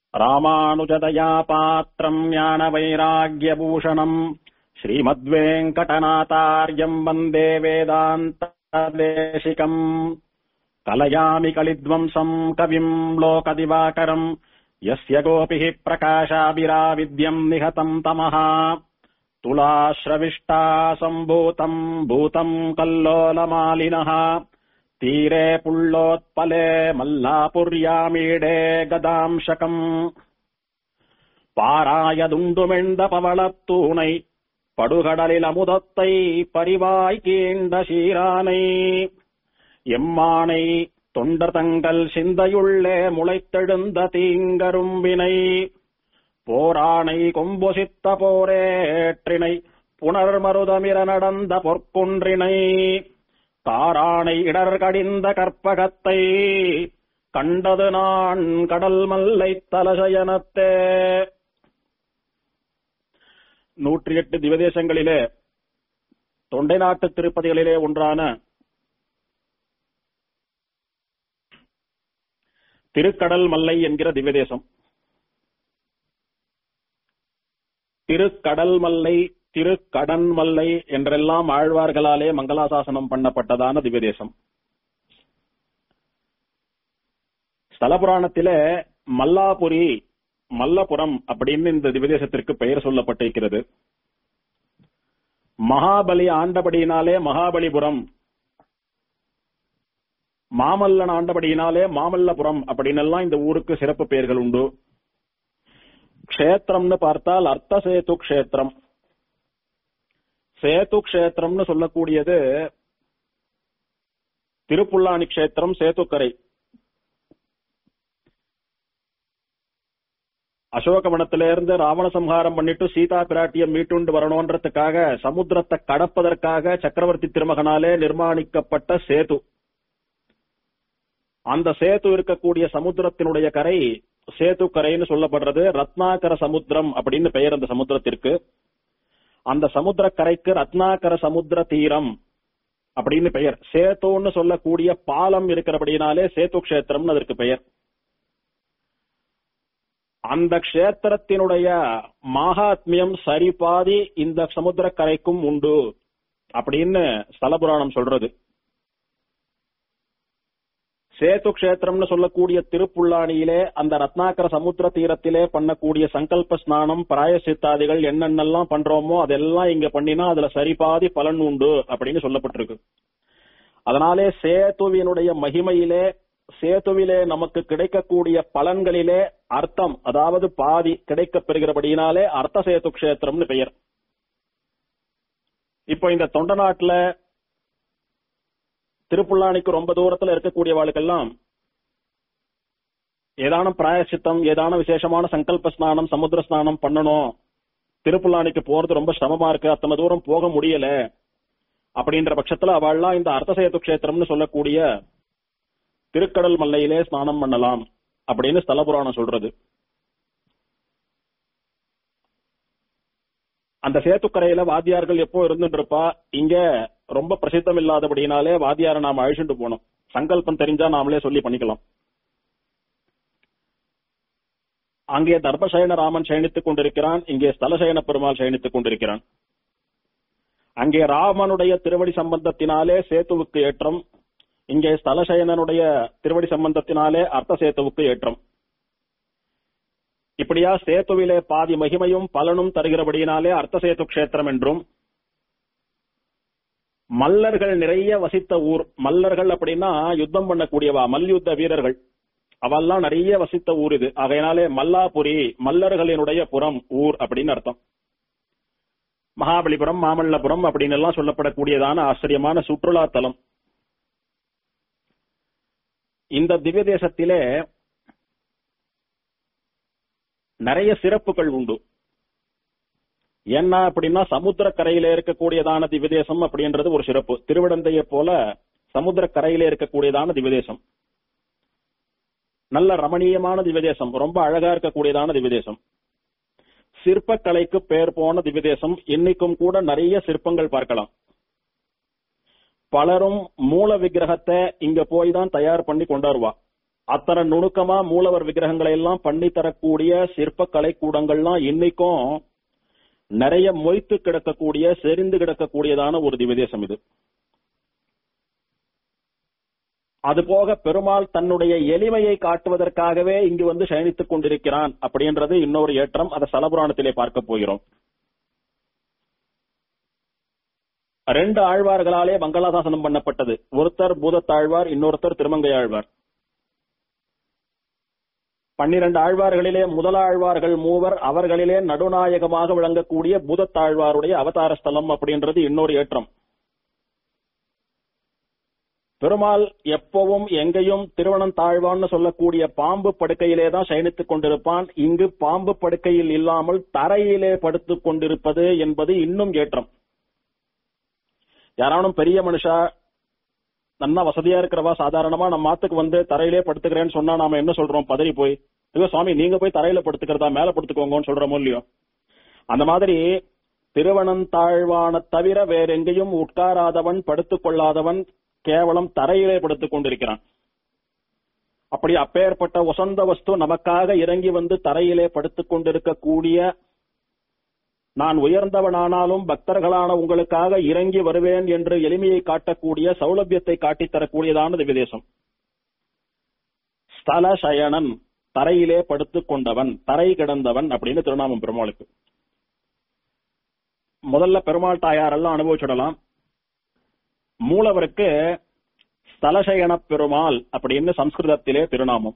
ராமானுஜதயா பாத்திரம் ஞான வைராகியபூஷணம் ஸ்ரீமத்வேங்கடநாதார்யம் வந்தே வேதாந்ததேசிகம் கலயாமி கலித்வம்சம் கவிம் லோகதிவாகரம் यस्य गोपिः प्रकाशाभिराविद्यम् निहतम् तमः तुलाश्रविष्टा सम्भूतम् भूतम् कल्लोलमालिनः तीरे पुल्लोत्पले मल्लापुर्यामीडे गदांशकम् பாராயதுண்டுமெண்ட பவளத்தூணை படுகடலில் அமுதத்தை பரிவாய் கீண்ட சீரானை எம்மானை தொண்டர் தங்கள் சிந்தையுள்ளே முளைத்தெழுந்த தீங்கரும்பினை போரானை கொம்பொசித்த போரேற்றினை புனர்மருதமிர நடந்த பொற்குன்றினை காரானை இடர் கடிந்த கற்பகத்தை கண்டது நான் கடல் மல்லை தலசயனத்தே நூற்றி எட்டு திவதேசங்களிலே தொண்டை நாட்டு திருப்பதிகளிலே ஒன்றான திருக்கடல் மல்லை என்கிற திவ்யதேசம் திருக்கடல் மல்லை திருக்கடன் மல்லை என்றெல்லாம் ஆழ்வார்களாலே மங்களாசாசனம் பண்ணப்பட்டதான திவ்யதேசம் ஸ்தலபுராணத்திலே மல்லாபுரி மல்லபுரம் அப்படின்னு இந்த திவ்யதேசத்திற்கு பெயர் சொல்லப்பட்டிருக்கிறது மகாபலி ஆண்டபடியினாலே மகாபலிபுரம் மாமல்லன் ஆண்டபடியினாலே மாமல்லபுரம் அப்படின்னு எல்லாம் இந்த ஊருக்கு சிறப்பு பெயர்கள் உண்டு க்ஷேத்திரம்னு பார்த்தால் அர்த்த சேது க்ஷேத்திரம் சேது க்ஷேத்திரம்னு சொல்லக்கூடியது திருப்புல்லானி க்ஷேத்திரம் சேத்துக்கரை அசோகவனத்தில இருந்து ராவண சம்ஹாரம் பண்ணிட்டு சீதா பிராட்டியம் மீட்டுண்டு வரணும்ன்றதுக்காக சமுத்திரத்தை கடப்பதற்காக சக்கரவர்த்தி திருமகனாலே நிர்மாணிக்கப்பட்ட சேது அந்த சேது இருக்கக்கூடிய சமுத்திரத்தினுடைய கரை சேது கரைன்னு சொல்லப்படுறது ரத்னாகர சமுத்திரம் அப்படின்னு பெயர் அந்த சமுத்திரத்திற்கு அந்த சமுத்திர கரைக்கு ரத்னாகர சமுத்திர தீரம் அப்படின்னு பெயர் சேத்துன்னு சொல்லக்கூடிய பாலம் இருக்கிறபடினாலே சேத்து கஷேத்திரம் அதற்கு பெயர் அந்த கஷேத்திரத்தினுடைய மகாத்மியம் சரிபாதி இந்த சமுத்திர கரைக்கும் உண்டு அப்படின்னு ஸ்தலபுராணம் சொல்றது சேது கஷேத்திரம்னு சொல்லக்கூடிய திருப்புல்லானியிலே அந்த ரத்னாகர சமுத்திர தீரத்திலே பண்ணக்கூடிய சங்கல்ப ஸ்நானம் பிராயசித்தாதிகள் என்னென்னலாம் பண்றோமோ அதெல்லாம் இங்க பண்ணினா அதுல சரிபாதி பலன் உண்டு அப்படின்னு சொல்லப்பட்டிருக்கு அதனாலே சேத்துவினுடைய மகிமையிலே சேத்துவிலே நமக்கு கிடைக்கக்கூடிய பலன்களிலே அர்த்தம் அதாவது பாதி கிடைக்க பெறுகிறபடியினாலே அர்த்த சேத்து கஷேத்திரம்னு பெயர் இப்போ இந்த தொண்ட நாட்டுல திருப்புல்லானிக்கு ரொம்ப தூரத்துல இருக்கக்கூடியவாளுக்கெல்லாம் ஏதான பிராயசித்தம் ஏதான விசேஷமான சங்கல்ப ஸ்நானம் சமுத்திர ஸ்நானம் பண்ணணும் திருப்புல்லானிக்கு போறது ரொம்ப சிரமமா இருக்கு அத்தனை தூரம் போக முடியல அப்படின்ற பட்சத்துல அவள்லாம் இந்த அர்த்தசேது கஷேத்திரம்னு சொல்லக்கூடிய திருக்கடல் மல்லையிலே ஸ்நானம் பண்ணலாம் அப்படின்னு ஸ்தல புராணம் சொல்றது அந்த சேத்துக்கரையில வாத்தியார்கள் எப்போ இருந்துட்டு இருப்பா இங்க ரொம்ப பிரசித்தம் இல்லாதபடினாலே வாத்தியாரை நாம அழிச்சுட்டு போனோம் சங்கல்பம் தெரிஞ்சா நாமளே சொல்லி பண்ணிக்கலாம் அங்கே தர்மசயன ராமன் சயனித்துக் கொண்டிருக்கிறான் இங்கே ஸ்தலசயன பெருமாள் சயனித்துக் கொண்டிருக்கிறான் அங்கே ராமனுடைய திருவடி சம்பந்தத்தினாலே சேத்துவுக்கு ஏற்றம் இங்கே ஸ்தலசயனனுடைய திருவடி சம்பந்தத்தினாலே அர்த்த சேத்துவுக்கு ஏற்றம் இப்படியா சேத்துவிலே பாதி மகிமையும் பலனும் தருகிறபடியினாலே அர்த்த சேத்து கஷேத்திரம் என்றும் மல்லர்கள் நிறைய வசித்த ஊர் மல்லர்கள் அப்படின்னா யுத்தம் பண்ணக்கூடியவா மல்யுத்த வீரர்கள் அவெல்லாம் நிறைய வசித்த ஊர் இது ஆகையினாலே மல்லாபுரி மல்லர்களினுடைய புறம் ஊர் அப்படின்னு அர்த்தம் மகாபலிபுரம் மாமல்லபுரம் அப்படின்னு எல்லாம் சொல்லப்படக்கூடியதான ஆச்சரியமான சுற்றுலா தலம் இந்த திவ்ய தேசத்திலே நிறைய சிறப்புகள் உண்டு என்ன அப்படின்னா சமுத்திர கரையில இருக்கக்கூடியதான திவ்யதேசம் அப்படின்றது ஒரு சிறப்பு திருவிடந்தையை போல சமுத்திர கரையில இருக்கக்கூடியதான திவ்யதேசம் நல்ல ரமணீயமான திவ்யதேசம் ரொம்ப அழகா இருக்கக்கூடியதான திவ்யதேசம் சிற்பக்கலைக்கு பெயர் போன திவ்யதேசம் இன்னைக்கும் கூட நிறைய சிற்பங்கள் பார்க்கலாம் பலரும் மூல விக்கிரகத்தை இங்க போய் தான் தயார் பண்ணி கொண்டாருவா அத்தனை நுணுக்கமா மூலவர் விக்கிரகங்களை எல்லாம் பண்ணி தரக்கூடிய சிற்ப கலைக்கூடங்கள்லாம் இன்னைக்கும் நிறைய மொய்த்து கிடக்கக்கூடிய செறிந்து கிடக்கக்கூடியதான ஒரு திவ்யதேசம் இது அதுபோக பெருமாள் தன்னுடைய எளிமையை காட்டுவதற்காகவே இங்கு வந்து சயனித்துக் கொண்டிருக்கிறான் அப்படின்றது இன்னொரு ஏற்றம் அதை சலபுராணத்திலே பார்க்க போகிறோம் ரெண்டு ஆழ்வார்களாலே மங்களாசாசனம் பண்ணப்பட்டது ஒருத்தர் பூதத்தாழ்வார் இன்னொருத்தர் திருமங்கை ஆழ்வார் பன்னிரண்டு ஆழ்வார்களிலே முதலாழ்வார்கள் மூவர் அவர்களிலே நடுநாயகமாக விளங்கக்கூடிய பூதத்தாழ்வாருடைய அவதார ஸ்தலம் அப்படின்றது இன்னொரு ஏற்றம் பெருமாள் எப்பவும் எங்கேயும் திருவனந்தாழ்வான்னு சொல்லக்கூடிய பாம்பு படுக்கையிலே தான் சயனித்துக் கொண்டிருப்பான் இங்கு பாம்பு படுக்கையில் இல்லாமல் தரையிலே படுத்துக் கொண்டிருப்பது என்பது இன்னும் ஏற்றம் யாரானும் பெரிய மனுஷா நல்லா வசதியா இருக்கிறவா சாதாரணமா நம்ம மாத்துக்கு வந்து தரையிலே படுத்துக்கிறேன்னு சொன்னா நாம என்ன சொல்றோம் பதறி போய் ஐயோ சுவாமி நீங்க போய் தரையில படுத்துக்கிறதா மேல படுத்துக்கோங்கன்னு சொல்றோமோ இல்லையோ அந்த மாதிரி திருவனந்தாழ்வான தவிர வேற எங்கேயும் உட்காராதவன் படுத்துக் கொள்ளாதவன் கேவலம் தரையிலே படுத்துக் கொண்டிருக்கிறான் அப்படி அப்பேற்பட்ட உசந்த வஸ்து நமக்காக இறங்கி வந்து தரையிலே படுத்துக் கொண்டிருக்கக்கூடிய நான் உயர்ந்தவனானாலும் பக்தர்களான உங்களுக்காக இறங்கி வருவேன் என்று எளிமையை காட்டக்கூடிய சௌலபியத்தை காட்டித் தரக்கூடியதான திவ்யதேசம் ஸ்தல சயனன் தரையிலே படுத்துக் கொண்டவன் தரை கிடந்தவன் அப்படின்னு திருநாமம் பெருமாளுக்கு முதல்ல பெருமாள் தாயாரெல்லாம் அனுபவிச்சிடலாம் மூலவருக்கு ஸ்தலசயன பெருமாள் அப்படின்னு சம்ஸ்கிருதத்திலே திருநாமம்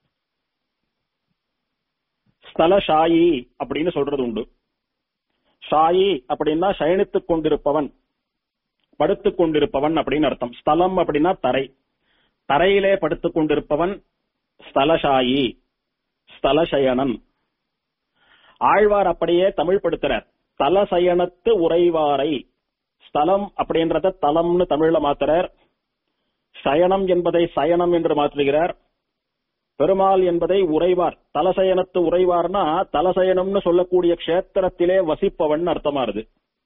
ஸ்தலஷாயி அப்படின்னு சொல்றது உண்டு ஷாயி அப்படின்னா சயனித்துக் கொண்டிருப்பவன் படுத்துக் கொண்டிருப்பவன் அப்படின்னு அர்த்தம் ஸ்தலம் அப்படின்னா தரை தரையிலே படுத்துக் கொண்டிருப்பவன் ஸ்தலஷாயி ஸ்தலசயனன் ஆழ்வார் அப்படியே தமிழ் படுத்துறார் தலசயனத்து உறைவாரை ஸ்தலம் அப்படின்றத தலம்னு தமிழ்ல மாத்துறார் சயனம் என்பதை சயனம் என்று மாற்றுகிறார் பெருமாள் என்பதை உறைவார் தலசயனத்து உறைவார்னா தலசயனம்னு சொல்லக்கூடிய க்ஷேத்திரத்திலே வசிப்பவன் அர்த்தமாறுது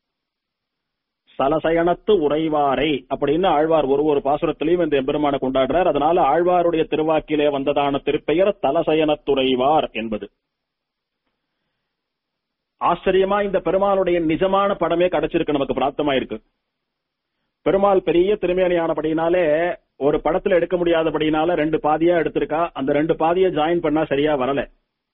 தலசயனத்து உறைவாரை அப்படின்னு ஆழ்வார் ஒரு ஒரு பாசுரத்திலையும் இந்த எம்பெருமான கொண்டாடுறார் அதனால ஆழ்வாருடைய திருவாக்கிலே வந்ததான திருப்பெயர் தலசயனத்துறைவார் என்பது ஆச்சரியமா இந்த பெருமாளுடைய நிஜமான படமே கிடைச்சிருக்கு நமக்கு பிராப்தமா இருக்கு பெருமாள் பெரிய திருமேனியானபடினாலே ஒரு படத்துல எடுக்க முடியாதபடினால ரெண்டு பாதியா எடுத்திருக்கா அந்த ரெண்டு பாதியை ஜாயின் பண்ணா சரியா வரல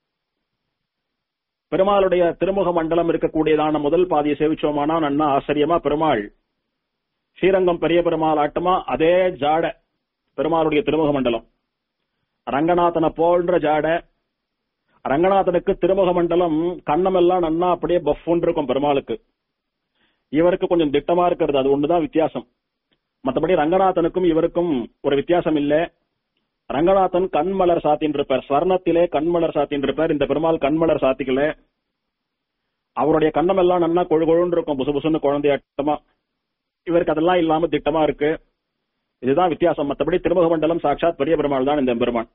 பெருமாளுடைய திருமுக மண்டலம் இருக்கக்கூடியதான முதல் பாதியை சேவிச்சோமானா நன்னா ஆச்சரியமா பெருமாள் ஸ்ரீரங்கம் பெரிய பெருமாள் ஆட்டமா அதே ஜாட பெருமாளுடைய திருமுக மண்டலம் ரங்கநாதனை போன்ற ஜாட ரங்கநாதனுக்கு திருமுக மண்டலம் கண்ணமெல்லாம் நன்னா அப்படியே பஃப்னு இருக்கும் பெருமாளுக்கு இவருக்கு கொஞ்சம் திட்டமா இருக்கிறது அது ஒண்ணுதான் வித்தியாசம் மற்றபடி ரங்கநாதனுக்கும் இவருக்கும் ஒரு வித்தியாசம் இல்ல ரங்கநாதன் கண்மலர் சாத்தின் இருப்பார் ஸ்வர்ணத்திலே கண்மலர் சாத்தின் இருப்பார் இந்த பெருமாள் கண்மலர் சாத்திக்கல அவருடைய கண்ணம் எல்லாம் நன்னா கொழு கொழுன்னு இருக்கும் புசு புசுன்னு குழந்தையாட்டமா இவருக்கு அதெல்லாம் இல்லாம திட்டமா இருக்கு இதுதான் வித்தியாசம் மற்றபடி திருமுக மண்டலம் சாட்சாத் பெரிய பெருமாள் தான் இந்த பெருமான்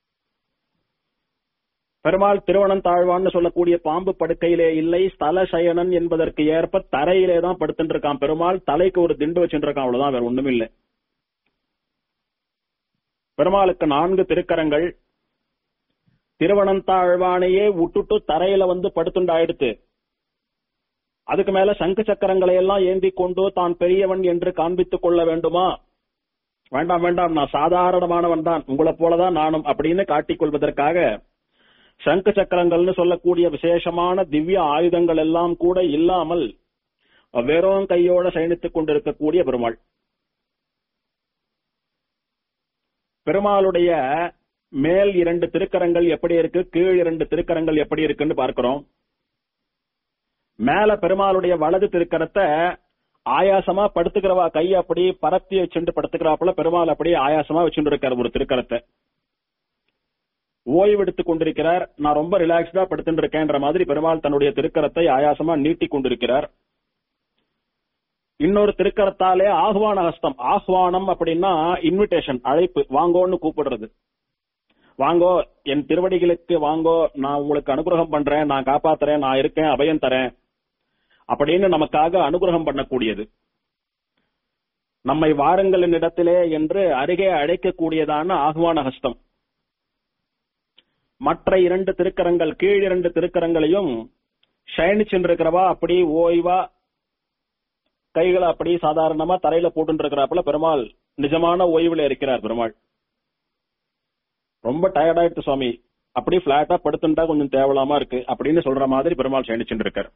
பெருமாள் திருவனந்தாழ்வான்னு சொல்லக்கூடிய பாம்பு படுக்கையிலே இல்லை ஸ்தல சயனன் என்பதற்கு ஏற்ப தரையிலே தான் படுத்துட்டு இருக்கான் பெருமாள் தலைக்கு ஒரு திண்டு வச்சுட்டு இருக்கான் அவ்வளவுதான் வேற ஒண்ணும் இல்லை பெருமாளுக்கு நான்கு திருக்கரங்கள் திருவனந்தாழ்வானையே விட்டுட்டு தரையில வந்து படுத்துண்டாயிடுத்து அதுக்கு மேல சங்கு சக்கரங்களை எல்லாம் ஏந்தி கொண்டு தான் பெரியவன் என்று காண்பித்துக் கொள்ள வேண்டுமா வேண்டாம் வேண்டாம் நான் சாதாரணமானவன் தான் உங்களை போலதான் நானும் அப்படின்னு காட்டிக் கொள்வதற்காக சங்கு சக்கரங்கள்னு சொல்லக்கூடிய விசேஷமான திவ்ய ஆயுதங்கள் எல்லாம் கூட இல்லாமல் வெறும் கையோட சயனித்துக் கொண்டிருக்கக்கூடிய பெருமாள் பெருமாளுடைய மேல் இரண்டு திருக்கரங்கள் எப்படி இருக்கு கீழ் இரண்டு திருக்கரங்கள் எப்படி இருக்குன்னு பார்க்கிறோம் மேல பெருமாளுடைய வலது திருக்கரத்தை ஆயாசமா படுத்துக்கிறவா கையை அப்படி பரப்பி வச்சுட்டு படுத்துக்கிறாப்புல பெருமாள் அப்படியே ஆயாசமா வச்சுட்டு இருக்கார் ஒரு திருக்கரத்தை ஓய்வு எடுத்துக் கொண்டிருக்கிறார் நான் ரொம்ப ரிலாக்ஸ்டா படுத்துட்டு இருக்கேன்ற மாதிரி பெருமாள் தன்னுடைய திருக்கரத்தை ஆயாசமா நீட்டிக் கொண்டிருக்கிறார் இன்னொரு திருக்கரத்தாலே ஆஹ்வான ஹஸ்தம் ஆஹ்வானம் அப்படின்னா இன்விடேஷன் அழைப்பு வாங்கோன்னு கூப்பிடுறது வாங்கோ என் திருவடிகளுக்கு வாங்கோ நான் உங்களுக்கு அனுகிரகம் பண்றேன் நான் காப்பாத்துறேன் நான் இருக்கேன் அபயம் தரேன் அப்படின்னு நமக்காக அனுகிரகம் பண்ணக்கூடியது நம்மை வாருங்களின் இடத்திலே என்று அருகே அழைக்கக்கூடியதான ஆஹ்வான ஹஸ்தம் மற்ற இரண்டு திருக்கரங்கள் கீழ் இரண்டு திருக்கரங்களையும் சயனிச்சுருக்கிறவா அப்படி ஓய்வா கைகளை அப்படி சாதாரணமா தரையில போட்டு இருக்கிறாப்புல பெருமாள் நிஜமான ஓய்வுல இருக்கிறார் பெருமாள் ரொம்ப டயர்டாயிட்டு சுவாமி அப்படி பிளாட்டா படுத்துட்டா கொஞ்சம் தேவலாமா இருக்கு அப்படின்னு சொல்ற மாதிரி பெருமாள் சயனிச்சுட்டு இருக்கார்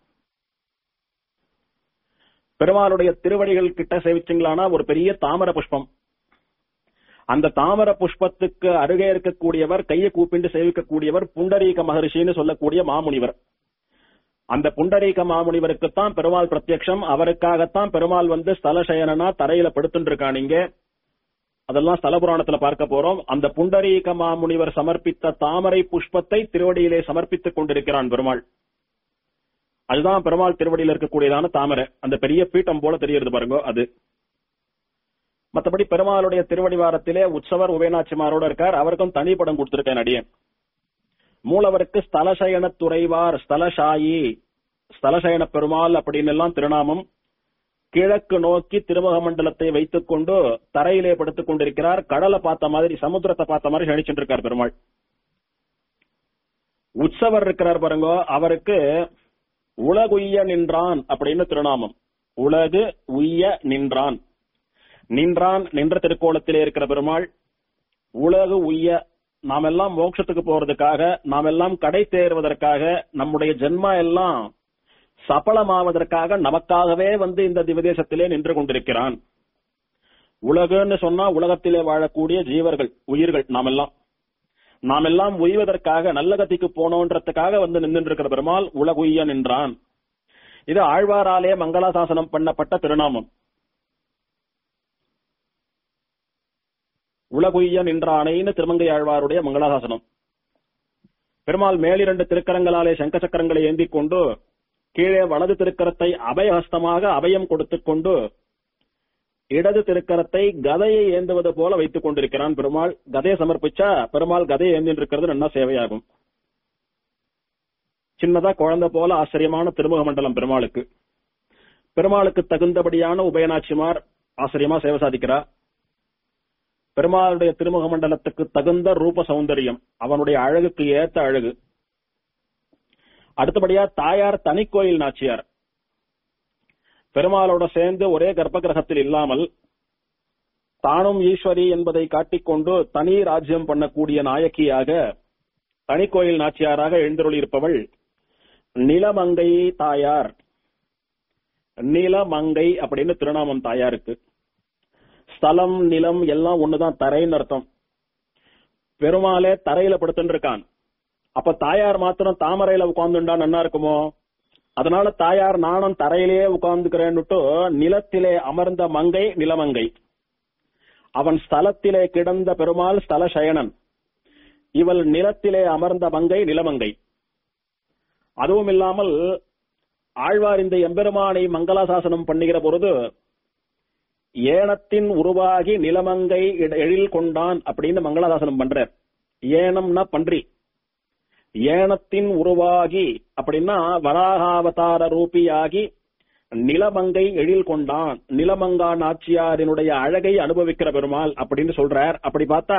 பெருமாளுடைய திருவடிகள் கிட்ட சேவிச்சிங்களானா ஒரு பெரிய தாமர புஷ்பம் அந்த தாமர புஷ்பத்துக்கு அருகே இருக்கக்கூடியவர் கையை கூப்பிண்டு சேவிக்கக்கூடியவர் புண்டரீக மகரிஷின்னு சொல்லக்கூடிய மாமுனிவர் அந்த புண்டரீக மாமுனிவருக்குத்தான் பெருமாள் பிரத்யக்ஷம் அவருக்காகத்தான் பெருமாள் வந்து ஸ்தலசயனா தரையில படுத்துட்டு இருக்கானீங்க அதெல்லாம் ஸ்தல புராணத்துல பார்க்க போறோம் அந்த புண்டரீக மாமுனிவர் சமர்ப்பித்த தாமரை புஷ்பத்தை திருவடியிலே சமர்ப்பித்துக் கொண்டிருக்கிறான் பெருமாள் அதுதான் பெருமாள் திருவடியில இருக்கக்கூடியதான தாமரை அந்த பெரிய பீட்டம் போல தெரியுது பாருங்க அது மத்தபடி பெருமாளுடைய திருவடிவாரத்திலே உற்சவர் உபயநாச்சிமாரோட இருக்கார் அவருக்கும் தனி படம் கொடுத்திருக்கேன் அடியேன் மூலவருக்கு ஸ்தலசயன துறைவார் ஸ்தலசாயி ஸ்தலசயன பெருமாள் அப்படின்னு எல்லாம் திருநாமம் கிழக்கு நோக்கி திருமுக மண்டலத்தை வைத்துக் கொண்டு தரையிலே படுத்துக் கொண்டிருக்கிறார் கடலை பார்த்த மாதிரி சமுத்திரத்தை பார்த்த மாதிரி சனிச்சுட்டு இருக்கார் பெருமாள் உற்சவர் இருக்கிறார் பாருங்க அவருக்கு உலகுய்ய நின்றான் அப்படின்னு திருநாமம் உலகு உய்ய நின்றான் நின்றான் நின்ற திருக்கோலத்திலே இருக்கிற பெருமாள் உலகு உய்ய நாம் எல்லாம் மோட்சத்துக்கு போறதுக்காக நாம் எல்லாம் கடை தேர்வதற்காக நம்முடைய ஜென்மா எல்லாம் சபலமாவதற்காக நமக்காகவே வந்து இந்த திவதேசத்திலே நின்று கொண்டிருக்கிறான் உலகுன்னு சொன்னா உலகத்திலே வாழக்கூடிய ஜீவர்கள் உயிர்கள் நாம் எல்லாம் நாம் எல்லாம் உய்வதற்காக நல்ல கத்திக்கு போனோன்றதுக்காக வந்து நின்று இருக்கிற பெருமாள் உலகுய்ய நின்றான் இது ஆழ்வாராலே மங்களாசாசனம் பண்ணப்பட்ட திருநாமம் உலகுய்ய நின்றானைன்னு திருமங்கை ஆழ்வாருடைய மங்களாசாசனம் பெருமாள் மேலிரண்டு திருக்கரங்களாலே சங்க சக்கரங்களை ஏந்திக் கொண்டு கீழே வலது திருக்கரத்தை அபயஹஸ்தமாக அபயம் கொடுத்துக் கொண்டு இடது திருக்கரத்தை கதையை ஏந்துவது போல வைத்துக் கொண்டிருக்கிறான் பெருமாள் கதையை சமர்ப்பிச்சா பெருமாள் கதையை ஏந்திட்டு இருக்கிறது நல்லா சேவையாகும் சின்னதா குழந்தை போல ஆச்சரியமான திருமுக மண்டலம் பெருமாளுக்கு பெருமாளுக்கு தகுந்தபடியான உபயநாச்சிமார் ஆச்சரியமா சேவை சாதிக்கிறார் பெருமாளுடைய திருமுக மண்டலத்துக்கு தகுந்த ரூப சௌந்தரியம் அவனுடைய அழகுக்கு ஏத்த அழகு அடுத்தபடியா தாயார் தனிக்கோயில் நாச்சியார் பெருமாளோட சேர்ந்து ஒரே கர்ப்ப கிரகத்தில் இல்லாமல் தானும் ஈஸ்வரி என்பதை காட்டிக்கொண்டு தனி ராஜ்யம் பண்ணக்கூடிய நாயக்கியாக தனிக்கோயில் நாச்சியாராக எழுந்தருளியிருப்பவள் நிலமங்கை தாயார் நிலமங்கை அப்படின்னு திருநாமம் தாயாருக்கு ஸ்தலம் நிலம் எல்லாம் ஒண்ணுதான் தரைன்னு அர்த்தம் பெருமாளே தரையில படுத்துட்டு இருக்கான் அப்ப தாயார் மாத்திரம் தாமரையில உட்கார்ந்துண்டா நல்லா இருக்குமோ அதனால தாயார் நானும் தரையிலேயே உட்கார்ந்துக்கிறேன்னுட்டு நிலத்திலே அமர்ந்த மங்கை நிலமங்கை அவன் ஸ்தலத்திலே கிடந்த பெருமாள் ஸ்தல சயனன் இவள் நிலத்திலே அமர்ந்த மங்கை நிலமங்கை அதுவும் இல்லாமல் ஆழ்வார் இந்த எம்பெருமானை மங்களாசாசனம் பண்ணுகிற பொழுது ஏனத்தின் உருவாகி நிலமங்கை எழில் கொண்டான் அப்படின்னு மங்களாசாசனம் பண்றார் ஏனம்னா பன்றி ஏனத்தின் உருவாகி அப்படின்னா வராகாவதார ரூபியாகி நிலமங்கை எழில் கொண்டான் நிலமங்கா நாச்சியாரினுடைய அழகை அனுபவிக்கிற பெருமாள் அப்படின்னு சொல்றார் அப்படி பார்த்தா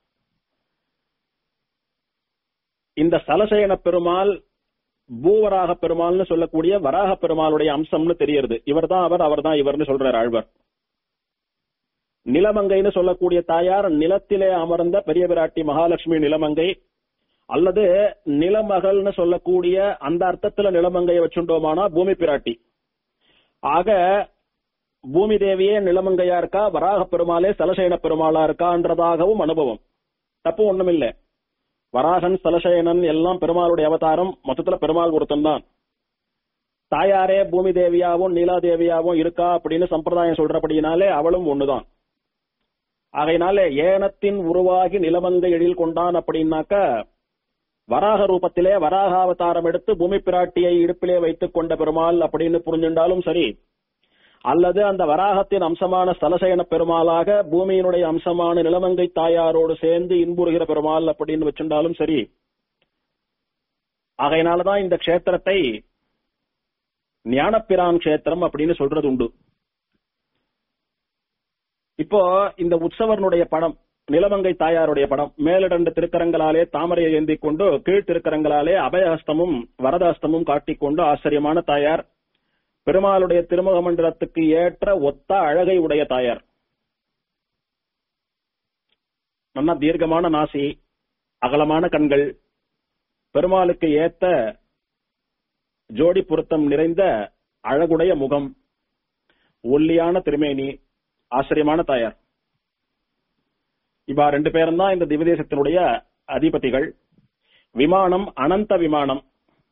இந்த சலசயன பெருமாள் பூவராக பெருமாள்னு சொல்லக்கூடிய வராக பெருமாளுடைய அம்சம்னு தெரியறது இவர் தான் அவர் அவர் தான் இவர்னு சொல்றார் ஆழ்வர் நிலமங்கைன்னு சொல்லக்கூடிய தாயார் நிலத்திலே அமர்ந்த பெரிய பிராட்டி மகாலட்சுமி நிலமங்கை அல்லது நிலமகள்னு சொல்லக்கூடிய அந்த அர்த்தத்துல நிலமங்கையை வச்சுட்டோமானா பூமி பிராட்டி ஆக பூமி தேவியே நிலமங்கையா இருக்கா வராக பெருமாளே சலசயன பெருமாளா இருக்கான்றதாகவும் அனுபவம் தப்பு ஒண்ணுமில்ல வராகன் சலசயனன் எல்லாம் பெருமாளுடைய அவதாரம் மொத்தத்துல பெருமாள் ஒருத்தன் தான் தாயாரே பூமி தேவியாவும் நீலா தேவியாவும் இருக்கா அப்படின்னு சம்பிரதாயம் சொல்றபடியினாலே அவளும் ஒண்ணுதான் ஆகையினாலே ஏனத்தின் உருவாகி நிலமங்கை எழில் கொண்டான் அப்படின்னாக்க வராக ரூபத்திலே வராக அவதாரம் எடுத்து பூமி பிராட்டியை இடுப்பிலே வைத்துக் கொண்ட பெருமாள் அப்படின்னு புரிஞ்சுண்டாலும் சரி அல்லது அந்த வராகத்தின் அம்சமான ஸ்தலசயன பெருமாளாக பூமியினுடைய அம்சமான நிலமங்கை தாயாரோடு சேர்ந்து இன்புறுகிற பெருமாள் அப்படின்னு வச்சுட்டாலும் சரி ஆகையினாலதான் இந்த க்ஷேத்திரத்தை ஞானப்பிரான் க்ஷேத்திரம் அப்படின்னு சொல்றது உண்டு இப்போ இந்த உற்சவனுடைய படம் நிலமங்கை தாயாருடைய படம் மேலிரண்டு திருக்கரங்களாலே தாமரையை ஏந்திக் கொண்டு கீழ் திருக்கரங்களாலே அபயஹஸ்தமும் வரதஹஸ்தமும் காட்டிக்கொண்டு ஆச்சரியமான தாயார் பெருமாளுடைய திருமுக மண்டலத்துக்கு ஏற்ற ஒத்த அழகை உடைய தாயார் நல்ல தீர்க்கமான நாசி அகலமான கண்கள் பெருமாளுக்கு ஏத்த ஜோடி பொருத்தம் நிறைந்த அழகுடைய முகம் ஒல்லியான திருமேனி ஆச்சரியமான தாயார் இவா ரெண்டு பேரும் தான் இந்த திவதேசத்தினுடைய அதிபதிகள் விமானம் அனந்த விமானம்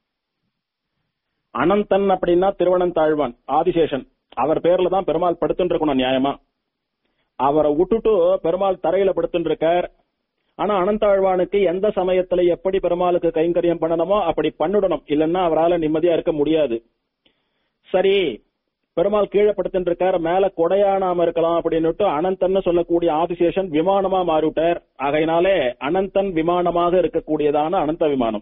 அனந்தன் அப்படின்னா திருவனந்தாழ்வான் ஆதிசேஷன் அவர் பேர்ல தான் பெருமாள் படுத்துட்டு இருக்கணும் நியாயமா அவரை விட்டுட்டு பெருமாள் தரையில படுத்துட்டு இருக்கார் ஆனா அனந்தாழ்வானுக்கு எந்த சமயத்துல எப்படி பெருமாளுக்கு கைங்கரியம் பண்ணணுமோ அப்படி பண்ணிடணும் இல்லைன்னா அவரால் நிம்மதியா இருக்க முடியாது சரி பெருமாள் கீழே படுத்துட்டு இருக்கார் மேல கொடையானாம இருக்கலாம் அப்படின்னுட்டு அனந்தன் சொல்லக்கூடிய ஆதிசேஷன் விமானமா மாறிவிட்டார் ஆகையினாலே அனந்தன் விமானமாக இருக்கக்கூடியதான அனந்த விமானம்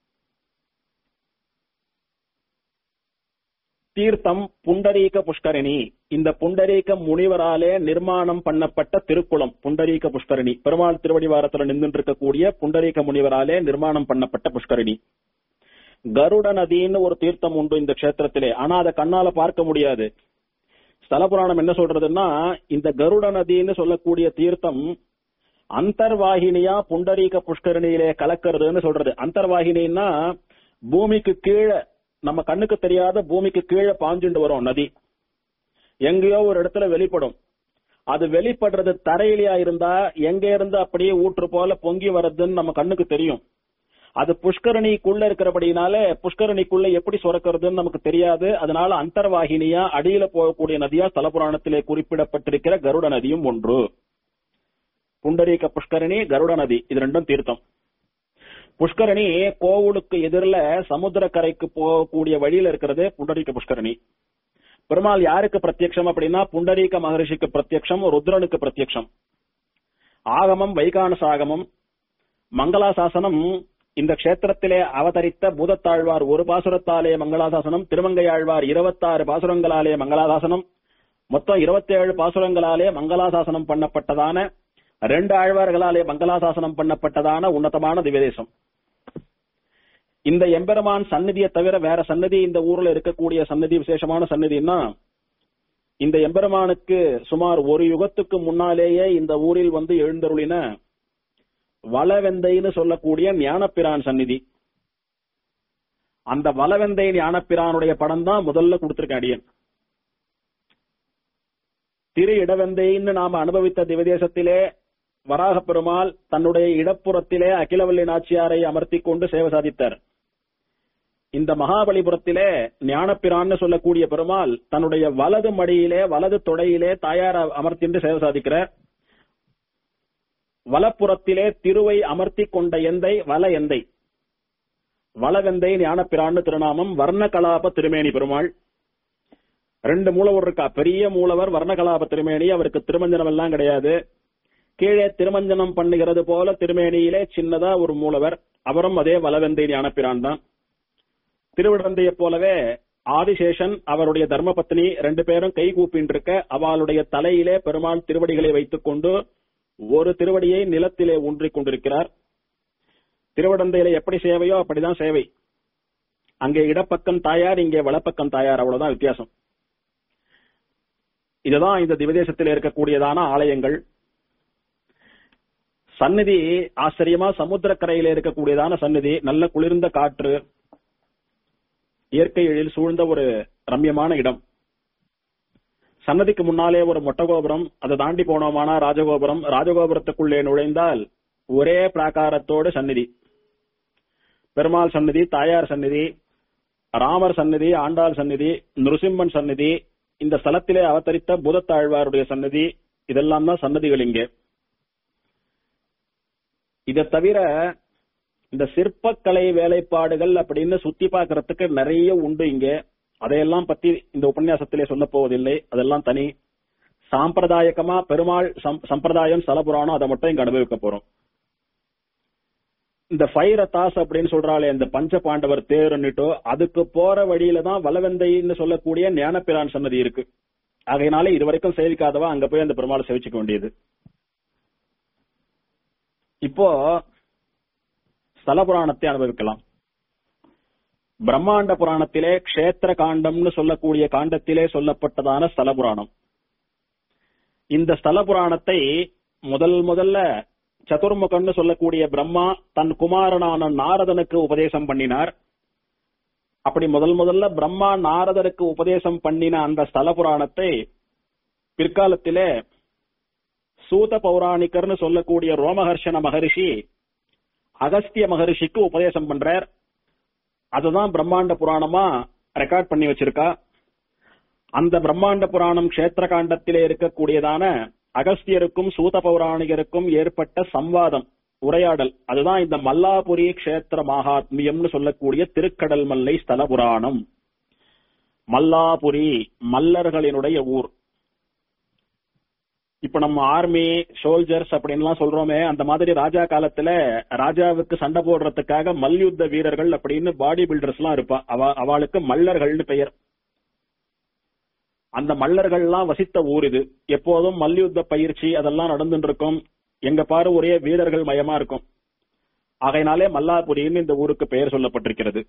தீர்த்தம் புண்டரீக புஷ்கரணி இந்த புண்டரீக முனிவராலே நிர்மாணம் பண்ணப்பட்ட திருக்குளம் புண்டரீக புஷ்கரணி பெருமாள் திருவடிவாரத்துல நின்று இருக்கக்கூடிய புண்டரீக முனிவராலே நிர்மாணம் பண்ணப்பட்ட புஷ்கரணி கருட நதின்னு ஒரு தீர்த்தம் உண்டு இந்த கஷேத்திரத்திலே ஆனா அதை கண்ணால பார்க்க முடியாது ஸ்தல புராணம் என்ன சொல்றதுன்னா இந்த கருட நதின்னு சொல்லக்கூடிய தீர்த்தம் அந்தர்வாகினியா புண்டரீக புஷ்கரணியிலே கலக்கிறதுன்னு சொல்றது அந்தர்வாகினின்னா பூமிக்கு கீழே நம்ம கண்ணுக்கு தெரியாத பூமிக்கு கீழே பாஞ்சுண்டு வரும் நதி எங்கேயோ ஒரு இடத்துல வெளிப்படும் அது வெளிப்படுறது தரையிலையா இருந்தா எங்க இருந்து அப்படியே ஊற்று போல பொங்கி வர்றதுன்னு நம்ம கண்ணுக்கு தெரியும் அது புஷ்கரணிக்குள்ள இருக்கிறபடினால புஷ்கரணிக்குள்ள எப்படி சுரக்கிறதுன்னு நமக்கு தெரியாது அதனால அந்தர்வாகினியா அடியில போகக்கூடிய நதியா ஸ்தல புராணத்திலே குறிப்பிடப்பட்டிருக்கிற கருட நதியும் ஒன்று புண்டரீக புஷ்கரணி கருட நதி இது ரெண்டும் தீர்த்தம் புஷ்கரணி கோவிலுக்கு எதிரில சமுத்திரக்கரைக்கு போகக்கூடிய வழியில இருக்கிறது புண்டரீக புஷ்கரணி பெருமாள் யாருக்கு பிரத்யக்ஷம் அப்படின்னா புண்டரீக மகரிஷிக்கு பிரத்யக்ஷம் ருத்ரனுக்கு பிரத்யக்ஷம் ஆகமம் வைகானசாகமம் மங்களாசாசனம் இந்த கஷேத்திரத்திலே அவதரித்த பூதத்தாழ்வார் ஒரு பாசுரத்தாலே மங்களாசாசனம் திருமங்கையாழ்வார் இருபத்தாறு பாசுரங்களாலே மங்களாசாசனம் மொத்தம் இருபத்தேழு பாசுரங்களாலே மங்களாசாசனம் பண்ணப்பட்டதான ரெண்டு ஆழ்வார்களாலே மங்களாசாசனம் பண்ணப்பட்டதான உன்னதமான திவ்யதேசம் இந்த எம்பெருமான் சந்நிதியை தவிர வேற சன்னதி இந்த ஊர்ல இருக்கக்கூடிய சன்னதி விசேஷமான சன்னதின்னா இந்த எம்பெருமானுக்கு சுமார் ஒரு யுகத்துக்கு முன்னாலேயே இந்த ஊரில் வந்து எழுந்தருளின வளவெந்தைன்னு சொல்லக்கூடிய ஞானப்பிரான் சந்நிதி அந்த வளவெந்தை ஞானப்பிரானுடைய படம் தான் முதல்ல கொடுத்திருக்கேன் அடியன் திரு இடவெந்தைன்னு நாம அனுபவித்த திவதேசத்திலே வராக பெருமாள் தன்னுடைய இடப்புறத்திலே அகிலவல்லி நாச்சியாரை அமர்த்தி கொண்டு சேவை சாதித்தார் இந்த மகாபலிபுரத்திலே ஞானப்பிரான்னு சொல்லக்கூடிய பெருமாள் தன்னுடைய வலது மடியிலே வலது தொடையிலே தாயார் அமர்த்தின்று சேவை சாதிக்கிறார் வலப்புறத்திலே திருவை அமர்த்தி கொண்ட எந்தை வல எந்தை வலவெந்தை ஞானப்பிரான்னு திருநாமம் வர்ணகலாப திருமேனி பெருமாள் ரெண்டு மூலவர் இருக்கா பெரிய மூலவர் வர்ணகலாப திருமேனி அவருக்கு திருமஞ்சனம் எல்லாம் கிடையாது கீழே திருமஞ்சனம் பண்ணுகிறது போல திருமேனியிலே சின்னதா ஒரு மூலவர் அவரும் அதே வலவெந்தை ஞானப்பிரான் தான் திருவிடந்தையை போலவே ஆதிசேஷன் அவருடைய தர்மபத்னி ரெண்டு பேரும் கை கூப்பின்னு இருக்க அவளுடைய தலையிலே பெருமாள் திருவடிகளை வைத்துக் கொண்டு ஒரு திருவடியை நிலத்திலே ஊன்றிக் கொண்டிருக்கிறார் திருவிடந்தையில எப்படி சேவையோ அப்படிதான் சேவை அங்கே இடப்பக்கம் தாயார் இங்கே வலப்பக்கம் தாயார் அவ்வளவுதான் வித்தியாசம் இதுதான் இந்த திவதேசத்தில் இருக்கக்கூடியதான ஆலயங்கள் சந்நிதி ஆச்சரியமா சமுத்திரக்கரையில இருக்கக்கூடியதான சந்நிதி நல்ல குளிர்ந்த காற்று இயற்கை எழில் சூழ்ந்த ஒரு ரம்யமான இடம் சன்னதிக்கு முன்னாலே ஒரு மொட்டை கோபுரம் அதை தாண்டி போனோமானா ராஜகோபுரம் ராஜகோபுரத்துக்குள்ளே நுழைந்தால் ஒரே பிராகாரத்தோடு சந்நிதி பெருமாள் சந்நிதி தாயார் சந்நிதி ராமர் சந்நிதி ஆண்டாள் சந்நிதி நிருசிம்மன் சந்நிதி இந்த ஸ்தலத்திலே அவதரித்த பூதத்தாழ்வாருடைய சன்னதி இதெல்லாம் தான் சன்னதிகள் இங்கே இதை தவிர இந்த சிற்பக்கலை வேலைப்பாடுகள் அப்படின்னு சுத்தி பார்க்கறதுக்கு நிறைய உண்டு இங்கே அதையெல்லாம் பத்தி இந்த உபன்யாசத்திலே சொல்ல போவதில்லை அதெல்லாம் தனி சாம்பிரதாயகமா பெருமாள் சம்பிரதாயம் சலபுராணம் அதை மட்டும் இங்க அனுபவிக்க போறோம் இந்த ஃபைரதாஸ் அப்படின்னு சொல்றாளே இந்த பஞ்ச பாண்டவர் தேருன்னுட்டோ அதுக்கு போற வழியில தான் வலவெந்தைன்னு சொல்லக்கூடிய ஞானப்பிரான் சன்னதி இருக்கு ஆகையினால இதுவரைக்கும் சேவிக்காதவா அங்க போய் அந்த பெருமாளை சேவிச்சுக்க வேண்டியது இப்போ ஸ்தல புராணத்தை அனுபவிக்கலாம் பிரம்மாண்ட புராணத்திலே க்ஷேத்திர காண்டம்னு சொல்லக்கூடிய காண்டத்திலே சொல்லப்பட்டதான ஸ்தல புராணம் இந்த ஸ்தல புராணத்தை முதல் முதல்ல சதுர்முகன்னு சொல்லக்கூடிய பிரம்மா தன் குமாரனான நாரதனுக்கு உபதேசம் பண்ணினார் அப்படி முதல் முதல்ல பிரம்மா நாரதருக்கு உபதேசம் பண்ணின அந்த ஸ்தல புராணத்தை பிற்காலத்திலே சூத பௌராணிகர்னு சொல்லக்கூடிய ரோமஹர்ஷன மகரிஷி அகஸ்திய மகரிஷிக்கு உபதேசம் பண்றார் அதுதான் பிரம்மாண்ட புராணமா ரெக்கார்ட் பண்ணி வச்சிருக்கா அந்த பிரம்மாண்ட புராணம் கஷேத்திர காண்டத்திலே இருக்கக்கூடியதான அகஸ்தியருக்கும் சூத பௌராணிகருக்கும் ஏற்பட்ட சம்வாதம் உரையாடல் அதுதான் இந்த மல்லாபுரி கஷேத்திர மகாத்மியம்னு சொல்லக்கூடிய திருக்கடல் மல்லை ஸ்தல புராணம் மல்லாபுரி மல்லர்களினுடைய ஊர் இப்ப நம்ம ஆர்மி சோல்ஜர்ஸ் அப்படின்லாம் சொல்றோமே அந்த மாதிரி ராஜா காலத்துல ராஜாவுக்கு சண்டை போடுறதுக்காக மல்யுத்த வீரர்கள் அப்படின்னு பாடி பில்டர்ஸ் எல்லாம் இருப்பா அவ அவளுக்கு மல்லர்கள்னு பெயர் அந்த மல்லர்கள்லாம் வசித்த ஊர் இது எப்போதும் மல்யுத்த பயிற்சி அதெல்லாம் நடந்துட்டு இருக்கும் எங்க பாரு ஒரே வீரர்கள் மயமா இருக்கும் ஆகையினாலே மல்லாபுரின்னு இந்த ஊருக்கு பெயர் சொல்லப்பட்டிருக்கிறது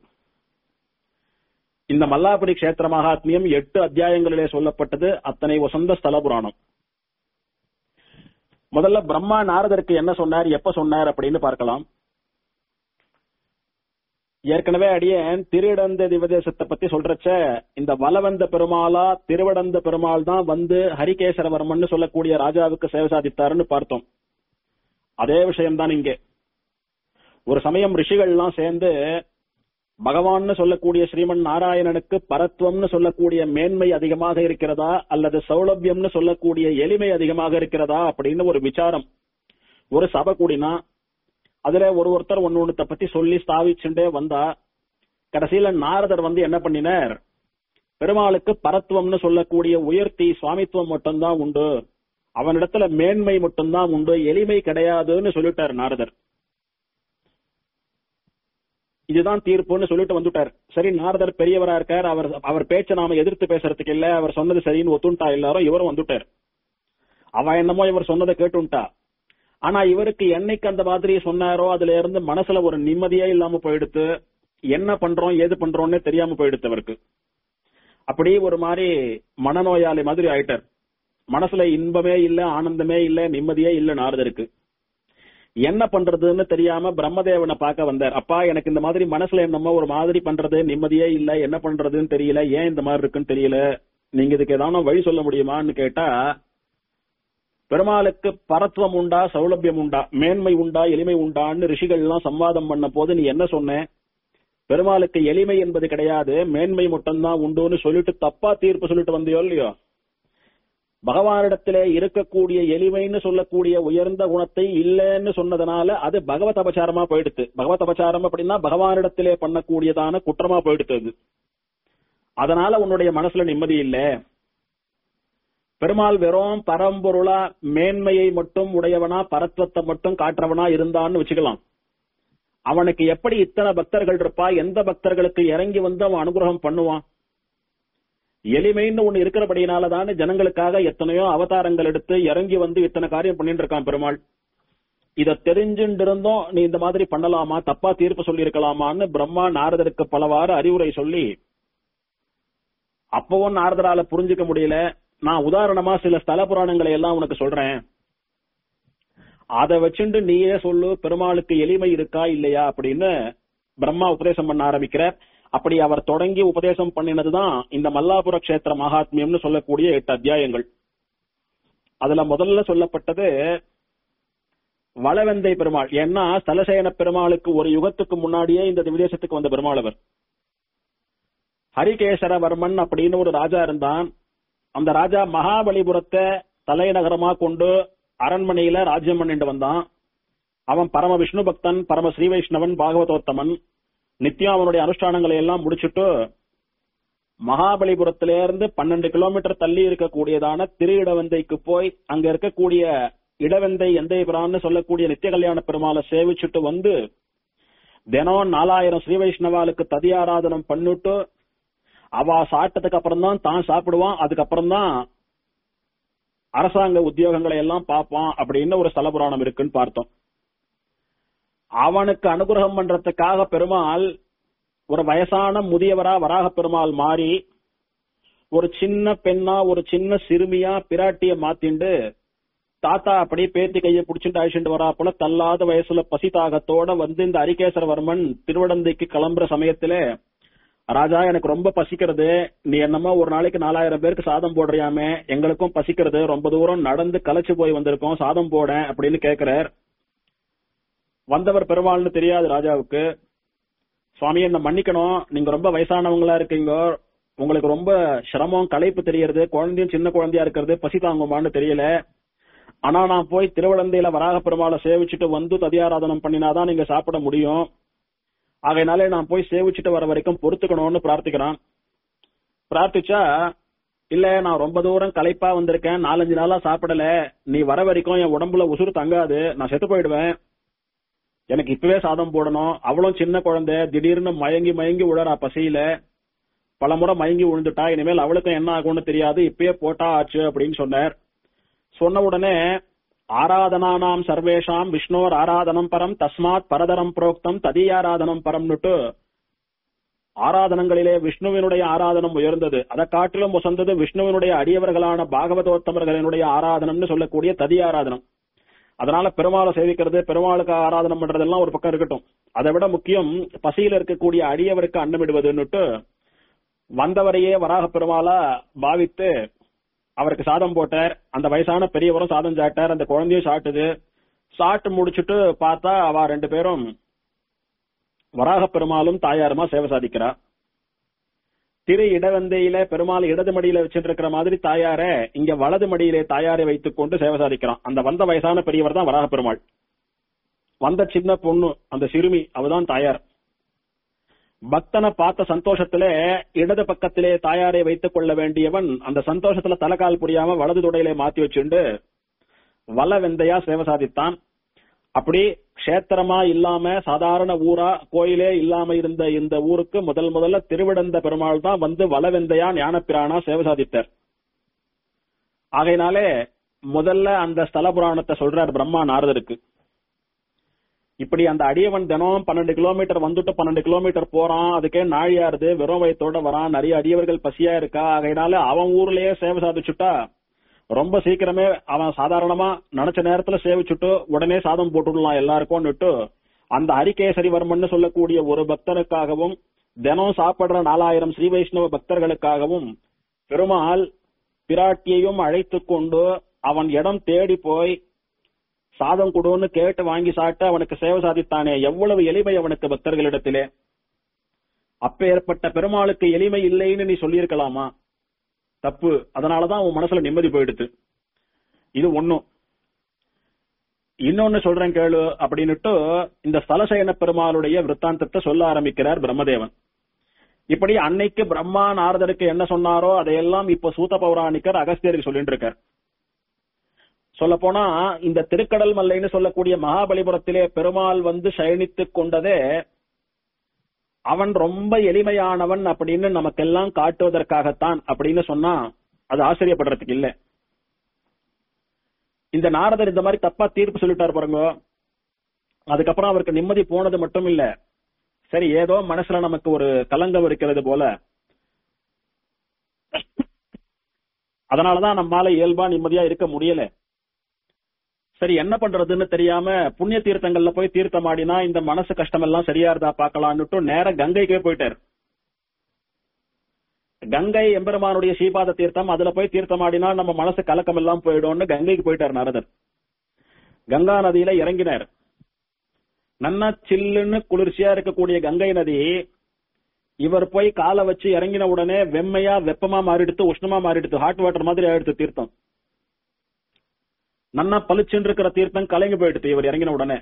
இந்த மல்லாபுரி கஷேத்திர மகாத்மியம் எட்டு அத்தியாயங்களிலே சொல்லப்பட்டது அத்தனை வசந்த ஸ்தல புராணம் முதல்ல பிரம்மா நாரதருக்கு என்ன சொன்னார் எப்ப சொன்னார் அப்படின்னு பார்க்கலாம் ஏற்கனவே அடியேன் திருவிடந்த திவதேசத்தை பத்தி சொல்றச்ச இந்த வலவந்த பெருமாளா திருவிடந்த பெருமாள் தான் வந்து ஹரிகேசரவர்மன் சொல்லக்கூடிய ராஜாவுக்கு சேவை சாதித்தாருன்னு பார்த்தோம் அதே விஷயம்தான் இங்கே ஒரு சமயம் ரிஷிகள்லாம் சேர்ந்து பகவான்னு சொல்லக்கூடிய ஸ்ரீமன் நாராயணனுக்கு பரத்வம்னு சொல்லக்கூடிய மேன்மை அதிகமாக இருக்கிறதா அல்லது சௌலபியம்னு சொல்லக்கூடிய எளிமை அதிகமாக இருக்கிறதா அப்படின்னு ஒரு விசாரம் ஒரு சபை கூடினா அதுல ஒரு ஒருத்தர் ஒன்னு ஒண்ணுத்த பத்தி சொல்லி ஸ்தாபிச்சுட்டே வந்தா கடைசியில நாரதர் வந்து என்ன பண்ணினார் பெருமாளுக்கு பரத்துவம்னு சொல்லக்கூடிய உயர்த்தி சுவாமித்துவம் மட்டும்தான் உண்டு அவனிடத்துல மேன்மை மட்டும்தான் உண்டு எளிமை கிடையாதுன்னு சொல்லிட்டார் நாரதர் இதுதான் தீர்ப்புன்னு சொல்லிட்டு வந்துட்டார் சரி நாரதர் பெரியவரா இருக்கார் அவர் அவர் பேச்ச நாம எதிர்த்து பேசுறதுக்கு இல்ல அவர் சொன்னது சரின்னு ஒத்துண்டா எல்லாரும் இவரும் வந்துட்டார் அவ என்னமோ இவர் சொன்னதை கேட்டுண்டா ஆனா இவருக்கு என்னைக்கு அந்த மாதிரி சொன்னாரோ அதுல இருந்து மனசுல ஒரு நிம்மதியே இல்லாம போயிடுத்து என்ன பண்றோம் ஏது பண்றோம்னே தெரியாம போயிடுத்து அவருக்கு அப்படி ஒரு மாதிரி மனநோயாளி மாதிரி ஆயிட்டார் மனசுல இன்பமே இல்ல ஆனந்தமே இல்ல நிம்மதியே இல்ல நாரதருக்கு என்ன பண்றதுன்னு தெரியாம பிரம்மதேவனை பார்க்க வந்தார் அப்பா எனக்கு இந்த மாதிரி மனசுல என்னமோ ஒரு மாதிரி பண்றது நிம்மதியே இல்ல என்ன பண்றதுன்னு தெரியல ஏன் இந்த மாதிரி இருக்குன்னு தெரியல நீங்க இதுக்கு ஏதாவது வழி சொல்ல முடியுமான்னு கேட்டா பெருமாளுக்கு பரத்துவம் உண்டா சௌலபியம் உண்டா மேன்மை உண்டா எளிமை உண்டான்னு ரிஷிகள் எல்லாம் சம்வாதம் பண்ண போது நீ என்ன சொன்ன பெருமாளுக்கு எளிமை என்பது கிடையாது மேன்மை மட்டும்தான் உண்டுன்னு சொல்லிட்டு தப்பா தீர்ப்பு சொல்லிட்டு வந்தியோ இல்லையோ பகவானிடத்திலே இருக்கக்கூடிய எளிமைன்னு சொல்லக்கூடிய உயர்ந்த குணத்தை இல்லைன்னு சொன்னதுனால அது பகவத் அபச்சாரமா போயிடுத்து பகவத் அபச்சாரம் அப்படின்னா பகவானிடத்திலே பண்ணக்கூடியதான குற்றமா போயிடுத்து அது அதனால உன்னுடைய மனசுல நிம்மதி இல்ல பெருமாள் வெறும் பரம்பொருளா மேன்மையை மட்டும் உடையவனா பரத்வத்தை மட்டும் காட்டுறவனா இருந்தான்னு வச்சுக்கலாம் அவனுக்கு எப்படி இத்தனை பக்தர்கள் இருப்பா எந்த பக்தர்களுக்கு இறங்கி வந்து அவன் அனுகிரகம் பண்ணுவான் எளிமைன்னு ஒண்ணு இருக்கிறபடினால தானே ஜனங்களுக்காக எத்தனையோ அவதாரங்கள் எடுத்து இறங்கி வந்து இத்தனை காரியம் பண்ணிட்டு இருக்கான் பெருமாள் இத தெரிஞ்சுட்டு இருந்தோம் நீ இந்த மாதிரி பண்ணலாமா தப்பா தீர்ப்பு சொல்லி இருக்கலாமான்னு பிரம்மா நாரதருக்கு பலவாறு அறிவுரை சொல்லி அப்பவும் நாரதரால புரிஞ்சுக்க முடியல நான் உதாரணமா சில ஸ்தல புராணங்களை எல்லாம் உனக்கு சொல்றேன் அதை வச்சுண்டு நீயே சொல்லு பெருமாளுக்கு எளிமை இருக்கா இல்லையா அப்படின்னு பிரம்மா உபதேசம் பண்ண ஆரம்பிக்கிறார் அப்படி அவர் தொடங்கி உபதேசம் பண்ணினதுதான் இந்த மல்லாபுர கஷேத்திர மகாத்மியம்னு சொல்லக்கூடிய எட்டு அத்தியாயங்கள் அதுல முதல்ல சொல்லப்பட்டது வளவெந்தை பெருமாள் ஏன்னா ஸ்தலசேன பெருமாளுக்கு ஒரு யுகத்துக்கு முன்னாடியே இந்த விதேசத்துக்கு வந்த பெருமாள் அவர் ஹரிகேசரவர்மன் அப்படின்னு ஒரு ராஜா இருந்தான் அந்த ராஜா மகாபலிபுரத்தை தலைநகரமா கொண்டு அரண்மனையில ராஜ்யம் பண்ணிட்டு வந்தான் அவன் பரம விஷ்ணு பக்தன் பரம ஸ்ரீ வைஷ்ணவன் பாகவதோத்தமன் நித்தியம் அவனுடைய அனுஷ்டானங்களை எல்லாம் முடிச்சுட்டு மகாபலிபுரத்தில இருந்து பன்னெண்டு கிலோமீட்டர் தள்ளி இருக்கக்கூடியதான திரு இடவந்தைக்கு போய் அங்க இருக்கக்கூடிய இடவந்தை எந்தைபுரான்னு சொல்லக்கூடிய நித்திய கல்யாண பெருமாளை சேவிச்சுட்டு வந்து தினம் நாலாயிரம் ஸ்ரீ வைஷ்ணவாளுக்கு ததியாராதனம் பண்ணிட்டு அவ சாப்பிட்டதுக்கு அப்புறம் தான் தான் சாப்பிடுவான் அதுக்கப்புறம் தான் அரசாங்க உத்தியோகங்களை எல்லாம் பார்ப்பான் அப்படின்னு ஒரு ஸ்தல புராணம் இருக்குன்னு பார்த்தோம் அவனுக்கு அனுகிரகம் பண்றதுக்காக பெருமாள் ஒரு வயசான முதியவரா வராக பெருமாள் மாறி ஒரு சின்ன பெண்ணா ஒரு சின்ன சிறுமியா பிராட்டிய மாத்திண்டு தாத்தா அப்படியே பேத்தி கையை புடிச்சுட்டு அழிச்சுட்டு வரா போல தள்ளாத வயசுல பசி தாகத்தோட வந்து இந்த அரிகேசரவர்மன் திருவடந்தைக்கு கிளம்புற சமயத்துல ராஜா எனக்கு ரொம்ப பசிக்கிறது நீ என்னமோ ஒரு நாளைக்கு நாலாயிரம் பேருக்கு சாதம் போடுறியாமே எங்களுக்கும் பசிக்கிறது ரொம்ப தூரம் நடந்து களைச்சு போய் வந்திருக்கோம் சாதம் போட அப்படின்னு கேக்குறார் வந்தவர் பெருமாள்னு தெரியாது ராஜாவுக்கு சுவாமி என்ன மன்னிக்கணும் நீங்க ரொம்ப வயசானவங்களா இருக்கீங்க உங்களுக்கு ரொம்ப சிரமம் களைப்பு தெரியறது குழந்தையும் சின்ன குழந்தையா இருக்கிறது பசி தாங்குமான்னு தெரியல ஆனா நான் போய் திருவளந்தையில வராக பெருமாளை சேவிச்சுட்டு வந்து ததியாராதனம் பண்ணினாதான் நீங்க சாப்பிட முடியும் ஆகையினாலே நான் போய் சேவிச்சுட்டு வர வரைக்கும் பொறுத்துக்கணும்னு பிரார்த்திக்கிறான் பிரார்த்திச்சா இல்ல நான் ரொம்ப தூரம் களைப்பா வந்திருக்கேன் நாலஞ்சு நாளா சாப்பிடல நீ வர வரைக்கும் என் உடம்புல உசுறு தங்காது நான் செத்து போயிடுவேன் எனக்கு இப்பவே சாதம் போடணும் அவளும் சின்ன குழந்தை திடீர்னு மயங்கி மயங்கி உழறா பசியில பலமுறை மயங்கி விழுந்துட்டா இனிமேல் அவளுக்கும் என்ன ஆகும்னு தெரியாது இப்பயே போட்டா ஆச்சு அப்படின்னு சொன்னார் சொன்ன உடனே ஆராதனானாம் சர்வேஷாம் விஷ்ணோர் ஆராதனம் பரம் தஸ்மாத் பரதரம் புரோக்தம் ததியாராதனம் பரம்னுட்டு ஆராதனங்களிலே விஷ்ணுவினுடைய ஆராதனம் உயர்ந்தது அதை காட்டிலும் உசந்தது விஷ்ணுவினுடைய அடியவர்களான பாகவதோத்தமர்களினுடைய ஆராதனம்னு சொல்லக்கூடிய ததி ஆராதனம் அதனால பெருமாளை சேவிக்கிறது பெருமாளுக்கு ஆராதனம் பண்றதெல்லாம் ஒரு பக்கம் இருக்கட்டும் அதை விட முக்கியம் பசியில இருக்கக்கூடிய அடியவருக்கு அன்னமிடுவதுன்னுட்டு வந்தவரையே வராக பெருமாளா பாவித்து அவருக்கு சாதம் போட்டார் அந்த வயசான பெரியவரும் சாதம் சாட்டார் அந்த குழந்தையும் சாட்டுது சாட்டு முடிச்சுட்டு பார்த்தா அவ ரெண்டு பேரும் வராக பெருமாளும் தாயாருமா சேவை சாதிக்கிறா திரு இடவந்தையில பெருமாள் இடது மடியில வச்சுட்டு இருக்கிற மாதிரி தாயார இங்க வலது மடியிலே தாயாரை வைத்துக் கொண்டு சேவை சாதிக்கிறான் அந்த வந்த வயசான பெரியவர் தான் வராக பெருமாள் வந்த சின்ன பொண்ணு அந்த சிறுமி அவதான் தாயார் பக்தனை பார்த்த சந்தோஷத்துல இடது பக்கத்திலே தாயாரை வைத்துக் கொள்ள வேண்டியவன் அந்த சந்தோஷத்துல தலைக்கால் புரியாம வலது துடையிலே மாத்தி வச்சுண்டு வல வெந்தையா சேவை சாதித்தான் அப்படி க்ஷேத்திரமா இல்லாம சாதாரண ஊரா கோயிலே இல்லாம இருந்த இந்த ஊருக்கு முதல் முதல்ல திருவிடந்த பெருமாள் தான் வந்து வலவெந்தையா ஞானப்பிரானா சேவை சாதித்தார் ஆகையினாலே முதல்ல அந்த ஸ்தல புராணத்தை சொல்றார் பிரம்மா நாரதருக்கு இப்படி அந்த அடியவன் தினம் பன்னெண்டு கிலோமீட்டர் வந்துட்டு பன்னெண்டு கிலோமீட்டர் போறான் அதுக்கே நாழியாருது வெறும் வயத்தோட வரான் நிறைய அடியவர்கள் பசியா இருக்கா ஆகையினால அவன் ஊர்லயே சேவை சாதிச்சுட்டா ரொம்ப சீக்கிரமே அவன் சாதாரணமா நினைச்ச நேரத்துல சேவிச்சுட்டு உடனே சாதம் போட்டுடலாம் எல்லாருக்கும்னுட்டு அந்த ஹரிகேசரிவர்மன் சொல்லக்கூடிய ஒரு பக்தனுக்காகவும் தினம் சாப்பிடுற நாலாயிரம் ஸ்ரீ வைஷ்ணவ பக்தர்களுக்காகவும் பெருமாள் பிராட்டியையும் அழைத்துக் கொண்டு அவன் இடம் தேடி போய் சாதம் கொடுன்னு கேட்டு வாங்கி சாப்பிட்டு அவனுக்கு சேவை சாதித்தானே எவ்வளவு எளிமை அவனுக்கு பக்தர்களிடத்திலே அப்ப ஏற்பட்ட பெருமாளுக்கு எளிமை இல்லைன்னு நீ சொல்லியிருக்கலாமா தப்பு அதனாலதான் உன் மனசுல நிம்மதி போயிடுது இது ஒண்ணும் இன்னொன்னு சொல்றேன் கேளு அப்படின்னுட்டு இந்த ஸ்தலசயன பெருமாளுடைய விற்த்தாந்தத்தை சொல்ல ஆரம்பிக்கிறார் பிரம்மதேவன் இப்படி அன்னைக்கு பிரம்மா நாரதருக்கு என்ன சொன்னாரோ அதையெல்லாம் இப்ப சூத பௌராணிக்கர் அகஸ்தியருக்கு சொல்லிட்டு இருக்கார் சொல்ல போனா இந்த திருக்கடல் மல்லைன்னு சொல்லக்கூடிய மகாபலிபுரத்திலே பெருமாள் வந்து சயனித்துக் கொண்டதே அவன் ரொம்ப எளிமையானவன் அப்படின்னு நமக்கெல்லாம் காட்டுவதற்காகத்தான் அப்படின்னு சொன்னா அது ஆச்சரியப்படுறதுக்கு இல்ல இந்த நாரதர் இந்த மாதிரி தப்பா தீர்ப்பு சொல்லிட்டாரு பாருங்க அதுக்கப்புறம் அவருக்கு நிம்மதி போனது மட்டும் இல்ல சரி ஏதோ மனசுல நமக்கு ஒரு கலங்கம் இருக்கிறது போல அதனாலதான் நம்மால இயல்பா நிம்மதியா இருக்க முடியல சரி என்ன பண்றதுன்னு தெரியாம புண்ணிய தீர்த்தங்கள்ல போய் தீர்த்தமாடினா இந்த மனசு கஷ்டம் எல்லாம் சரியா இருந்தா பாக்கலான்னுட்டு நேர கங்கைக்கே போயிட்டார் கங்கை எம்பெருமானுடைய ஸ்ரீபாத தீர்த்தம் அதுல போய் தீர்த்தமாடினா நம்ம மனசு கலக்கம் எல்லாம் போயிடும்னு கங்கைக்கு போயிட்டார் நாரதர் கங்கா நதியில இறங்கினார் நன்னா சில்லுன்னு குளிர்ச்சியா இருக்கக்கூடிய கங்கை நதி இவர் போய் காலை வச்சு இறங்கின உடனே வெம்மையா வெப்பமா மாறிடுத்து உஷ்ணமா மாறிடுத்து ஹாட் வாட்டர் மாதிரி ஆயிடுத்து தீர்த்தம் நன்னா பளிச்சுன்னு இருக்கிற தீர்த்தம் கலங்கி போயிடுது இவர் இறங்கின உடனே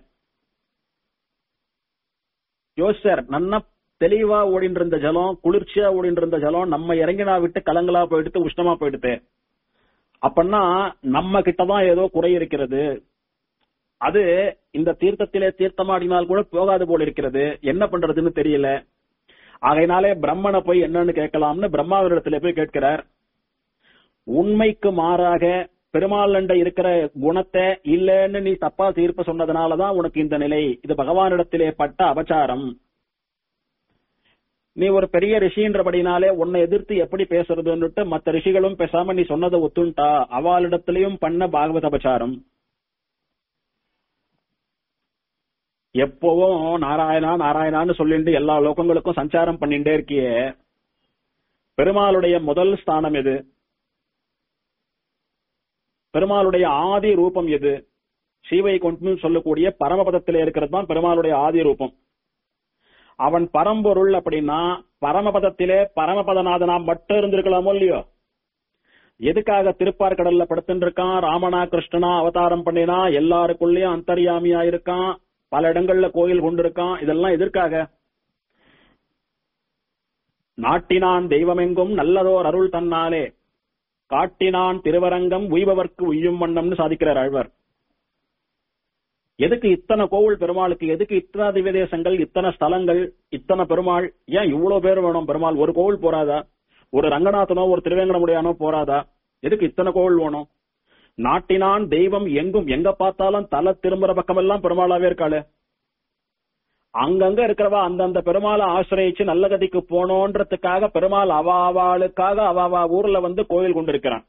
யோசிச்சார் நன்னா தெளிவா ஓடிட்டு இருந்த ஜலம் குளிர்ச்சியா ஓடிட்டு இருந்த ஜலம் நம்ம இறங்கினா விட்டு கலங்களா போயிடுத்து உஷ்ணமா போயிடுது அப்பன்னா நம்ம கிட்டதான் ஏதோ குறை இருக்கிறது அது இந்த தீர்த்தத்திலே தீர்த்தமாடினால் கூட போகாது போல இருக்கிறது என்ன பண்றதுன்னு தெரியல ஆகையினாலே பிரம்மனை போய் என்னன்னு கேட்கலாம்னு பிரம்மாவிடத்துல போய் கேட்கிறார் உண்மைக்கு மாறாக பெருமாள் அண்ட இருக்கிற குணத்தை இல்லைன்னு நீ தப்பா தீர்ப்பு சொன்னதுனாலதான் உனக்கு இந்த நிலை இது பகவானிடத்திலே பட்ட அபச்சாரம் நீ ஒரு பெரிய ரிஷின்றபடினாலே உன்னை எதிர்த்து எப்படி பேசுறதுன்னுட்டு மத்த ரிஷிகளும் பேசாம நீ சொன்னதை ஒத்துண்டா அவளிடத்திலையும் பண்ண பாகவத அபச்சாரம் எப்பவும் நாராயணா நாராயணான்னு சொல்லிட்டு எல்லா லோகங்களுக்கும் சஞ்சாரம் பண்ணிட்டே இருக்கியே பெருமாளுடைய முதல் ஸ்தானம் எது பெருமாளுடைய ஆதி ரூபம் எது சீவை கொண்டு சொல்லக்கூடிய பரமபதத்திலே இருக்கிறது தான் பெருமாளுடைய ஆதி ரூபம் அவன் பரம்பொருள் அப்படின்னா பரமபதத்திலே பரமபதநாதனா மட்டும் இருந்திருக்கலாமோ இல்லையோ எதுக்காக திருப்பார்கடல்ல படுத்துட்டு இருக்கான் ராமனா கிருஷ்ணனா அவதாரம் பண்ணினா எல்லாருக்குள்ளேயும் அந்தர்யாமியா இருக்கான் பல இடங்கள்ல கோயில் கொண்டிருக்கான் இதெல்லாம் எதற்காக நாட்டினான் தெய்வமெங்கும் நல்லதோர் அருள் தன்னாலே காட்டினான் திருவரங்கம் உய்பவர்க்கு உய்யும் வண்ணம்னு சாதிக்கிறார் ஆழ்வார் எதுக்கு இத்தனை கோவில் பெருமாளுக்கு எதுக்கு இத்தனை திவ்யதேசங்கள் இத்தனை ஸ்தலங்கள் இத்தனை பெருமாள் ஏன் இவ்வளவு பேர் வேணும் பெருமாள் ஒரு கோவில் போறாதா ஒரு ரங்கநாதனோ ஒரு திருவேங்கடமுடியானோ போறாதா எதுக்கு இத்தனை கோவில் வேணும் நாட்டினான் தெய்வம் எங்கும் எங்க பார்த்தாலும் தலை திரும்புற பக்கமெல்லாம் பெருமாளாவே இருக்காளு அங்கங்க இருக்கிறவா அந்தந்த பெருமாளை ஆசிரியச்சு நல்ல கதிக்கு போனோன்றதுக்காக பெருமாள் அவாவாளுக்காக அவாவா ஊர்ல வந்து கோயில் கொண்டிருக்கிறான்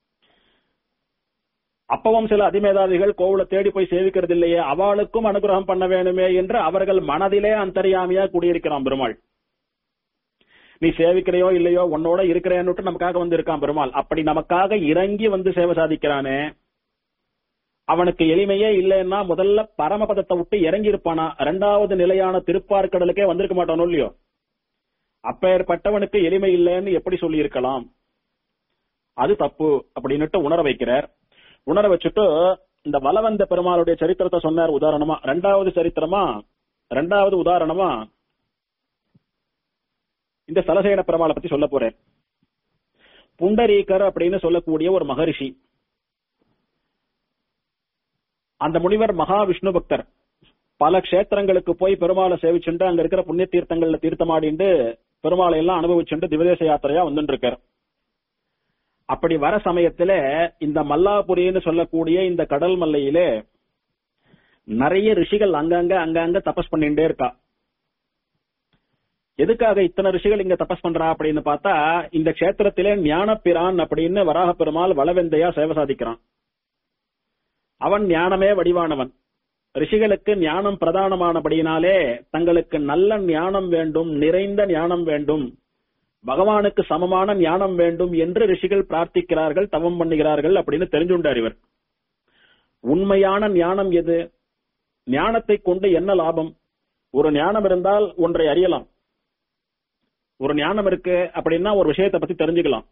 அப்பவும் சில அதிமேதாதிகள் கோவில தேடி போய் சேவிக்கிறது இல்லையே அவளுக்கும் அனுகிரகம் பண்ண வேணுமே என்று அவர்கள் மனதிலே அந்தரியாமையா குடியிருக்கிறான் பெருமாள் நீ சேவிக்கிறையோ இல்லையோ உன்னோட இருக்கிறேன்னு நமக்காக வந்து இருக்கான் பெருமாள் அப்படி நமக்காக இறங்கி வந்து சேவை சாதிக்கிறானே அவனுக்கு எளிமையே இல்லைன்னா முதல்ல பரமபதத்தை விட்டு இறங்கி இருப்பானா இரண்டாவது நிலையான திருப்பார்கடலுக்கே வந்திருக்க மாட்டானோ இல்லையோ அப்பேற்பட்டவனுக்கு எளிமை இல்லைன்னு எப்படி சொல்லி இருக்கலாம் அது தப்பு அப்படின்னுட்டு உணர வைக்கிறார் உணர வச்சுட்டு இந்த வலவந்த பெருமாளுடைய சரித்திரத்தை சொன்னார் உதாரணமா ரெண்டாவது சரித்திரமா ரெண்டாவது உதாரணமா இந்த சலசேன பெருமாளை பத்தி சொல்ல போறேன் புண்டரீகர் அப்படின்னு சொல்லக்கூடிய ஒரு மகரிஷி அந்த முனிவர் மகா விஷ்ணு பக்தர் பல க்ஷேத்திரங்களுக்கு போய் பெருமாளை சேவிச்சுண்டு அங்க இருக்கிற புண்ணிய தீர்த்தங்கள்ல தீர்த்தமாடிண்டு பெருமாளை எல்லாம் அனுபவிச்சுண்டு திவதேச யாத்திரையா வந்துட்டு இருக்கார் அப்படி வர சமயத்துல இந்த மல்லாபுரின்னு சொல்லக்கூடிய இந்த கடல் மல்லையிலே நிறைய ரிஷிகள் அங்கங்க அங்கங்க தபஸ் பண்ணிட்டே இருக்கா எதுக்காக இத்தனை ரிஷிகள் இங்க தபஸ் பண்றா அப்படின்னு பார்த்தா இந்த கஷேத்திரத்திலே ஞானப்பிரான் அப்படின்னு வராக பெருமாள் வளவெந்தையா சேவை சாதிக்கிறான் அவன் ஞானமே வடிவானவன் ரிஷிகளுக்கு ஞானம் பிரதானமானபடியினாலே தங்களுக்கு நல்ல ஞானம் வேண்டும் நிறைந்த ஞானம் வேண்டும் பகவானுக்கு சமமான ஞானம் வேண்டும் என்று ரிஷிகள் பிரார்த்திக்கிறார்கள் தவம் பண்ணுகிறார்கள் அப்படின்னு தெரிஞ்சுண்டார் இவர் உண்மையான ஞானம் எது ஞானத்தை கொண்டு என்ன லாபம் ஒரு ஞானம் இருந்தால் ஒன்றை அறியலாம் ஒரு ஞானம் இருக்கு அப்படின்னா ஒரு விஷயத்தை பத்தி தெரிஞ்சுக்கலாம்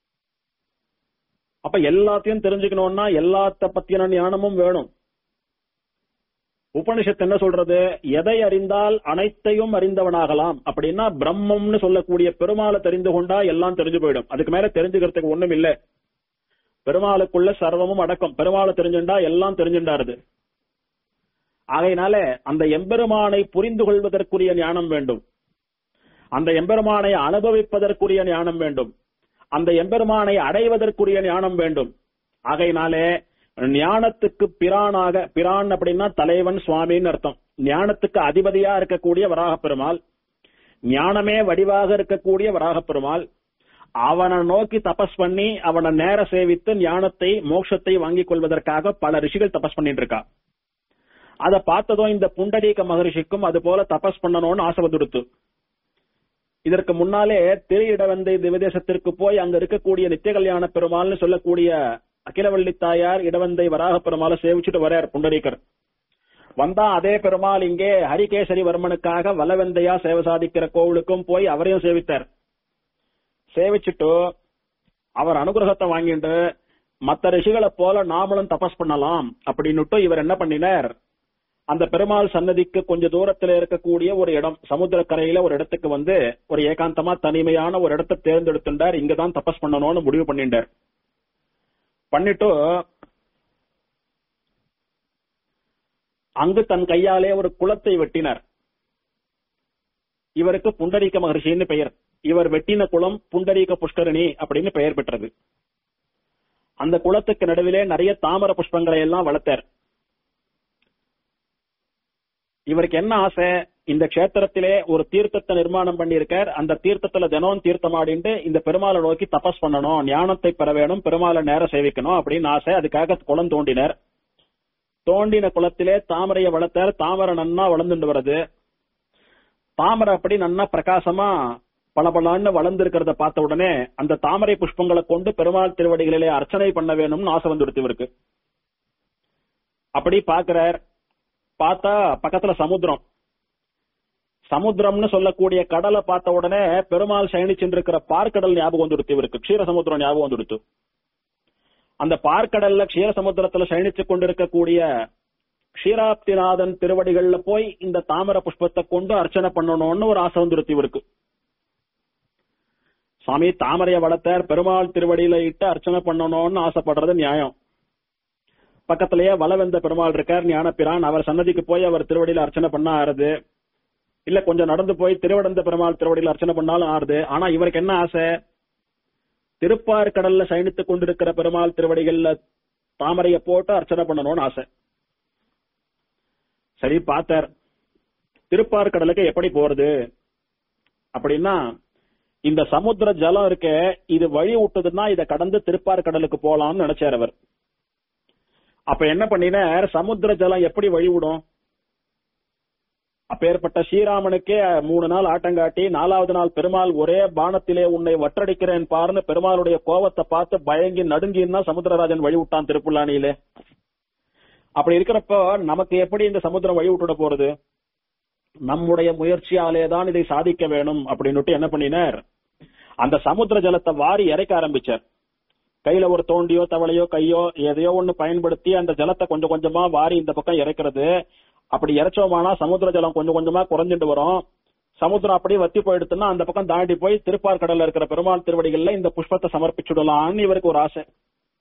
அப்ப எல்லாத்தையும் தெரிஞ்சுக்கணும்னா எல்லாத்த பத்தியான ஞானமும் வேணும் உபனிஷத்து என்ன சொல்றது எதை அறிந்தால் அனைத்தையும் அறிந்தவனாகலாம் அப்படின்னா பிரம்மம்னு சொல்லக்கூடிய பெருமாளை தெரிந்து கொண்டா எல்லாம் தெரிஞ்சு போயிடும் அதுக்கு மேல தெரிஞ்சுக்கிறதுக்கு ஒண்ணும் இல்ல பெருமாளுக்குள்ள சர்வமும் அடக்கம் பெருமாளை தெரிஞ்சுண்டா எல்லாம் தெரிஞ்சுண்டாருது ஆகையினால அந்த எம்பெருமானை புரிந்து கொள்வதற்குரிய ஞானம் வேண்டும் அந்த எம்பெருமானை அனுபவிப்பதற்குரிய ஞானம் வேண்டும் அந்த எம்பெருமானை அடைவதற்குரிய ஞானம் வேண்டும் ஆகையினாலே ஞானத்துக்கு பிரானாக பிரான் அப்படின்னா தலைவன் சுவாமின்னு அர்த்தம் ஞானத்துக்கு அதிபதியா இருக்கக்கூடிய வராக பெருமாள் ஞானமே வடிவாக இருக்கக்கூடிய வராக பெருமாள் அவனை நோக்கி தபஸ் பண்ணி அவனை நேர சேவித்து ஞானத்தை மோட்சத்தை வாங்கிக் கொள்வதற்காக பல ரிஷிகள் தபஸ் பண்ணிட்டு இருக்கா அதை பார்த்ததும் இந்த புண்டரீக மகரிஷிக்கும் அது போல தபஸ் பண்ணணும்னு ஆசை வந்துடுத்து இதற்கு முன்னாலே திரு இடவந்தை திவதேசத்திற்கு போய் அங்க இருக்கக்கூடிய நித்திய கல்யாண பெருமாள்னு சொல்லக்கூடிய அகிலவள்ளி தாயார் இடவந்தை வராக பெருமாளை சேவிச்சுட்டு வரார் புண்டரீகர் வந்தா அதே பெருமாள் இங்கே ஹரிகேசரி வர்மனுக்காக வலவெந்தையா சேவை சாதிக்கிற கோவிலுக்கும் போய் அவரையும் சேவித்தார் சேவிச்சுட்டு அவர் அனுகிரகத்தை வாங்கிட்டு மத்த ரிஷிகளை போல நாமளும் தபஸ் பண்ணலாம் அப்படின்னுட்டு இவர் என்ன பண்ணினார் அந்த பெருமாள் சன்னதிக்கு கொஞ்ச தூரத்துல இருக்கக்கூடிய ஒரு இடம் சமுத்திர கரையில ஒரு இடத்துக்கு வந்து ஒரு ஏகாந்தமா தனிமையான ஒரு இடத்தை தேர்ந்தெடுத்துட்டார் இங்கதான் தபஸ் பண்ணணும்னு முடிவு பண்ணிட்டார் பண்ணிட்டு அங்கு தன் கையாலே ஒரு குளத்தை வெட்டினார் இவருக்கு புண்டரீக மகர்ஷின்னு பெயர் இவர் வெட்டின குளம் புண்டரீக புஷ்கரணி அப்படின்னு பெயர் பெற்றது அந்த குளத்துக்கு நடுவிலே நிறைய தாமர புஷ்பங்களை எல்லாம் வளர்த்தார் இவருக்கு என்ன ஆசை இந்த க்ஷேத்திரத்திலே ஒரு தீர்த்தத்தை நிர்மாணம் பண்ணியிருக்கார் அந்த தீர்த்தத்துல தினம் தீர்த்தம் ஆடிண்டு இந்த பெருமாளை நோக்கி தபஸ் பண்ணணும் ஞானத்தை பெற வேணும் பெருமாளை நேர சேவிக்கணும் அப்படின்னு ஆசை அதுக்காக குளம் தோண்டினர் தோண்டின குளத்திலே தாமரையை வளர்த்தார் தாமரை நன்னா வளர்ந்துட்டு வருது தாமரை அப்படி நன்னா பிரகாசமா பளபளன்னு வளர்ந்திருக்கிறத பார்த்த உடனே அந்த தாமரை புஷ்பங்களை கொண்டு பெருமாள் திருவடிகளிலே அர்ச்சனை பண்ண வேணும்னு ஆசை வந்துடுத்து இவருக்கு அப்படி பாக்குறார் பார்த்தா பக்கத்துல சமுத்திரம் சமுத்திரம்னு சொல்லக்கூடிய கடலை பார்த்த உடனே பெருமாள் சயனிச்சுருக்கிற பார்க்கடல் ஞாபகம் வந்துடுத்து இவருக்கு க்ஷீர சமுத்திரம் ஞாபகம் வந்துடுத்து அந்த பார்க்கடல்ல க்ஷீர சமுத்திரத்துல சயனிச்சு கொண்டிருக்கக்கூடிய க்ஷீராப்திநாதன் திருவடிகள்ல போய் இந்த தாமர புஷ்பத்தை கொண்டு அர்ச்சனை பண்ணணும்னு ஒரு ஆசை வந்துடுத்து இவருக்கு சுவாமி தாமரைய வளர்த்தார் பெருமாள் திருவடியில இட்டு அர்ச்சனை பண்ணணும்னு ஆசைப்படுறது நியாயம் பக்கத்திலேயே வளவெந்த பெருமாள் இருக்கார் ஞானப்பிரான் அவர் சன்னதிக்கு போய் அவர் திருவடியில அர்ச்சனை பண்ண ஆறுது இல்ல கொஞ்சம் நடந்து போய் திருவடந்த பெருமாள் திருவடியில அர்ச்சனை பண்ணாலும் ஆறுது ஆனா இவருக்கு என்ன ஆசை திருப்பார் கடல்ல சயனித்துக் கொண்டிருக்கிற பெருமாள் திருவடிகள்ல தாமரைய போட்டு அர்ச்சனை பண்ணணும்னு ஆசை சரி பார்த்தார் திருப்பார் கடலுக்கு எப்படி போறது அப்படின்னா இந்த சமுத்திர ஜலம் இருக்க இது வழி விட்டதுன்னா இதை கடந்து திருப்பார் கடலுக்கு போலாம்னு நினைச்சார் அவர் அப்ப என்ன பண்ணினார் சமுத்திர ஜலம் எப்படி வழி விடும் அப்பேற்பட்ட ஸ்ரீராமனுக்கே மூணு நாள் ஆட்டங்காட்டி நாலாவது நாள் பெருமாள் ஒரே பானத்திலே உன்னை வற்றடிக்கிறேன் பாருன்னு பெருமாளுடைய கோவத்தை பார்த்து பயங்கி நடுங்கின்னா சமுத்திரராஜன் வழி விட்டான் திருப்புல்லானியிலே அப்படி இருக்கிறப்போ நமக்கு எப்படி இந்த சமுத்திரம் வழி விட்டுட போறது நம்முடைய முயற்சியாலே தான் இதை சாதிக்க வேணும் அப்படின்னுட்டு என்ன பண்ணினார் அந்த சமுத்திர ஜலத்தை வாரி இறைக்க ஆரம்பிச்சார் கையில ஒரு தோண்டியோ தவளையோ கையோ எதையோ ஒண்ணு பயன்படுத்தி அந்த ஜலத்தை கொஞ்சம் கொஞ்சமா வாரி இந்த பக்கம் இறைக்கிறது அப்படி இறைச்சோமானா சமுத்திர ஜலம் கொஞ்சம் கொஞ்சமா குறைஞ்சிட்டு வரும் சமுத்திரம் அப்படியே வத்தி போயிடுத்துன்னா அந்த பக்கம் தாண்டி போய் திருப்பார் கடல்ல இருக்கிற பெருமாள் திருவடிகள்ல இந்த புஷ்பத்தை சமர்ப்பிச்சுடலாம்னு இவருக்கு ஒரு ஆசை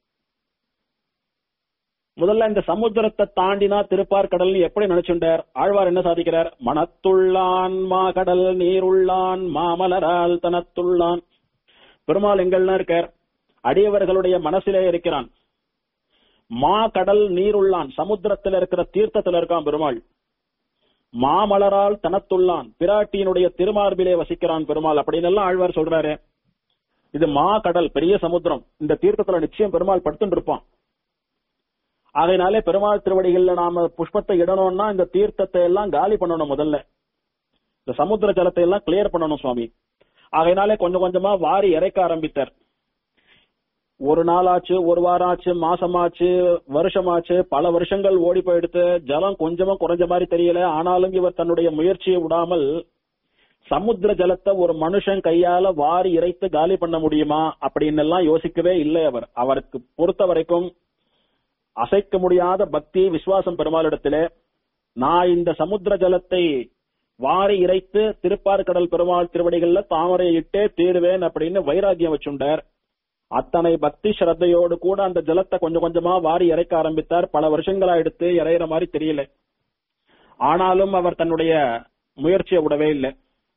முதல்ல இந்த சமுத்திரத்தை தாண்டினா திருப்பார் கடல் எப்படி நினைச்சுட்டார் ஆழ்வார் என்ன சாதிக்கிறார் மனத்துள்ளான் மா கடல் நீருள்ளான் மாமலரால் தனத்துள்ளான் பெருமாள் எங்கள்னா இருக்கார் அடியவர்களுடைய மனசிலே இருக்கிறான் மா கடல் நீருள்ளான் சமுத்திரத்தில் இருக்கிற தீர்த்தத்தில் இருக்கான் பெருமாள் மாமலரால் தனத்துள்ளான் பிராட்டியினுடைய திருமார்பிலே வசிக்கிறான் பெருமாள் அப்படின்னு எல்லாம் ஆழ்வார் சொல்றாரு இது மா கடல் பெரிய சமுத்திரம் இந்த தீர்த்தத்துல நிச்சயம் பெருமாள் படுத்துட்டு இருப்பான் ஆகையினாலே பெருமாள் திருவடிகள்ல நாம புஷ்பத்தை இடணும்னா இந்த தீர்த்தத்தை எல்லாம் காலி பண்ணணும் முதல்ல இந்த சமுத்திர ஜலத்தை எல்லாம் கிளியர் பண்ணணும் சுவாமி ஆகையினாலே கொஞ்சம் கொஞ்சமா வாரி இறைக்க ஆரம்பித்தார் ஒரு நாள் ஆச்சு ஒரு வாரம் ஆச்சு மாசமாச்சு வருஷமாச்சு பல வருஷங்கள் ஓடி போயிடுத்து ஜலம் கொஞ்சமா குறைஞ்ச மாதிரி தெரியல ஆனாலும் இவர் தன்னுடைய முயற்சியை விடாமல் சமுத்திர ஜலத்தை ஒரு மனுஷன் கையால வாரி இறைத்து காலி பண்ண முடியுமா அப்படின்னு எல்லாம் யோசிக்கவே இல்லை அவர் அவருக்கு பொறுத்த வரைக்கும் அசைக்க முடியாத பக்தி விசுவாசம் பெருமாளிடத்திலே நான் இந்த சமுத்திர ஜலத்தை வாரி இறைத்து திருப்பார்கடல் பெருமாள் திருவடிகள்ல தாமரை இட்டே தீருவேன் அப்படின்னு வைராகியம் வச்சுண்டார் அத்தனை பக்தி ஸ்ரத்தையோடு கூட அந்த ஜலத்தை கொஞ்சம் கொஞ்சமா வாரி இறைக்க ஆரம்பித்தார் பல வருஷங்களா எடுத்து இறையிற மாதிரி தெரியல ஆனாலும் அவர் தன்னுடைய முயற்சியை விடவே இல்லை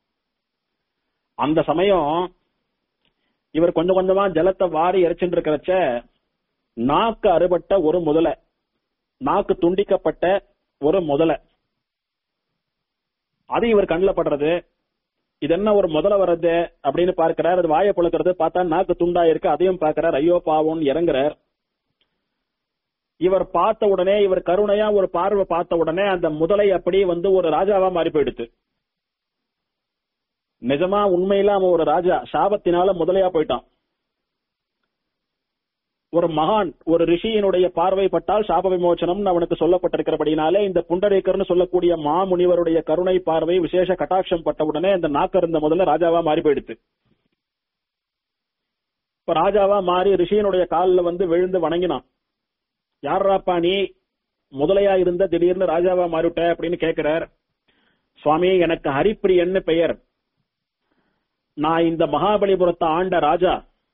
அந்த சமயம் இவர் கொஞ்சம் கொஞ்சமா ஜலத்தை வாரி இறைச்சுட்டு இருக்கிறச்ச நாக்கு அறுபட்ட ஒரு முதலை நாக்கு துண்டிக்கப்பட்ட ஒரு முதலை அது இவர் கண்ணில் படுறது இது என்ன ஒரு முதல வர்றது அப்படின்னு பார்க்கிறார் அது வாயை புழக்கிறது பார்த்தா நாக்கு துண்டா இருக்கு அதையும் பார்க்கிறார் ஐயோ பாவம் இறங்குறார் இவர் பார்த்த உடனே இவர் கருணையா ஒரு பார்வை பார்த்த உடனே அந்த முதலை அப்படி வந்து ஒரு ராஜாவா மாறி போயிடுது நிஜமா உண்மையில அவன் ஒரு ராஜா சாபத்தினால முதலையா போயிட்டான் ஒரு மகான் ஒரு ரிஷியினுடைய பார்வை பட்டால் சாப விமோச்சனம் அவனுக்கு சொல்லப்பட்டிருக்கிறபடினாலே இந்த புண்டரீக்கர்னு சொல்லக்கூடிய மாமுனிவருடைய கருணை பார்வை விசேஷ கட்டாட்சம் பட்ட உடனே இந்த நாக்கருந்த முதல்ல ராஜாவா மாறி போயிடுது இப்ப ராஜாவா மாறி ரிஷியினுடைய காலில் வந்து விழுந்து வணங்கினான் யாராப்பா நீ முதலையா இருந்த திடீர்னு ராஜாவா மாறிவிட்ட அப்படின்னு கேட்கிறார் சுவாமி எனக்கு ஹரிப்பிரியன்னு பெயர் நான் இந்த மகாபலிபுரத்தை ஆண்ட ராஜா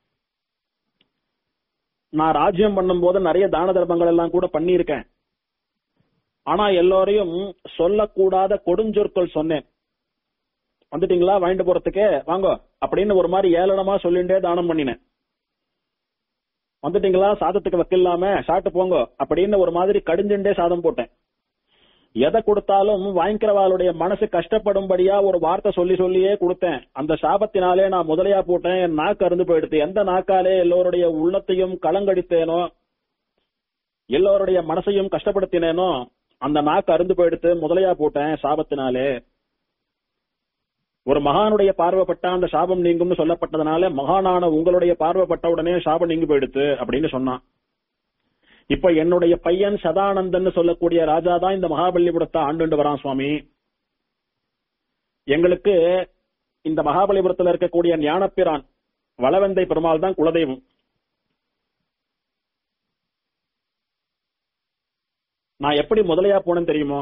நான் ராஜ்யம் பண்ணும்போது நிறைய தான தர்மங்கள் எல்லாம் கூட பண்ணியிருக்கேன் ஆனா எல்லோரையும் சொல்லக்கூடாத கொடுஞ்சொற்கள் சொன்னேன் வந்துட்டீங்களா வாங்கிட்டு போறதுக்கு வாங்கோ அப்படின்னு ஒரு மாதிரி ஏளனமா சொல்லிண்டே தானம் பண்ணினேன் வந்துட்டீங்களா சாதத்துக்கு வைக்கலாம சாப்பிட்டு போங்க அப்படின்னு ஒரு மாதிரி கடிஞ்சுண்டே சாதம் போட்டேன் எதை கொடுத்தாலும் வாங்கிக்கிறவாளுடைய மனசு கஷ்டப்படும்படியா ஒரு வார்த்தை சொல்லி சொல்லியே கொடுத்தேன் அந்த சாபத்தினாலே நான் முதலையா போட்டேன் என் நாக்கு அருந்து போயிடுது எந்த நாக்காலே எல்லோருடைய உள்ளத்தையும் களங்கடித்தேனோ எல்லோருடைய மனசையும் கஷ்டப்படுத்தினேனோ அந்த நாக்கு அருந்து போயிடுத்து முதலையா போட்டேன் சாபத்தினாலே ஒரு மகானுடைய பார்வைப்பட்டா அந்த சாபம் நீங்கும்னு சொல்லப்பட்டதுனால மகானான உங்களுடைய பார்வைப்பட்ட உடனே சாபம் நீங்கி போயிடுத்து அப்படின்னு சொன்னான் இப்ப என்னுடைய பையன் சதானந்தன் சொல்லக்கூடிய ராஜா தான் இந்த மகாபலிபுரத்தை ஆண்டுண்டு வரான் சுவாமி எங்களுக்கு இந்த மகாபலிபுரத்துல இருக்கக்கூடிய ஞானப்பிரான் வளவந்தை பெருமாள் தான் குலதெய்வம் நான் எப்படி முதலையா போனேன்னு தெரியுமோ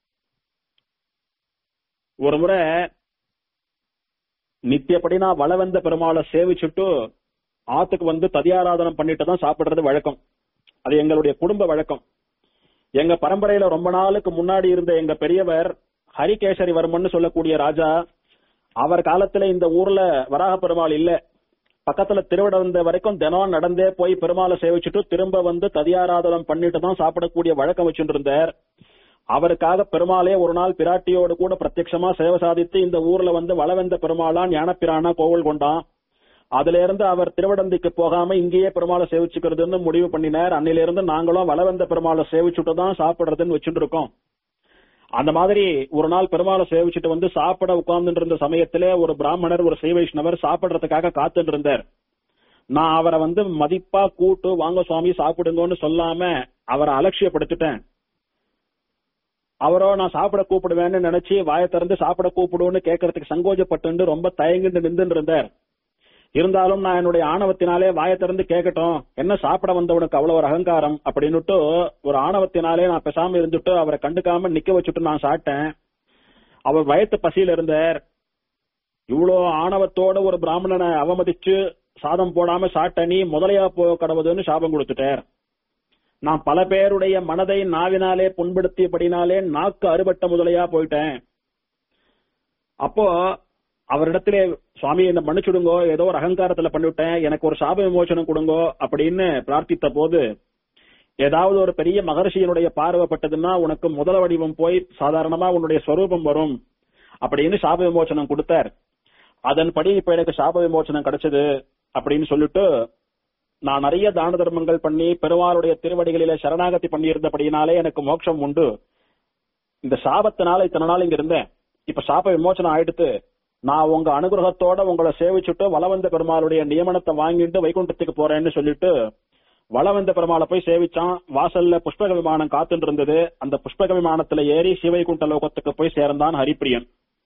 ஒரு முறை நித்தியப்படி நான் வளவந்த பெருமாளை சேவிச்சுட்டு ஆத்துக்கு வந்து ததியாராதனம் பண்ணிட்டு தான் சாப்பிடுறது வழக்கம் அது எங்களுடைய குடும்ப வழக்கம் எங்க பரம்பரையில ரொம்ப நாளுக்கு முன்னாடி இருந்த எங்க பெரியவர் ஹரிகேசரி வர்மன் சொல்லக்கூடிய ராஜா அவர் காலத்துல இந்த ஊர்ல வராக பெருமாள் இல்ல பக்கத்துல திருவிடந்த வரைக்கும் தினம் நடந்தே போய் பெருமாளை சேவிச்சுட்டு திரும்ப வந்து ததியாராதனம் பண்ணிட்டு தான் சாப்பிடக்கூடிய வழக்கம் வச்சுட்டு இருந்தார் அவருக்காக பெருமாளே ஒரு நாள் பிராட்டியோடு கூட பிரத்யட்சமா சேவை சாதித்து இந்த ஊர்ல வந்து வளவந்த பெருமாளா ஞானப்பிரானா கோவில் கொண்டான் அதுல இருந்து அவர் திருவடந்திக்கு போகாம இங்கேயே பெருமாளை சேவிச்சுக்கிறதுன்னு முடிவு பண்ணினார் அன்னில இருந்து நாங்களும் வளவந்த பெருமாளை சேவிச்சுட்டு தான் சாப்பிடுறதுன்னு வச்சுட்டு இருக்கோம் அந்த மாதிரி ஒரு நாள் பெருமாளை சேவிச்சுட்டு வந்து சாப்பிட உட்கார்ந்துட்டு இருந்த சமயத்திலே ஒரு பிராமணர் ஒரு ஸ்ரீ வைஷ்ணவர் சாப்பிடுறதுக்காக காத்துட்டு இருந்தார் நான் அவரை வந்து மதிப்பா கூட்டு வாங்க சுவாமி சாப்பிடுங்கன்னு சொல்லாம அவரை அலட்சியப்படுத்திட்டேன் அவரோ நான் சாப்பிட கூப்பிடுவேன்னு நினைச்சு வாயை திறந்து சாப்பிட கூப்பிடுவோன்னு கேட்கறதுக்கு சங்கோஜப்பட்டு ரொம்ப தயங்கிட்டு நின்று இருந்தார் இருந்தாலும் நான் என்னுடைய ஆணவத்தினாலே வாயை திறந்து கேட்கட்டும் என்ன சாப்பிட வந்தவனுக்கு அவ்வளவு ஒரு அகங்காரம் அப்படின்னுட்டு ஒரு ஆணவத்தினாலே நான் பேசாம இருந்துட்டு அவரை கண்டுக்காம நிக்க வச்சுட்டு நான் சாப்பிட்டேன் அவர் வயத்து பசியில இருந்தார் இவ்வளோ ஆணவத்தோட ஒரு பிராமணனை அவமதிச்சு சாதம் போடாம சாப்பிட்ட நீ முதலையா போ கடவுதுன்னு சாபம் கொடுத்துட்டார் நான் பல பேருடைய மனதை நாவினாலே புண்படுத்தியபடினாலே நாக்கு அறுபட்ட முதலையா போயிட்டேன் அப்போ அவரிடத்திலே சுவாமி என்ன மன்னிச்சுடுங்கோ ஏதோ ஒரு அகங்காரத்துல பண்ணிவிட்டேன் எனக்கு ஒரு சாப விமோசனம் கொடுங்கோ அப்படின்னு பிரார்த்தித்த போது ஏதாவது ஒரு பெரிய மகர்ஷியினுடைய பார்வைப்பட்டதுன்னா உனக்கு முதல வடிவம் போய் சாதாரணமா உன்னுடைய ஸ்வரூபம் வரும் அப்படின்னு சாப விமோசனம் கொடுத்தார் அதன்படி இப்ப எனக்கு சாப விமோசனம் கிடைச்சது அப்படின்னு சொல்லிட்டு நான் நிறைய தான தர்மங்கள் பண்ணி பெருமாளுடைய திருவடிகளில சரணாகதி பண்ணியிருந்தபடியினாலே எனக்கு மோட்சம் உண்டு இந்த சாபத்தினால இத்தனை நாள் இங்க இருந்தேன் இப்ப சாப விமோசனம் ஆயிடுத்து நான் உங்க அனுகிரகத்தோட உங்களை சேவிச்சுட்டு வளவந்த பெருமாளுடைய நியமனத்தை வாங்கிட்டு வைகுண்டத்துக்கு போறேன்னு சொல்லிட்டு வளவந்த பெருமாளை போய் சேவிச்சான் வாசல்ல புஷ்பக விமானம் காத்துட்டு இருந்தது அந்த புஷ்பக விமானத்துல ஏறி சிவைகுண்ட லோகத்துக்கு போய் சேர்ந்தான் ஹரிப்பிரியன்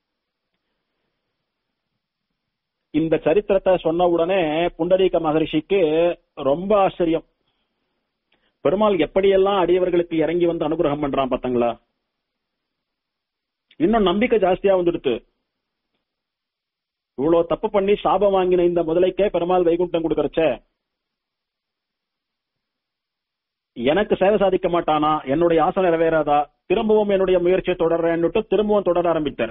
இந்த சரித்திரத்தை சொன்ன உடனே புண்டரீக மகரிஷிக்கு ரொம்ப ஆச்சரியம் பெருமாள் எப்படியெல்லாம் அடியவர்களுக்கு இறங்கி வந்து அனுகிரகம் பண்றான் பாத்தங்களா இன்னும் நம்பிக்கை ஜாஸ்தியா வந்துடுத்து இவ்வளவு தப்பு பண்ணி சாபம் வாங்கின இந்த முதலைக்கே பெருமாள் வைகுண்டம் கொடுக்கறச்ச எனக்கு சேவை சாதிக்க மாட்டானா என்னுடைய ஆசை நிறைவேறாதா திரும்பவும் என்னுடைய முயற்சியை தொடர்றேன்னுட்டு திரும்பவும் தொடர ஆரம்பித்தார்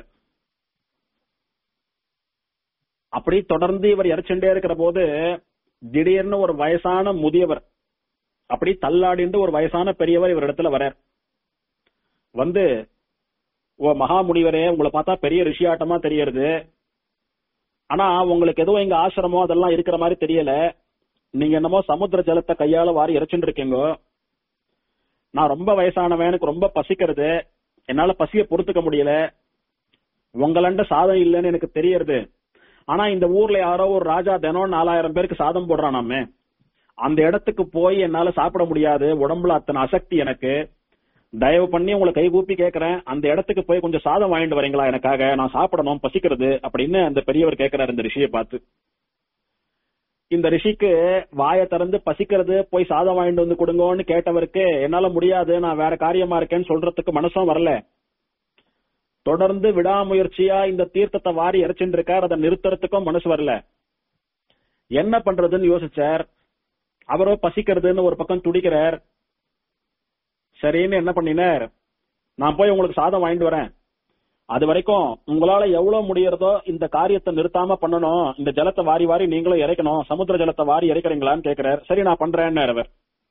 அப்படி தொடர்ந்து இவர் இறைச்சுட்டே இருக்கிற போது திடீர்னு ஒரு வயசான முதியவர் அப்படி தள்ளாடிண்டு ஒரு வயசான பெரியவர் இவர் இடத்துல வரார் வந்து ஓ மகாமுனிவரே உங்களை பார்த்தா பெரிய ரிஷியாட்டமா தெரியறது ஆனா உங்களுக்கு எதுவும் எங்க ஆசிரமம் அதெல்லாம் இருக்கிற மாதிரி தெரியல நீங்க என்னமோ சமுத்திர ஜலத்தை கையால வாரி இறைச்சுட்டு இருக்கீங்க நான் ரொம்ப வயசானவன் எனக்கு ரொம்ப பசிக்கிறது என்னால பசிய பொறுத்துக்க முடியல உங்களண்ட சாதம் இல்லைன்னு எனக்கு தெரியறது ஆனா இந்த ஊர்ல யாரோ ஒரு ராஜா தினம் நாலாயிரம் பேருக்கு சாதம் போடுறானாமே அந்த இடத்துக்கு போய் என்னால சாப்பிட முடியாது உடம்புல அத்தனை அசக்தி எனக்கு தயவு பண்ணி உங்களை கை கூப்பி கேக்குறேன் அந்த இடத்துக்கு போய் கொஞ்சம் சாதம் வாங்கிட்டு வரீங்களா எனக்காக நான் சாப்பிடணும் பசிக்கிறது அப்படின்னு அந்த பெரியவர் கேட்கிறாரு இந்த ரிஷியை பார்த்து இந்த ரிஷிக்கு வாயை திறந்து பசிக்கிறது போய் சாதம் வாங்கிட்டு வந்து கொடுங்கன்னு கேட்டவருக்கு என்னால முடியாது நான் வேற காரியமா இருக்கேன்னு சொல்றதுக்கு மனசும் வரல தொடர்ந்து விடாமுயற்சியா இந்த தீர்த்தத்தை வாரி இறைச்சுட்டு இருக்கார் அதை நிறுத்துறதுக்கும் மனசு வரல என்ன பண்றதுன்னு யோசிச்சார் அவரோ பசிக்கிறதுன்னு ஒரு பக்கம் துடிக்கிறார் சரின்னு என்ன பண்ணினார் நான் போய் உங்களுக்கு சாதம் வாங்கிட்டு வரேன் அது வரைக்கும் உங்களால எவ்வளவு முடியறதோ இந்த காரியத்தை நிறுத்தாம பண்ணணும் இந்த ஜலத்தை வாரி வாரி நீங்களும் இறைக்கணும் சமுத்திர ஜலத்தை வாரி இறைக்கிறீங்களான்னு கேக்குறாரு சரி நான் பண்றேன்னு அவர்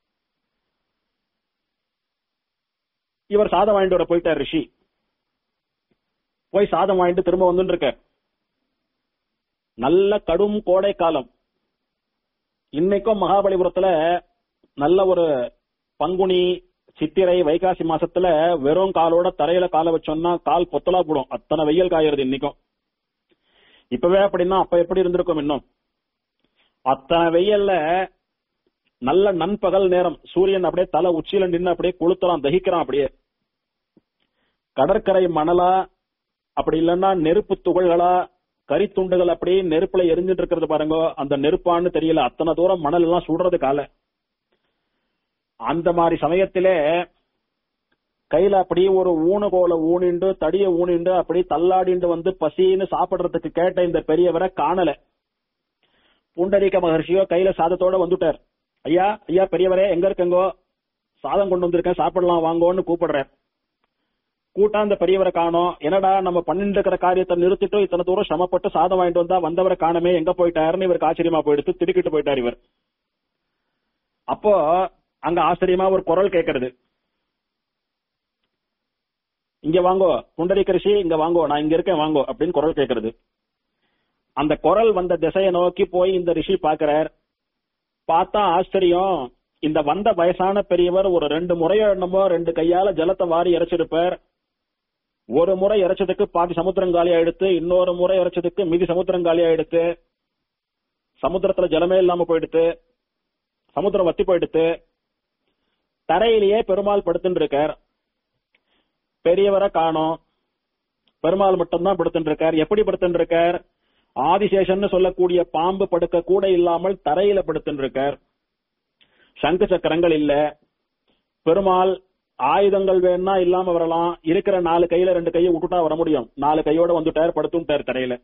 இவர் சாதம் வாங்கிட்டு வர போயிட்டார் ரிஷி போய் சாதம் வாங்கிட்டு திரும்ப வந்துட்டு இருக்க நல்ல கடும் கோடை காலம் இன்னைக்கும் மகாபலிபுரத்துல நல்ல ஒரு பங்குனி சித்திரை வைகாசி மாசத்துல வெறும் காலோட தரையில கால வச்சோம்னா கால் பொத்தலா போடும் அத்தனை வெயில் காயுறது இன்னைக்கும் இப்பவே அப்படின்னா அப்ப எப்படி இருந்திருக்கும் இன்னும் அத்தனை வெயில்ல நல்ல நண்பகல் நேரம் சூரியன் அப்படியே தலை உச்சியில நின்னு அப்படியே கொளுத்தலாம் தகிக்கிறான் அப்படியே கடற்கரை மணலா அப்படி இல்லைன்னா நெருப்பு துகள்களா கரித்துண்டுகள் அப்படியே நெருப்புல எரிஞ்சிட்டு இருக்கிறது பாருங்க அந்த நெருப்பான்னு தெரியல அத்தனை தூரம் மணல் எல்லாம் சுடுறது கால அந்த மாதிரி சமயத்திலே கையில அப்படியே ஒரு ஊனுகோலை ஊனிண்டு தடிய ஊனிண்டு அப்படியே தள்ளாடிண்டு வந்து பசின்னு சாப்பிடுறதுக்கு கேட்ட இந்த பெரியவரை காணல புண்டரீக மகர்ஷியோ கையில சாதத்தோட வந்துட்டார் ஐயா ஐயா பெரியவரே எங்க இருக்கங்கோ சாதம் கொண்டு வந்திருக்கேன் சாப்பிடலாம் வாங்கோன்னு கூப்பிடுறேன் கூட்டா அந்த பெரியவரை காணோம் என்னடா நம்ம பண்ணிட்டு இருக்கிற காரியத்தை நிறுத்திட்டு இத்தனை தூரம் சிரமப்பட்டு சாதம் வாங்கிட்டு வந்தா வந்தவரை காணமே எங்க போயிட்டாருன்னு இவருக்கு ஆச்சரியமா போயிடுத்து திடுக்கிட்டு போயிட்டார் இவர் அப்போ அங்க ஆச்சரியமா ஒரு குரல் கேட்கறது இங்க வாங்கோ புண்டரிக ரிஷி இங்க வாங்கோ நான் இங்க இருக்கேன் வாங்கோ அப்படின்னு குரல் கேட்கறது அந்த குரல் வந்த திசையை நோக்கி போய் இந்த ரிஷி பாக்குறார் பார்த்தா ஆச்சரியம் இந்த வந்த வயசான பெரியவர் ஒரு ரெண்டு முறையோ என்னமோ ரெண்டு கையால ஜலத்தை வாரி இறைச்சிருப்பார் ஒரு முறை இறைச்சதுக்கு பாதி சமுத்திரம் காலி ஆயிடுத்து இன்னொரு முறை இறைச்சதுக்கு மீதி சமுத்திரம் காலி ஆயிடுத்து சமுத்திரத்துல ஜலமே இல்லாம போயிடுத்து சமுத்திரம் வத்தி போயிடுத்து தரையிலேயே பெருமாள் படுத்துட்டு இருக்கார் பெரியவரை காணோம் பெருமாள் மட்டும்தான் படுத்துட்டு இருக்கார் எப்படி படுத்துட்டு இருக்கார் ஆதிசேஷன் சொல்லக்கூடிய பாம்பு படுக்க கூட இல்லாமல் தரையில படுத்துட்டு இருக்கார் சங்கு சக்கரங்கள் இல்ல பெருமாள் ஆயுதங்கள் வேணா இல்லாம வரலாம் இருக்கிற நாலு கையில ரெண்டு கையை விட்டுட்டா வர முடியும் நாலு கையோட வந்துட்டார் படுத்துட்டார் தரையில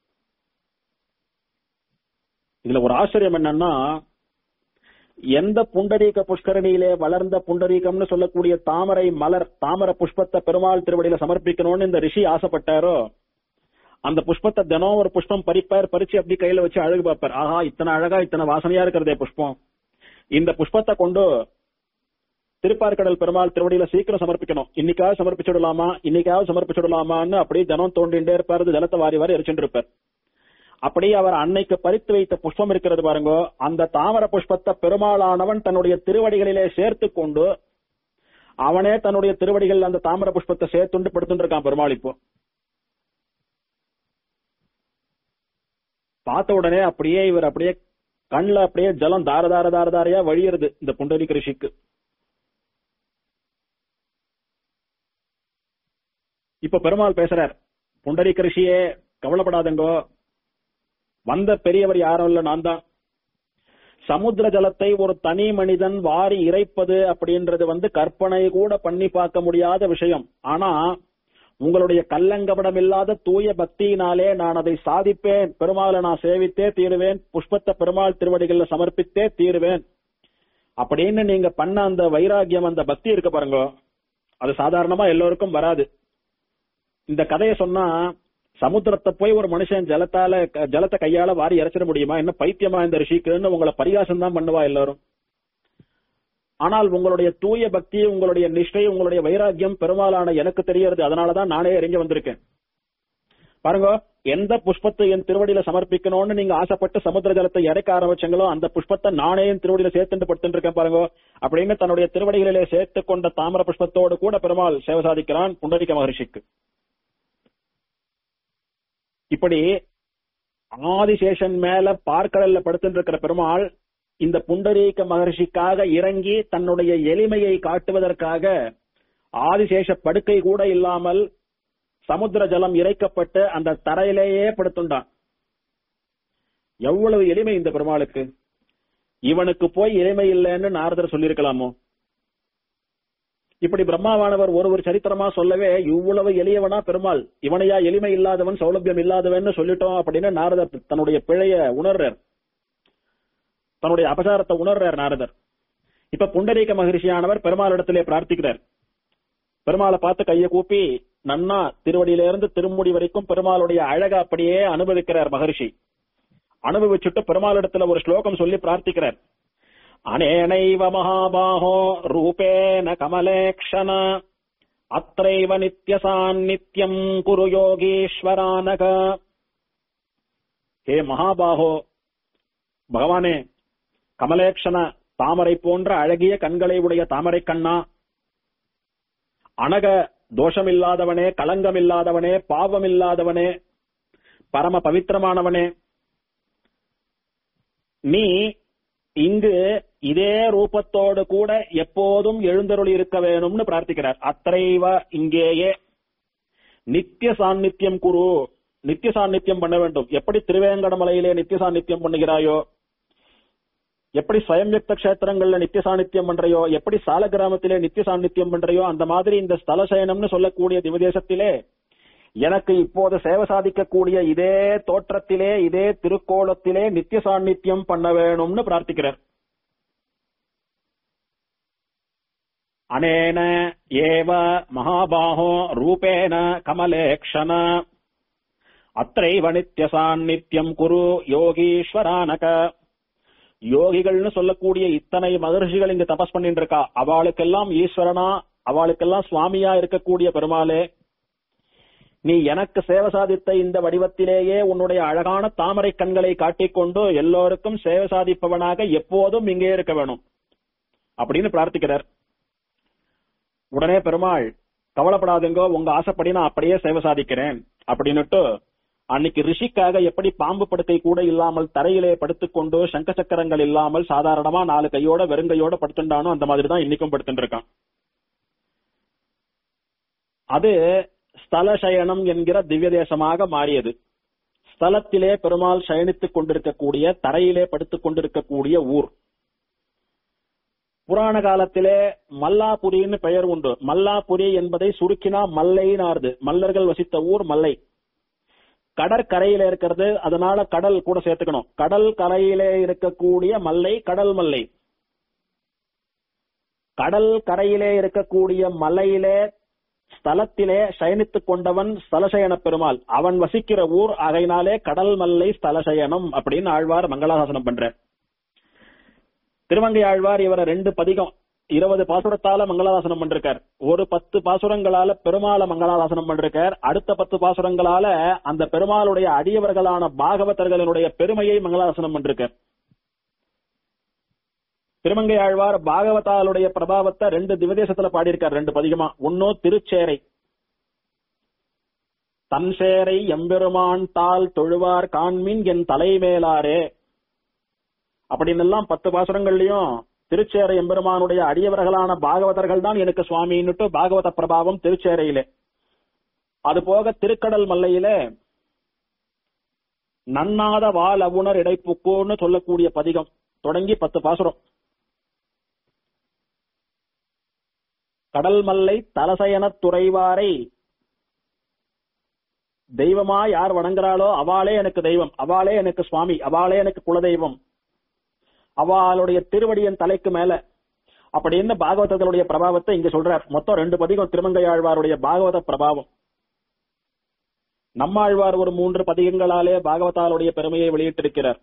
இதுல ஒரு ஆச்சரியம் என்னன்னா எந்த புண்டரீக புஷ்கரணியிலே வளர்ந்த புண்டரீகம்னு சொல்லக்கூடிய தாமரை மலர் தாமரை புஷ்பத்தை பெருமாள் திருவடியில சமர்ப்பிக்கணும்னு இந்த ரிஷி ஆசைப்பட்டாரோ அந்த புஷ்பத்தை தினம் ஒரு புஷ்பம் பறிப்பார் பறிச்சு அப்படி கையில வச்சு அழகு பார்ப்பார் ஆஹா இத்தனை அழகா இத்தனை வாசனையா இருக்கிறதே புஷ்பம் இந்த புஷ்பத்தை கொண்டு திருப்பார்கடல் பெருமாள் திருவடியில சீக்கிரம் சமர்ப்பிக்கணும் இன்னைக்காவது சமர்ப்பிச்சுடலாமா இன்னைக்காவது சமர்ப்பிச்சுடலாமான்னு அப்படியே தினம் தோண்டிண்டே இருப்பாரு ஜலத்தை வாரி வாரி எரிச்சுட்டு இருப்பார் அப்படியே அவர் அன்னைக்கு பறித்து வைத்த புஷ்பம் இருக்கிறது பாருங்க அந்த தாமர புஷ்பத்தை பெருமாளானவன் தன்னுடைய திருவடிகளிலே சேர்த்து கொண்டு அவனே தன்னுடைய திருவடிகள் அந்த தாமர புஷ்பத்தை சேர்த்துண்டு படுத்துட்டு இருக்கான் பெருமாள் இப்போ பார்த்த உடனே அப்படியே இவர் அப்படியே கண்ணுல அப்படியே ஜலம் தார தார தார தாரையா வழியுறது இந்த புண்டரி ரிஷிக்கு இப்ப பெருமாள் பேசுறார் புண்டரி ரிஷியே கவலைப்படாதங்கோ வந்த பெரியவர் யாரும் இல்ல நான் தான் சமுத்திர ஜலத்தை ஒரு தனி மனிதன் வாரி இறைப்பது அப்படின்றது வந்து கற்பனை கூட பண்ணி பார்க்க முடியாத விஷயம் ஆனா உங்களுடைய கல்லங்கபடம் இல்லாத தூய பக்தியினாலே நான் அதை சாதிப்பேன் பெருமாளை நான் சேவித்தே தீருவேன் புஷ்பத்தை பெருமாள் திருவடிகள்ல சமர்ப்பித்தே தீருவேன் அப்படின்னு நீங்க பண்ண அந்த வைராகியம் அந்த பக்தி இருக்கு பாருங்க அது சாதாரணமா எல்லோருக்கும் வராது இந்த கதையை சொன்னா சமுத்திரத்தை போய் ஒரு மனுஷன் ஜலத்தால க- ஜலத்தை கையால வாரி இறைச்சிட முடியுமா என்ன பைத்தியமா இந்த ரிஷிக்குன்னு உங்களை பரிகாசம் தான் பண்ணுவா எல்லாரும் ஆனால் உங்களுடைய தூய பக்தி உங்களுடைய நிஷ்டை உங்களுடைய வைராக்கியம் பெருமாளான எனக்கு தெரியறது அதனாலதான் நானே இறங்கி வந்திருக்கேன் பாருங்க எந்த புஷ்பத்தை என் திருவடியில சமர்ப்பிக்கணும்னு நீங்க ஆசைப்பட்டு சமுத்திர ஜலத்தை இறைக்க ஆரம்பிச்சங்களோ அந்த புஷ்பத்தை நானே என் திருவடியில சேர்த்துட்டு படுத்துட்டு இருக்கேன் பாருங்க அப்படின்னு தன்னுடைய திருவடிகளிலே சேர்த்து கொண்ட தாமர புஷ்பத்தோடு கூட பெருமாள் சேவை சாதிக்கிறான் புண்டரிக மகரிஷிக்கு இப்படி ஆதிசேஷன் மேல பார்க்கடல்ல படுத்துட்டு இருக்கிற பெருமாள் இந்த புண்டரீக மகர்ஷிக்காக இறங்கி தன்னுடைய எளிமையை காட்டுவதற்காக ஆதிசேஷ படுக்கை கூட இல்லாமல் சமுத்திர ஜலம் இறைக்கப்பட்டு அந்த தரையிலேயே படுத்துண்டான் எவ்வளவு எளிமை இந்த பெருமாளுக்கு இவனுக்கு போய் எளிமை இல்லைன்னு நாரதர் சொல்லியிருக்கலாமோ இப்படி பிரம்மாவானவர் ஒரு ஒரு சரித்திரமா சொல்லவே இவ்வளவு எளியவனா பெருமாள் இவனையா எளிமை இல்லாதவன் சௌலபியம் இல்லாதவன் சொல்லிட்டோம் அப்படின்னு நாரதர் தன்னுடைய பிழைய உணர்றார் தன்னுடைய அபசாரத்தை உணர்றார் நாரதர் இப்ப புண்டரீக மகரிஷியானவர் பெருமாளிடத்திலே பிரார்த்திக்கிறார் பெருமாளை பார்த்து கையை கூப்பி நன்னா திருவடியிலிருந்து திருமுடி வரைக்கும் பெருமாளுடைய அழக அப்படியே அனுபவிக்கிறார் மகரிஷி அனுபவிச்சுட்டு பெருமாளிடத்துல ஒரு ஸ்லோகம் சொல்லி பிரார்த்திக்கிறார் அனேனைவ மகாபாஹோ ரூபேன கமலேக்ஷண அத்ரைவ நித்ய சாநித்யம் குரு யோகீஸ்வரானக ஹே மகாபாஹோ பகவானே கமலேக்ஷண தாமரை போன்ற அழகிய கண்களை உடைய தாமரை கண்ணா அனக தோஷமில்லாதவனே களங்கமில்லாதவனே பாவமில்லாதவனே பரம பவித்திரமானவனே நீ இங்கு இதே ரூபத்தோடு கூட எப்போதும் எழுந்தருளி இருக்க வேணும்னு பிரார்த்திக்கிறார் அத்தைவ இங்கேயே நித்திய சாநித்தியம் குரு நித்திய சாநித்தியம் பண்ண வேண்டும் எப்படி திருவேங்கடமலையிலே நித்திய சாநித்தியம் பண்ணுகிறாயோ எப்படி ஸ்வயம்யுக்த கஷேத்திரங்கள்ல நித்திய சாநித்தியம் பண்றையோ எப்படி சால கிராமத்திலே நித்திய சாநித்தியம் பண்றையோ அந்த மாதிரி இந்த ஸ்தல சயனம்னு சொல்லக்கூடிய திவதேசத்திலே எனக்கு இப்போது சேவை சாதிக்கக்கூடிய இதே தோற்றத்திலே இதே திருக்கோலத்திலே நித்திய சாநித்தியம் பண்ண வேணும்னு பிரார்த்திக்கிறார் அனேன ஏவ மகாபாஹோ ரூபேன கமலேக்ஷண அத்தைவ நித்திய சாநித்தியம் குரு யோகீஸ்வரானக யோகிகள்னு சொல்லக்கூடிய இத்தனை மகர்ஷிகள் இங்க தபஸ் பண்ணிட்டு இருக்கா அவளுக்கெல்லாம் ஈஸ்வரனா அவளுக்கெல்லாம் சுவாமியா இருக்கக்கூடிய பெருமாளே நீ எனக்கு சேவை சாதித்த இந்த வடிவத்திலேயே உன்னுடைய அழகான தாமரை கண்களை காட்டிக்கொண்டு எல்லோருக்கும் சேவை சாதிப்பவனாக எப்போதும் இங்கே இருக்க வேணும் அப்படின்னு பிரார்த்திக்கிறார் உடனே பெருமாள் கவலைப்படாதுங்கோ உங்க ஆசைப்படி நான் அப்படியே சேவை சாதிக்கிறேன் அப்படின்னுட்டு அன்னைக்கு ரிஷிக்காக எப்படி பாம்பு படுக்கை கூட இல்லாமல் தரையிலே படுத்துக்கொண்டு சங்க சக்கரங்கள் இல்லாமல் சாதாரணமா நாலு கையோட வெறுங்கையோட படுத்துட்டானோ அந்த மாதிரி தான் இன்னைக்கும் படுத்துட்டு இருக்கான் அது ஸ்தல சயனம் என்கிற திவ்ய தேசமாக மாறியது ஸ்தலத்திலே பெருமாள் சயனித்துக் கொண்டிருக்கக்கூடிய தரையிலே படுத்துக் கொண்டிருக்கக்கூடிய ஊர் புராண காலத்திலே மல்லாபுரின்னு பெயர் உண்டு மல்லாபுரி என்பதை சுருக்கினா மல்லைனார்து மல்லர்கள் வசித்த ஊர் மல்லை கடற்கரையில இருக்கிறது அதனால கடல் கூட சேர்த்துக்கணும் கடல் கரையிலே இருக்கக்கூடிய மல்லை கடல் மல்லை கடல் கரையிலே இருக்கக்கூடிய மலையிலே ஸ்தலத்திலே சயனித்துக் கொண்டவன் ஸ்தலசயன பெருமாள் அவன் வசிக்கிற ஊர் ஆகையினாலே கடல் மல்லை ஸ்தலசயனம் அப்படின்னு ஆழ்வார் மங்களாசாசனம் பண்ற திருமங்கை ஆழ்வார் இவரை ரெண்டு பதிகம் இருபது பாசுரத்தால மங்களாதாசனம் பண்ணிருக்கார் ஒரு பத்து பாசுரங்களால பெருமாள மங்களாதாசனம் பண்ணிருக்கார் அடுத்த பத்து பாசுரங்களால அந்த பெருமாளுடைய அடியவர்களான பாகவதர்களினுடைய பெருமையை மங்களாதாசனம் பண்ணிருக்கார் திருமங்கை ஆழ்வார் பாகவதாளுடைய பிரபாவத்தை ரெண்டு திவதேசத்துல பாடியிருக்கார் ரெண்டு பதிகமா ஒன்னோ திருச்சேரை தன் சேரை எம்பெருமான் தாள் தொழுவார் காண்மின் என் தலைமேலாரே அப்படின்னு எல்லாம் பத்து பாசுரங்கள்லயும் திருச்சேரை எம்பெருமானுடைய அடியவர்களான பாகவதர்கள் தான் எனக்கு சுவாமின்னுட்டு பாகவத பிரபாவம் திருச்சேரையிலே அது போக திருக்கடல் மல்லையிலே நன்னாத வால் அவுணர் இடைப்புக்கோன்னு சொல்லக்கூடிய பதிகம் தொடங்கி பத்து பாசுரம் கடல் மல்லை தலசயனத் துறைவாரை தெய்வமா யார் வணங்குறாளோ அவளே எனக்கு தெய்வம் அவளே எனக்கு சுவாமி அவளே எனக்கு குலதெய்வம் அவளுடைய திருவடியின் தலைக்கு மேல அப்படின்னு பாகவதர்களுடைய பிரபாவத்தை இங்க சொல்றார் மொத்தம் ரெண்டு பதிகம் திருமங்கையாழ்வாருடைய பாகவத பிரபாவம் நம்மாழ்வார் ஒரு மூன்று பதிகங்களாலே பாகவதாளுடைய பெருமையை வெளியிட்டிருக்கிறார்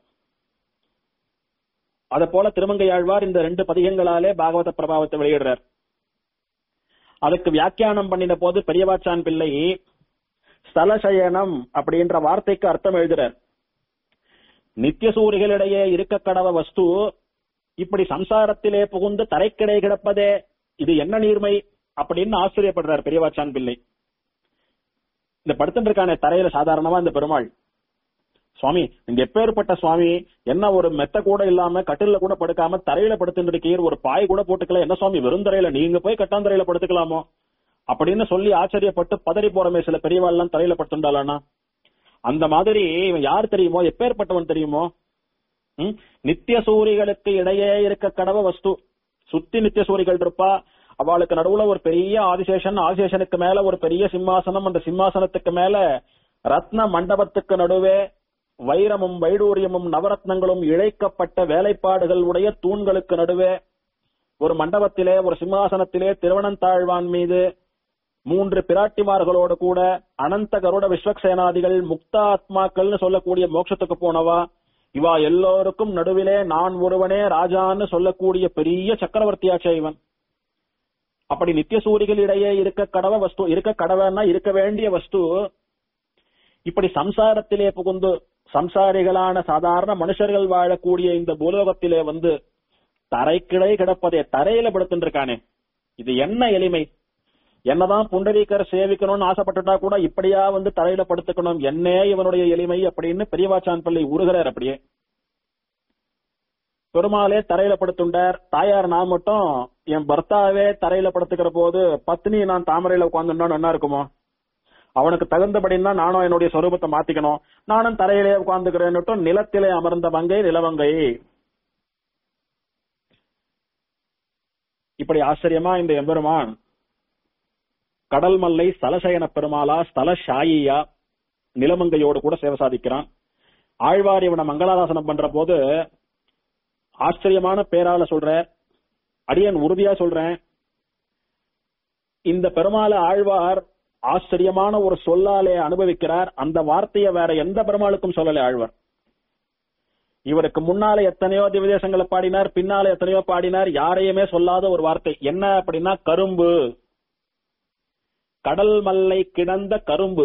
அத போல திருமங்கையாழ்வார் இந்த ரெண்டு பதிகங்களாலே பாகவத பிரபாவத்தை வெளியிடுறார் அதுக்கு வியாக்கியானம் பண்ணின போது பெரியவாச்சான் பிள்ளை ஸ்தலசயனம் அப்படின்ற வார்த்தைக்கு அர்த்தம் எழுதுறார் நித்தியசூரிகளிடையே இருக்க கடவ வஸ்து இப்படி சம்சாரத்திலே புகுந்து தரைக்கிடை கிடப்பதே இது என்ன நீர்மை அப்படின்னு ஆச்சரியப்படுறார் பெரியவாச்சான் பிள்ளை இந்த படுத்துட்டு இருக்கானே தரையில சாதாரணமா இந்த பெருமாள் சுவாமி இந்த எப்பேற்பட்ட சுவாமி என்ன ஒரு மெத்த கூட இல்லாம கட்டில கூட படுக்காம தரையில படுத்துட்டு இருக்கீர் ஒரு பாய் கூட போட்டுக்கல என்ன சுவாமி வெறும் தரையில நீங்க போய் கட்டாந்தரையில படுத்துக்கலாமோ அப்படின்னு சொல்லி ஆச்சரியப்பட்டு பதறி போறமே சில பெரியவாள்லாம் தரையில படுத்துண்டாளானா அந்த மாதிரி இவன் யார் தெரியுமோ எப்பேற்பட்டவன் தெரியுமோ ம்? நித்திய சூரிகளுக்கு இடையே இருக்க கடவ வஸ்து சுத்தி நித்திய சூரிகள் இருப்பா அவளுக்கு நடுவுல ஒரு பெரிய ஆதிசேஷன் ஆதிசேஷனுக்கு மேல ஒரு பெரிய சிம்மாசனம் அந்த சிம்மாசனத்துக்கு மேல ரத்ன மண்டபத்துக்கு நடுவே வைரமும் வைடூரியமும் நவரத்னங்களும் இழைக்கப்பட்ட வேலைப்பாடுகள் உடைய தூண்களுக்கு நடுவே ஒரு மண்டபத்திலே ஒரு சிம்மாசனத்திலே திருவனந்தாழ்வான் மீது மூன்று பிராட்டிமார்களோடு கூட அனந்த கருட விஸ்வக்சேனாதிகள் முக்த ஆத்மாக்கள்னு சொல்லக்கூடிய மோட்சத்துக்கு போனவா இவா எல்லோருக்கும் நடுவிலே நான் ஒருவனே ராஜான்னு சொல்லக்கூடிய பெரிய சக்கரவர்த்தியாச்சே இவன் அப்படி நித்திய சூரிகளிடையே இருக்க கடவ வஸ்து இருக்க கடவைன்னா இருக்க வேண்டிய வஸ்து இப்படி சம்சாரத்திலே புகுந்து சம்சாரிகளான சாதாரண மனுஷர்கள் வாழக்கூடிய இந்த பூலோகத்திலே வந்து தரைக்கிடை கிடப்பதே தரையில படுத்துருக்கானே இது என்ன எளிமை என்னதான் புண்டரீகர் சேவிக்கணும்னு ஆசைப்பட்டுட்டா கூட இப்படியா வந்து தரையில படுத்துக்கணும் என்னே இவனுடைய எளிமை அப்படின்னு பெரியவாச்சான் பள்ளி உருகிறார் அப்படியே பெருமாளே தரையில படுத்துண்டார் தாயார் நான் மட்டும் என் பர்த்தாவே தரையில படுத்துக்கிற போது பத்னி நான் தாமரையில உட்காந்துன்னா நல்லா இருக்குமோ அவனுக்கு தகுந்தபடினா நானும் என்னுடைய சொரூபத்தை மாத்திக்கணும் நானும் தரையிலே உட்கார்ந்துக்கிறேன்னுட்டும் நிலத்திலே அமர்ந்த மங்கை நிலவங்கை இப்படி ஆச்சரியமா இந்த எம்பெருமான் கடல் மல்லை ஸ்தலசயன பெருமாளா ஸ்தல ஷாயியா நிலமங்கையோடு கூட சேவை சாதிக்கிறான் ஆழ்வார் இவனை மங்களாதாசனம் பண்ற போது ஆச்சரியமான பேரால சொல்ற அடியன் உறுதியா சொல்றேன் இந்த பெருமாளை ஆழ்வார் ஆச்சரியமான ஒரு சொல்லாலே அனுபவிக்கிறார் அந்த வார்த்தையை வேற எந்த பெருமாளுக்கும் சொல்லல ஆழ்வார் இவருக்கு முன்னால எத்தனையோ திவதேசங்களை பாடினார் பின்னால எத்தனையோ பாடினார் யாரையுமே சொல்லாத ஒரு வார்த்தை என்ன அப்படின்னா கரும்பு கடல் மல்லை கிடந்த கரும்பு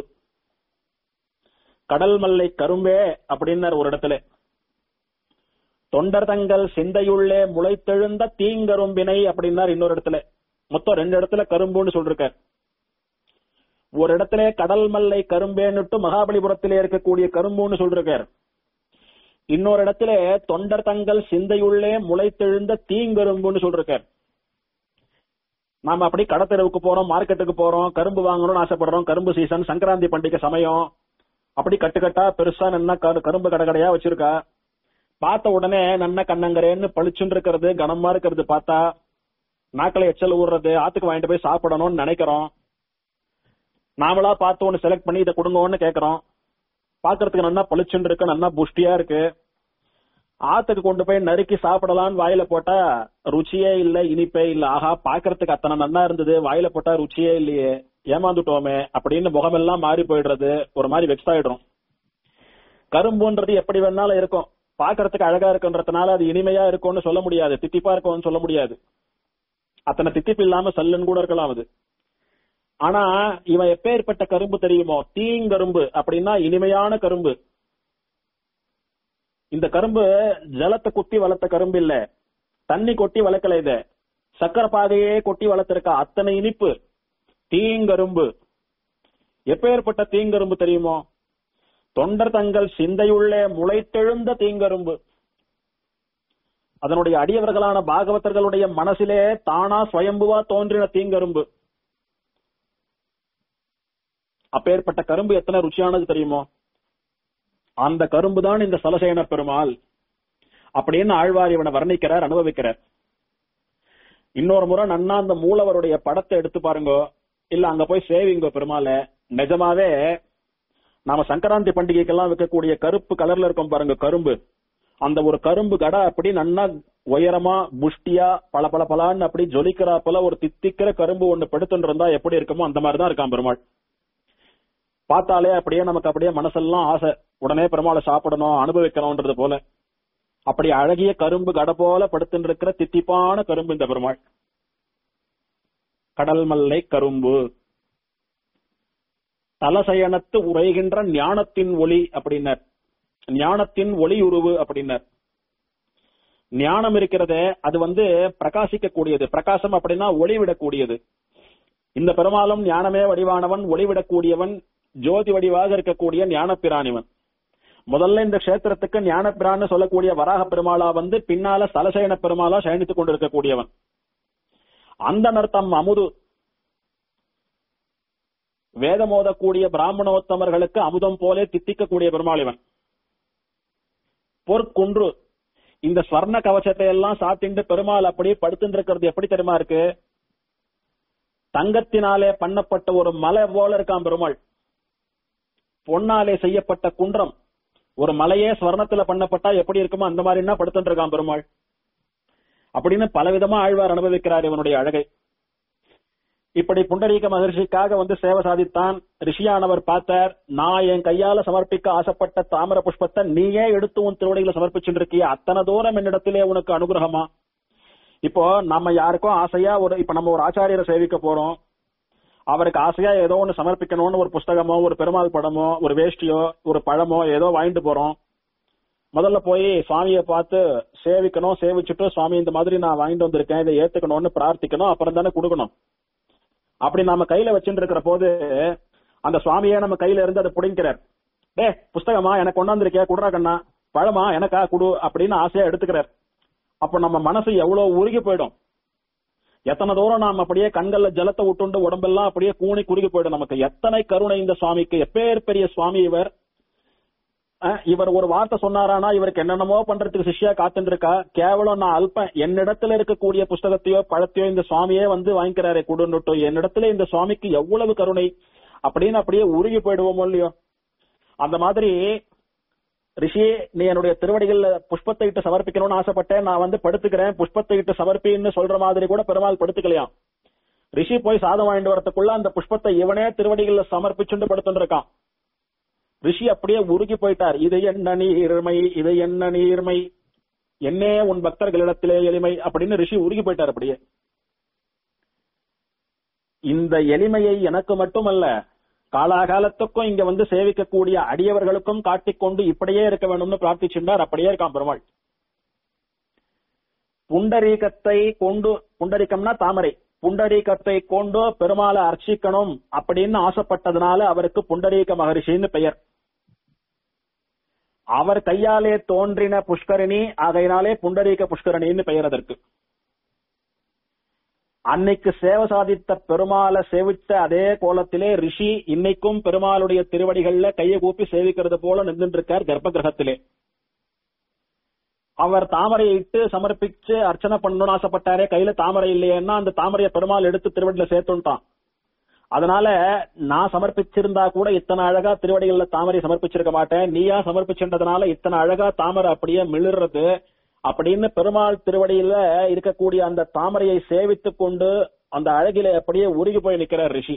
கடல் மல்லை கரும்பே அப்படின்னார் ஒரு இடத்துல தொண்டர் தங்கள் சிந்தையுள்ளே முளைத்தெழுந்த தீங்கரும்பினை அப்படின்னார் இன்னொரு இடத்துல மொத்தம் ரெண்டு இடத்துல கரும்புன்னு சொல்லிருக்கார் ஒரு இடத்துல கடல் மல்லை கரும்பேன்னுட்டு மகாபலிபுரத்திலே இருக்கக்கூடிய கரும்புன்னு சொல்லிருக்கார் இன்னொரு இடத்துல தொண்டர் தங்கள் சிந்தையுள்ளே முளைத்தெழுந்த தீங்கரும்புன்னு சொல்லிருக்கார் நாம அப்படி கடத்தெருவுக்கு போறோம் மார்க்கெட்டுக்கு போறோம் கரும்பு வாங்கணும்னு ஆசைப்படுறோம் கரும்பு சீசன் சங்கராந்தி பண்டிகை சமயம் அப்படி கட்டுக்கட்டா பெருசா நன்னா கரு- கரும்பு கடை கடையா வச்சிருக்கா பார்த்த உடனே நன்ன கண்ணங்கரேன்னு பளிச்சுன்னு இருக்கிறது கனமா இருக்கிறது பார்த்தா நாக்கில எச்சல் ஊறுறது ஆத்துக்கு வாங்கிட்டு போய் சாப்பிடணும்னு நினைக்கிறோம் நாமளா பார்த்து ஒன்னு செலக்ட் பண்ணி இதை கொடுங்கன்னு கேக்குறோம் பாக்குறதுக்கு நல்லா பளிச்சுன்னு இருக்கு நல்லா புஷ்டியா இருக்கு ஆத்துக்கு கொண்டு போய் நறுக்கி சாப்பிடலாம்னு வாயில போட்டா ருச்சியே இல்ல இனிப்பே இல்ல ஆஹா பாக்குறதுக்கு அத்தனை நன்னா இருந்தது வாயில போட்டா ருச்சியே இல்லையே ஏமாந்துட்டோமே அப்படின்னு முகமெல்லாம் மாறி போயிடுறது ஒரு மாதிரி வெக்ஸ் ஆயிடும் கரும்புன்றது எப்படி வேணாலும் இருக்கும் பாக்குறதுக்கு அழகா இருக்குன்றதுனால அது இனிமையா இருக்கும்னு சொல்ல முடியாது தித்திப்பா இருக்கும்னு சொல்ல முடியாது அத்தனை தித்திப்பு இல்லாம சல்லுன்னு கூட இருக்கலாம் அது ஆனா இவன் எப்பேற்பட்ட கரும்பு தெரியுமோ தீங்கரும்பு அப்படின்னா இனிமையான கரும்பு இந்த கரும்பு ஜலத்தை குத்தி வளர்த்த கரும்பு இல்ல தண்ணி கொட்டி வளர்க்கல இது சக்கரை பாகையே கொட்டி வளர்த்திருக்கா அத்தனை இனிப்பு தீங்கரும்பு எப்பேற்பட்ட தீங்கரும்பு தெரியுமோ தொண்டர் தங்கள் சிந்தையுள்ளே முளைத்தெழுந்த தீங்கரும்பு அதனுடைய அடியவர்களான பாகவதர்களுடைய மனசிலே தானா சுயம்புவா தோன்றின தீங்கரும்பு அப்பேற்பட்ட கரும்பு எத்தனை ருச்சியானது தெரியுமோ அந்த கரும்பு தான் இந்த சலசேன பெருமாள் அப்படின்னு ஆழ்வார் இவனை வர்ணிக்கிறார் அனுபவிக்கிறார் இன்னொரு முறை நன்னா அந்த மூலவருடைய படத்தை எடுத்து பாருங்க இல்ல அங்க போய் சேவிங்க பெருமாள நிஜமாவே நாம சங்கராந்தி பண்டிகைக்கெல்லாம் வைக்கக்கூடிய கருப்பு கலர்ல இருக்கும் பாருங்க கரும்பு அந்த ஒரு கரும்பு கடை அப்படி நன்னா உயரமா புஷ்டியா பல பல பலான்னு அப்படி ஜொலிக்கிறா போல ஒரு தித்திக்கிற கரும்பு ஒண்ணு படுத்துன்னு இருந்தா எப்படி இருக்குமோ அந்த மாதிரி தான் இருக்கான் பெருமாள் பார்த்தாலே அப்படியே நமக்கு அப்படியே மனசெல்லாம் ஆசை உடனே பெருமாளை சாப்பிடணும் அனுபவிக்கணும்ன்றது போல அப்படி அழகிய கரும்பு கடை போல படுத்துட்டு இருக்கிற தித்திப்பான கரும்பு இந்த பெருமாள் கடல் மல்லை கரும்பு தலசயனத்து உரைகின்ற ஞானத்தின் ஒளி அப்படின்னர் ஞானத்தின் ஒளி உருவு அப்படின்னர் ஞானம் இருக்கிறதே அது வந்து பிரகாசிக்க கூடியது பிரகாசம் அப்படின்னா ஒளி விடக்கூடியது இந்த பெருமாளும் ஞானமே வடிவானவன் ஒளிவிடக்கூடியவன் ஜோதி வடிவாக இருக்கக்கூடிய ஞானப்பிரானிவன் முதல்ல இந்த கஷேத்திரத்துக்கு ஞானப்பிரான்னு சொல்லக்கூடிய வராக பெருமாளா வந்து பின்னால சலசயன பெருமாளா சயனித்துக் கொண்டிருக்கக்கூடியவன் அந்த நர்த்தம் அமுது வேதம் ஓதக்கூடிய பிராமணோத்தமர்களுக்கு அமுதம் போலே தித்திக்கக்கூடிய பெருமாள் இவன் பொற்குன்று இந்த ஸ்வர்ண கவசத்தை எல்லாம் சாத்திண்டு பெருமாள் அப்படியே படுத்துட்டு இருக்கிறது எப்படி தெரியுமா இருக்கு தங்கத்தினாலே பண்ணப்பட்ட ஒரு மலை போல இருக்கான் பெருமாள் பொன்னாலே செய்யப்பட்ட குன்றம் ஒரு மலையே ஸ்வர்ணத்துல பண்ணப்பட்டா எப்படி இருக்குமோ அந்த மாதிரின்னா படுத்துட்டு இருக்கான் பெருமாள் அப்படின்னு பலவிதமா ஆழ்வார் அனுபவிக்கிறார் இவனுடைய அழகை இப்படி புண்டரீக மகர்ஷிக்காக வந்து சேவை சாதித்தான் ரிஷியானவர் பார்த்தார் நான் என் கையால சமர்ப்பிக்க ஆசைப்பட்ட தாமர புஷ்பத்தை நீயே எடுத்து உன் திருவடிகளை சமர்ப்பிச்சுட்டு இருக்கிய அத்தனை தூரம் என்னிடத்திலே உனக்கு அனுகிரகமா இப்போ நம்ம யாருக்கும் ஆசையா ஒரு இப்ப நம்ம ஒரு ஆச்சாரியரை சேவிக்க போறோம் அவருக்கு ஆசையா ஏதோ ஒண்ணு சமர்ப்பிக்கணும்னு ஒரு புஸ்தகமோ ஒரு பெருமாள் படமோ ஒரு வேஷ்டியோ ஒரு பழமோ ஏதோ வாங்கிட்டு போறோம் முதல்ல போய் சுவாமியை பார்த்து சேவிக்கணும் சேவிச்சுட்டு சுவாமி இந்த மாதிரி நான் வாங்கிட்டு வந்திருக்கேன் இதை ஏத்துக்கணும்னு பிரார்த்திக்கணும் அப்புறம் தானே கொடுக்கணும் அப்படி நாம கையில வச்சுட்டு இருக்கிற போது அந்த சுவாமியே நம்ம கையில இருந்து அதை புடிங்கிறார் டே புஸ்தகமா எனக்கு கொண்டாந்துருக்கியா குடுறா கண்ணா பழமா எனக்கா குடு அப்படின்னு ஆசையா எடுத்துக்கிறார் அப்ப நம்ம மனசு எவ்வளவு உருகி போயிடும் எத்தனை தூரம் நாம் அப்படியே கண்கள்ல ஜலத்தை விட்டுண்டு உடம்பெல்லாம் அப்படியே கூணி குறுகி போயிடும் நமக்கு எத்தனை கருணை இந்த சுவாமிக்கு எப்பேர் பெரிய சுவாமி இவர் அஹ், இவர் ஒரு வார்த்தை சொன்னாரானா இவருக்கு என்னென்னமோ பண்றதுக்கு சிஷ்யா காத்துட்டு இருக்கா கேவலம் நான் அல்பம் என்னிடத்துல இருக்கக்கூடிய புஸ்தகத்தையோ பழத்தையோ இந்த சுவாமியே வந்து வாங்கிக்கிறாரே குடுன்னுட்டோ என்னிடத்துல இந்த சுவாமிக்கு எவ்வளவு கருணை அப்படின்னு அப்படியே உருகி போயிடுவோமோ இல்லையோ அந்த மாதிரி ரிஷி நீ என்னுடைய திருவடிகள்ல புஷ்பத்தை இட்டு சமர்ப்பிக்கணும்னு ஆசைப்பட்டேன் நான் வந்து படுத்துக்கிறேன் புஷ்பத்தை இட்டு சமர்ப்பின்னு சொல்ற மாதிரி கூட பெருமாள் படுத்துக்கலையாம் ரிஷி போய் சாதம் வாங்கிட்டு வரதுக்குள்ள அந்த புஷ்பத்தை இவனே திருவடிகள்ல சமர்ப்பிச்சுண்டு படுத்துட்டு இருக்கான் ரிஷி அப்படியே உருகி போயிட்டார் இது என்ன நீர்மை இது என்ன நீர்மை என்னே உன் பக்தர்களிடத்திலே எளிமை அப்படின்னு ரிஷி உருகி போயிட்டார் அப்படியே இந்த எளிமையை எனக்கு மட்டுமல்ல காலாகாலத்துக்கும் இங்க வந்து சேவிக்கக்கூடிய அடியவர்களுக்கும் காட்டிக்கொண்டு இப்படியே இருக்க வேண்டும்னு பிரார்த்திச்சுட்டார் அப்படியே இருக்கான் பெருமாள் புண்டரீகத்தை கொண்டு புண்டரீகம்னா தாமரை புண்டரீகத்தை கொண்டு பெருமாளை அர்ச்சிக்கணும் அப்படின்னு ஆசைப்பட்டதுனால அவருக்கு புண்டரீக மகரிஷின்னு பெயர் அவர் கையாலே தோன்றின புஷ்கரணி ஆகையினாலே புண்டரீக புஷ்கரணின்னு பெயர் அதற்கு அன்னைக்கு சேவை சாதித்த பெருமாளை சேவித்த அதே கோலத்திலே ரிஷி இன்னைக்கும் பெருமாளுடைய திருவடிகள்ல கையை கூப்பி சேவிக்கிறது போல நின்றுட்டு இருக்கார் கர்ப்ப கிரகத்திலே அவர் தாமரையை இட்டு சமர்ப்பிச்சு அர்ச்சனை பண்ணணும்னு ஆசைப்பட்டாரே கையில தாமரை இல்லையேன்னா அந்த தாமரையை பெருமாள் எடுத்து திருவடியில சேர்த்துட்டான் அதனால நான் சமர்ப்பிச்சிருந்தா கூட இத்தனை அழகா திருவடிகள்ல தாமரை சமர்ப்பிச்சிருக்க மாட்டேன் நீயா சமர்ப்பிச்சின்றதுனால இத்தனை அழகா தாமரை அப்படியே மிளிர்றது அப்படின்னு பெருமாள் திருவடியில இருக்கக்கூடிய அந்த தாமரையை சேவித்துக் கொண்டு அந்த அழகில அப்படியே உருகி போய் நிக்கிறார் ரிஷி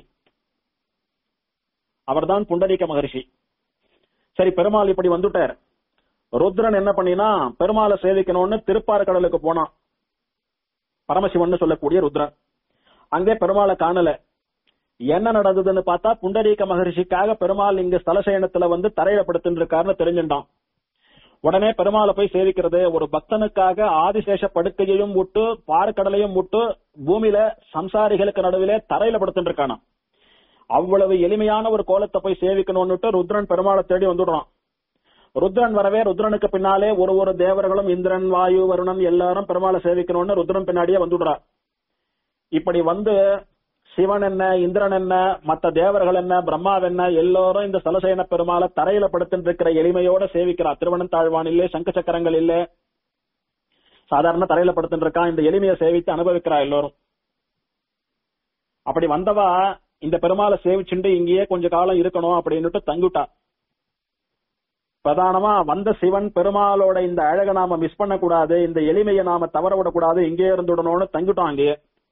அவர்தான் புண்டரீக மகரிஷி சரி பெருமாள் இப்படி வந்துட்டார் ருத்ரன் என்ன பண்ணினா பெருமாளை சேவிக்கணும்னு திருப்பார் கடலுக்கு போனான் பரமசிவன் சொல்லக்கூடிய ருத்ரன் அங்கே பெருமாளை காணல என்ன நடந்ததுன்னு பார்த்தா புண்டரீக மகரிஷிக்காக பெருமாள் இங்க ஸ்தலசயனத்துல வந்து தரையில படுத்துட்டு இருக்காருன்னு தெரிஞ்சுட்டான் உடனே பெருமாளை போய் சேவிக்கிறது ஒரு பக்தனுக்காக ஆதிசேஷ படுக்கையையும் விட்டு பார்க்கடலையும் விட்டு பூமியில சம்சாரிகளுக்கு நடுவிலே தரையில படுத்துட்டு இருக்கானாம் அவ்வளவு எளிமையான ஒரு கோலத்தை போய் சேவிக்கணும்னுட்டு ருத்ரன் பெருமாளை தேடி வந்துடுறான் ருத்ரன் வரவே ருத்ரனுக்கு பின்னாலே ஒரு ஒரு தேவர்களும் இந்திரன் வாயு வருணன் எல்லாரும் பெருமாளை சேவிக்கணும்னு ருத்ரன் பின்னாடியே வந்துடுறா இப்படி வந்து சிவன் என்ன இந்திரன் என்ன மத்த தேவர்கள் என்ன பிரம்மாவென்ன எல்லோரும் இந்த சலசேன பெருமாளை தரையில படுத்துட்டு இருக்கிற எளிமையோட சேவிக்கிறா திருவண்ணன் தாழ்வான் இல்லே சங்க சக்கரங்கள் இல்ல சாதாரண தரையில படுத்துட்டு இருக்கான் இந்த எளிமையை சேவித்து அனுபவிக்கிறா எல்லோரும் அப்படி வந்தவா இந்த பெருமாளை சேவிச்சுண்டு இங்கேயே கொஞ்ச காலம் இருக்கணும் அப்படின்னுட்டு தங்கிட்டா பிரதானமா வந்த சிவன் பெருமாளோட இந்த அழகை நாம மிஸ் பண்ணக்கூடாது இந்த எளிமையை நாம தவற விடக்கூடாது இங்கே இருந்துடணும்னு தங்கிட்டோம் அங்கேயே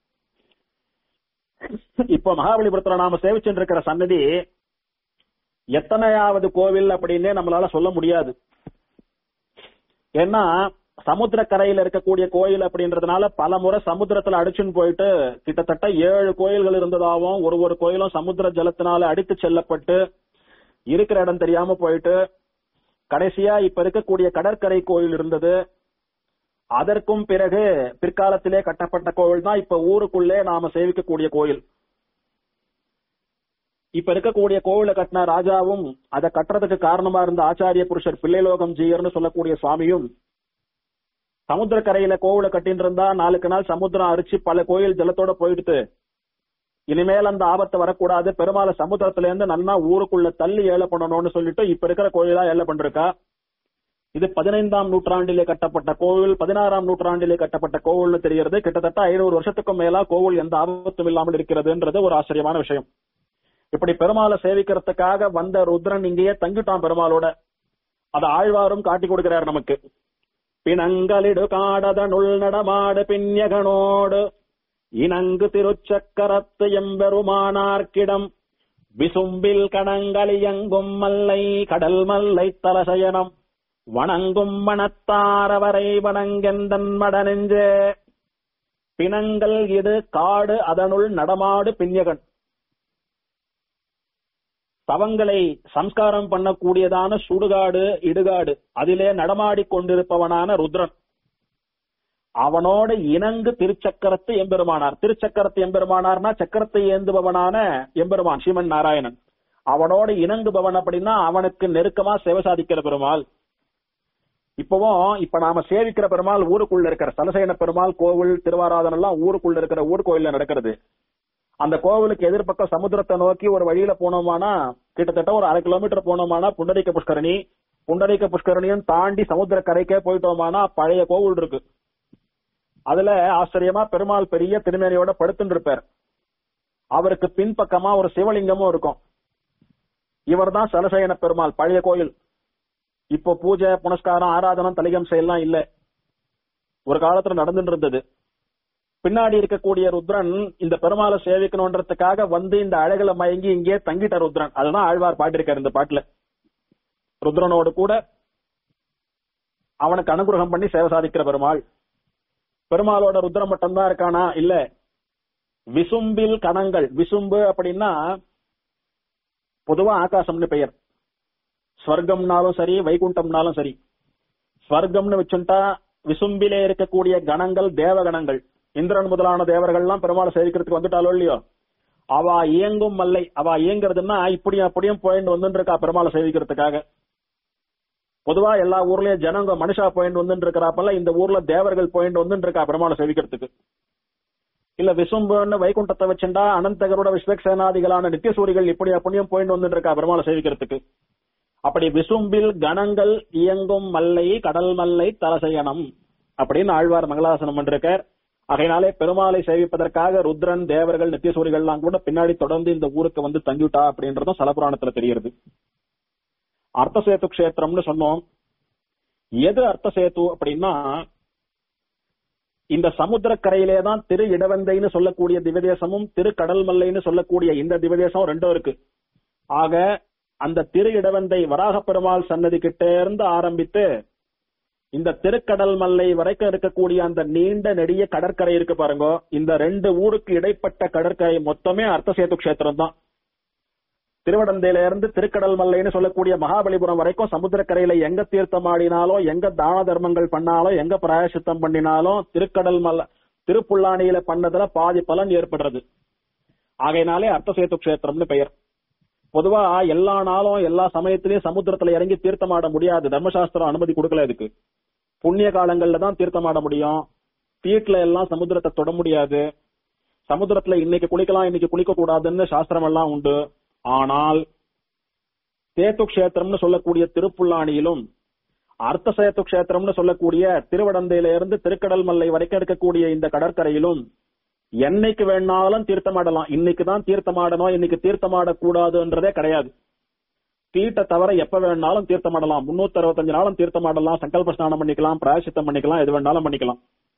இப்போ மகாபலிபுரத்துல நாம சேவிச்சுட்டு இருக்கிற சன்னதி எத்தனையாவது கோவில் அப்படின்னே நம்மளால சொல்ல முடியாது ஏன்னா சமுத்திர கரையில இருக்கக்கூடிய கோயில் அப்படின்றதுனால பல முறை சமுத்திரத்துல அடிச்சுன்னு போயிட்டு கிட்டத்தட்ட ஏழு கோயில்கள் இருந்ததாகவும் ஒரு ஒரு கோயிலும் சமுத்திர ஜலத்தினால அடித்து செல்லப்பட்டு இருக்கிற இடம் தெரியாம போயிட்டு கடைசியா இப்ப இருக்கக்கூடிய கடற்கரை கோயில் இருந்தது அதற்கும் பிறகு பிற்காலத்திலே கட்டப்பட்ட கோவில் தான் இப்ப ஊருக்குள்ளே நாம சேவிக்கக்கூடிய கோயில் இப்ப இருக்கக்கூடிய கோவிலை கட்டின ராஜாவும் அதை கட்டுறதுக்கு காரணமா இருந்த ஆச்சாரிய புருஷர் பிள்ளைலோகம் ஜீயர்னு சொல்லக்கூடிய சுவாமியும் சமுத்திரக்கரையில கோவிலை கட்டின்னு இருந்தா நாளுக்கு நாள் சமுத்திரம் அரிச்சு பல கோயில் ஜலத்தோட போயிடுத்து இனிமேல் அந்த ஆபத்து வரக்கூடாது பெருமாளை சமுத்திரத்துல இருந்து நன்னா ஊருக்குள்ள தள்ளி ஏழை பண்ணணும்னு சொல்லிட்டு இப்ப இருக்கிற கோயிலா ஏழை பண்றா இது பதினைந்தாம் நூற்றாண்டிலே கட்டப்பட்ட கோவில் பதினாறாம் நூற்றாண்டிலே கட்டப்பட்ட கோவில்னு தெரிகிறது கிட்டத்தட்ட ஐநூறு வருஷத்துக்கும் மேலா கோவில் எந்த ஆபத்தும் இல்லாமல் இருக்கிறதுன்றது ஒரு ஆச்சரியமான விஷயம் இப்படி பெருமாளை சேவிக்கிறதுக்காக வந்த ருத்ரன் இங்கேயே தங்கிட்டான் பெருமாளோட அதை ஆழ்வாரும் காட்டி கொடுக்கிறார் நமக்கு பிணங்களிடு காடதனுள் நடமாடு பின்யகனோடு இனங்கு திருச்சக்கரத்து எம்பெருமானார்க்கிடம் விசும்பில் கணங்களியங்கும் மல்லை கடல் மல்லை தலசயனம் வணங்கும் மணத்தாரவரை வணங்கெந்தன் மடனெஞ்சே பிணங்கள் இது காடு அதனுள் நடமாடு பின்யகன் தவங்களை சம்ஸ்காரம் பண்ணக்கூடியதான சுடுகாடு இடுகாடு அதிலே நடமாடிக் கொண்டிருப்பவனான ருத்ரன் அவனோட இணங்கு திருச்சக்கரத்து எம்பெருமானார் திருச்சக்கரத்து எம்பெருமானார்னா சக்கரத்தை ஏந்துபவனான எம்பெருமான் ஸ்ரீமன் நாராயணன் அவனோட இணங்குபவன் அப்படின்னா அவனுக்கு நெருக்கமா சேவை சாதிக்கிற பெருமாள் இப்பவும் இப்ப நாம சேவிக்கிற பெருமாள் ஊருக்குள்ள இருக்கிற சலசேன பெருமாள் கோவில் திருவாராதனம் எல்லாம் ஊருக்குள்ள இருக்கிற ஊர் கோயில்ல நடக்கிறது அந்த கோவிலுக்கு எதிர்பக்கம் சமுத்திரத்தை நோக்கி ஒரு வழியில போனோமானா கிட்டத்தட்ட ஒரு அரை கிலோமீட்டர் போனோமானா புண்டரிக்க புஷ்கரணி புண்டரிக்க புஷ்கரணியும் தாண்டி சமுத்திர கரைக்கே போயிட்டோமானா பழைய கோவில் இருக்கு அதுல ஆச்சரியமா பெருமாள் பெரிய திருமேனியோட படுத்துட்டு இருப்பார் அவருக்கு பின்பக்கமா ஒரு சிவலிங்கமும் இருக்கும் இவர்தான் சலசயன பெருமாள் பழைய கோயில் இப்போ பூஜை புனஸ்காரம் ஆராதனம் தலிகம் செய்யலாம் இல்ல ஒரு காலத்துல நடந்துட்டு இருந்தது பின்னாடி இருக்கக்கூடிய ருத்ரன் இந்த பெருமாளை சேவிக்கணுன்றதுக்காக வந்து இந்த அழகுல மயங்கி இங்கே தங்கிட்ட ருத்ரன் அதுதான் ஆழ்வார் பாட்டிருக்காரு இந்த பாட்டுல ருத்ரனோடு கூட அவனுக்கு அனுகிரகம் பண்ணி சேவை சாதிக்கிற பெருமாள் பெருமாளோட ருத்ரம் மட்டும்தான் இருக்கானா இல்ல விசும்பில் கணங்கள் விசும்பு அப்படின்னா பொதுவா ஆகாசம்னு பெயர் ஸ்வர்க்கம்னாலும் சரி வைகுண்டம்னாலும் சரி ஸ்வர்க்கம்னு வச்சுட்டா விசும்பிலே இருக்கக்கூடிய கணங்கள் தேவகணங்கள் இந்திரன் முதலான தேவர்கள்லாம் பெருமாளை சேவிக்கிறதுக்கு வந்துட்டாலோ இல்லையோ அவ இயங்கும் மல்லை அவ இயங்குறதுன்னா இப்படியும் அப்படியும் போயிட்டு வந்துட்டு இருக்கா பெருமாளை சேவிக்கிறதுக்காக பொதுவா எல்லா ஊர்லயும் ஜனங்க மனுஷா போயிட்டு வந்துட்டு இருக்கிறாப்பல இந்த ஊர்ல தேவர்கள் போயிட்டு வந்துட்டு இருக்கா பெருமாளை சேவிக்கிறதுக்கு இல்ல விசும்புன்னு வைகுண்டத்தை வச்சுண்டா அனந்தகரோட விஸ்வக்சேனாதிகளான நித்தியசூரிகள் இப்படி அப்படியும் போயிட்டு வந்துட்டு இருக்கா பெருமாளை சேவிக்கிறதுக்கு அப்படி விசும்பில் கணங்கள் இயங்கும் மல்லை கடல் மல்லை தலசயனம் அப்படின்னு ஆழ்வார் மங்களாசனம் பண்ணிருக்கார் ஆகையினாலே பெருமாளை சேவிப்பதற்காக ருத்ரன் தேவர்கள் நித்தியசூரிகள்லாம் கூட பின்னாடி தொடர்ந்து இந்த ஊருக்கு வந்து தங்கிவிட்டா அப்படின்றதும் சலபுராணத்துல தெரிகிறது அர்த்தசேத்து கஷேத்திரம்னு சொன்னோம் எது அர்த்தசேத்து அப்படின்னா இந்த சமுத்திரக்கரையிலே தான் திரு இடவந்தைன்னு சொல்லக்கூடிய திவதேசமும் திரு கடல் மல்லைன்னு சொல்லக்கூடிய இந்த திவதேசம் ரெண்டும் இருக்கு ஆக அந்த திரு இடவந்தை வராக பெருமாள் சன்னதி கிட்ட இருந்து ஆரம்பித்து இந்த திருக்கடல் மல்லை வரைக்கும் இருக்கக்கூடிய அந்த நீண்ட நெடிய கடற்கரை இருக்கு பாருங்க இந்த ரெண்டு ஊருக்கு இடைப்பட்ட கடற்கரை மொத்தமே அர்த்தசேத்து கஷேத்திரம் தான் திருவடந்தையில இருந்து திருக்கடல் மல்லைன்னு சொல்லக்கூடிய மகாபலிபுரம் வரைக்கும் சமுத்திரக்கரையில எங்க தீர்த்தம் ஆடினாலும் எங்க தான தர்மங்கள் பண்ணாலும் எங்க பிராயசித்தம் பண்ணினாலும் திருக்கடல் மல்ல திருப்புல்லானியில பண்ணதுல பாதி பலன் ஏற்படுறது ஆகையினாலே அர்த்தசேத்து கஷேத்திரம்னு பெயர் பொதுவா எல்லா நாளும் எல்லா சமயத்திலயும் சமுத்திரத்துல இறங்கி தீர்த்தமாட முடியாது தர்மசாஸ்திரம் அனுமதி கொடுக்கல இதுக்கு புண்ணிய காலங்கள்ல தான் தீர்த்தமாட முடியும் தீட்டுல எல்லாம் சமுத்திரத்தை தொட முடியாது சமுத்திரத்துல இன்னைக்கு குளிக்கலாம் இன்னைக்கு குளிக்க கூடாதுன்னு சாஸ்திரம் எல்லாம் உண்டு ஆனால் சேத்து கஷேத்திரம்னு சொல்லக்கூடிய திருப்புல்லானியிலும் அர்த்த சேத்து கஷேத்திரம்னு சொல்லக்கூடிய திருவடந்தையில இருந்து திருக்கடல் மல்லை வரைக்கும் இருக்கக்கூடிய இந்த கடற்கரையிலும் என்னைக்கு வேணாலும் தீர்த்தமாடலாம் இன்னைக்கு தான் தீர்த்தமாடணும் இன்னைக்கு தீர்த்தமாடக்கூடாதுன்றதே கிடையாது தீட்டை தவிர எப்ப வேணாலும் தீர்த்தமாடலாம் முன்னூத்தி அறுபத்தஞ்சு நாளும் தீர்த்தமாடலாம் சங்கல்ப ஸ்நானம் பண்ணிக்கலாம் பிராயசித்தம் பண்ணிக்கலாம் எது வேணாலும் பண்ணிக்கலாம்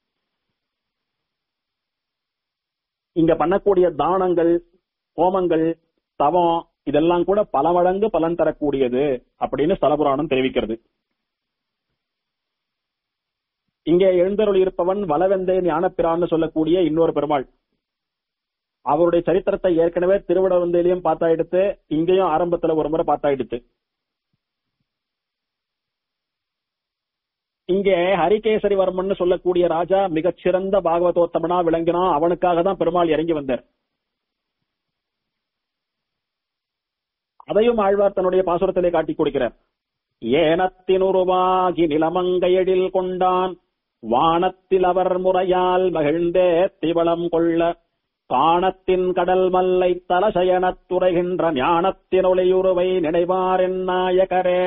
இங்க பண்ணக்கூடிய தானங்கள் ஹோமங்கள் தவம் இதெல்லாம் கூட பல மடங்கு பலன் தரக்கூடியது அப்படின்னு ஸ்தலபுராணம் தெரிவிக்கிறது இங்கே எழுந்தருள் இருப்பவன் வலவெந்தை ஞானப்பிரான்னு சொல்லக்கூடிய இன்னொரு பெருமாள் அவருடைய சரித்திரத்தை ஏற்கனவே திருவிடவந்தையிலையும் பார்த்தாயிடுத்து இங்கேயும் ஆரம்பத்துல ஒரு முறை பார்த்தாயிடுத்து இங்கே ஹரிகேசரிவர்மன் சொல்லக்கூடிய ராஜா மிகச்சிறந்த பாகவதோத்தமனா விளங்கினா அவனுக்காக தான் பெருமாள் இறங்கி வந்தார் அதையும் ஆழ்வார் தன்னுடைய பாசுரத்திலே காட்டிக் கொடுக்கிறார் ஏனத்தினுருவாகி நிலமங்கையடில் கொண்டான் வானத்தில் அவர் முறையால் மகிழ்ந்தே திவளம் கொள்ள காணத்தின் கடல் மல்லை தலசயனத் துறைகின்ற ஞானத்தின் ஒளியுருவை நினைவாரென் நாயகரே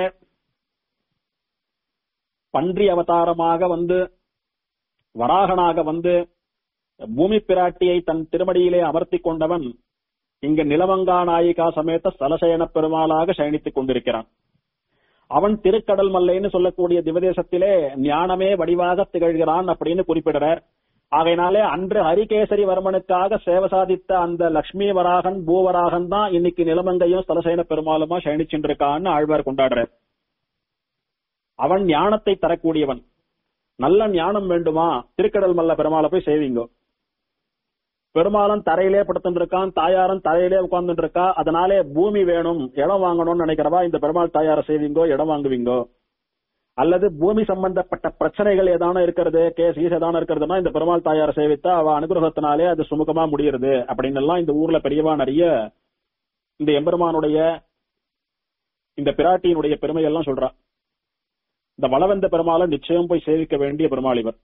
பன்றி அவதாரமாக வந்து வராகனாக வந்து பூமி பிராட்டியை தன் திருமடியிலே அமர்த்திக் கொண்டவன் இங்கு நிலமங்கா நாயிகா சமேத சலசயன பெருமாளாக சயனித்துக் கொண்டிருக்கிறான் அவன் திருக்கடல் மல்லைன்னு சொல்லக்கூடிய திவதேசத்திலே ஞானமே வடிவாக திகழ்கிறான் அப்படின்னு குறிப்பிடுறார் ஆகையினாலே அன்று ஹரிகேசரி வர்மனுக்காக சேவை சாதித்த அந்த லக்ஷ்மி வராகன் பூவராகன் தான் இன்னைக்கு நிலமங்கையும் ஸ்தலசேன பெருமாளுமா சயனிச்சுருக்கான்னு ஆழ்வார் கொண்டாடுறார் அவன் ஞானத்தை தரக்கூடியவன் நல்ல ஞானம் வேண்டுமா திருக்கடல் மல்ல பெருமாளை போய் சேவிங்கோ பெருமாளன் தரையிலே படுத்துட்டு இருக்கான் தாயாரன் தரையிலே உட்கார்ந்துட்டு இருக்கா அதனாலே பூமி வேணும் இடம் வாங்கணும்னு நினைக்கிறவா இந்த பெருமாள் தாயாரை சேவிங்கோ இடம் வாங்குவீங்கோ அல்லது பூமி சம்பந்தப்பட்ட பிரச்சனைகள் ஏதான இருக்கிறது கேஸ் ஈஸ் ஏதான இருக்கிறதுனா இந்த பெருமாள் தாயாரை சேவித்தா அவ அனுகிரகத்தினாலே அது சுமூகமா முடியுது அப்படின்னு எல்லாம் இந்த ஊர்ல பெரியவா நிறைய இந்த எம்பெருமானுடைய இந்த பிராட்டியினுடைய பெருமை எல்லாம் சொல்றா இந்த வளவந்த பெருமாளை நிச்சயம் போய் சேவிக்க வேண்டிய பெருமாள் இவர்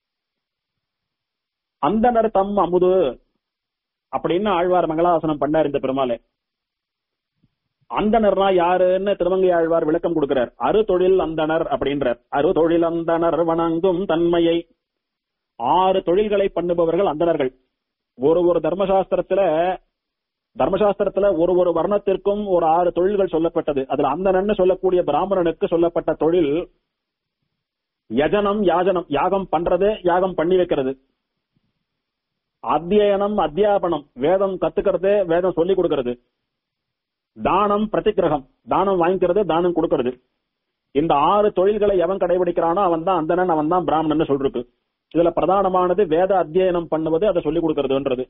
அந்தனர் தம் அமுது அப்படின்னு ஆழ்வார் மங்களாசனம் பண்ணார் இந்த பெருமாளே அந்தனர்னா யாருன்னு திருமங்கை ஆழ்வார் விளக்கம் கொடுக்கிறார் அரு தொழில் அந்தனர் அப்படின்றார் அரு தொழில் அந்தனர் வணங்கும் தன்மையை ஆறு தொழில்களை பண்ணுபவர்கள் அந்தணர்கள் ஒரு ஒரு தர்மசாஸ்திரத்துல தர்மசாஸ்திரத்துல ஒரு ஒரு வர்ணத்திற்கும் ஒரு ஆறு தொழில்கள் சொல்லப்பட்டது அதுல அந்தணன்னு சொல்லக்கூடிய பிராமணனுக்கு சொல்லப்பட்ட தொழில் யஜனம் யாஜனம் யாகம் பண்றது யாகம் பண்ணி வைக்கிறது அத்தியனம் அத்தியாபனம் வேதம் கத்துக்கிறது வேதம் சொல்லி கொடுக்கிறது தானம் பிரதிகிரகம் தானம் வாங்கிக்கிறது தானம் கொடுக்கிறது இந்த ஆறு தொழில்களை எவன் கடைபிடிக்கிறானோ அவன் தான் அந்தணன் அவன் தான் பிராமணன் சொல்லிருக்கு இதுல பிரதானமானது வேத அத்தியனம் பண்ணுவது அதை சொல்லிக் கொடுக்கிறதுன்றது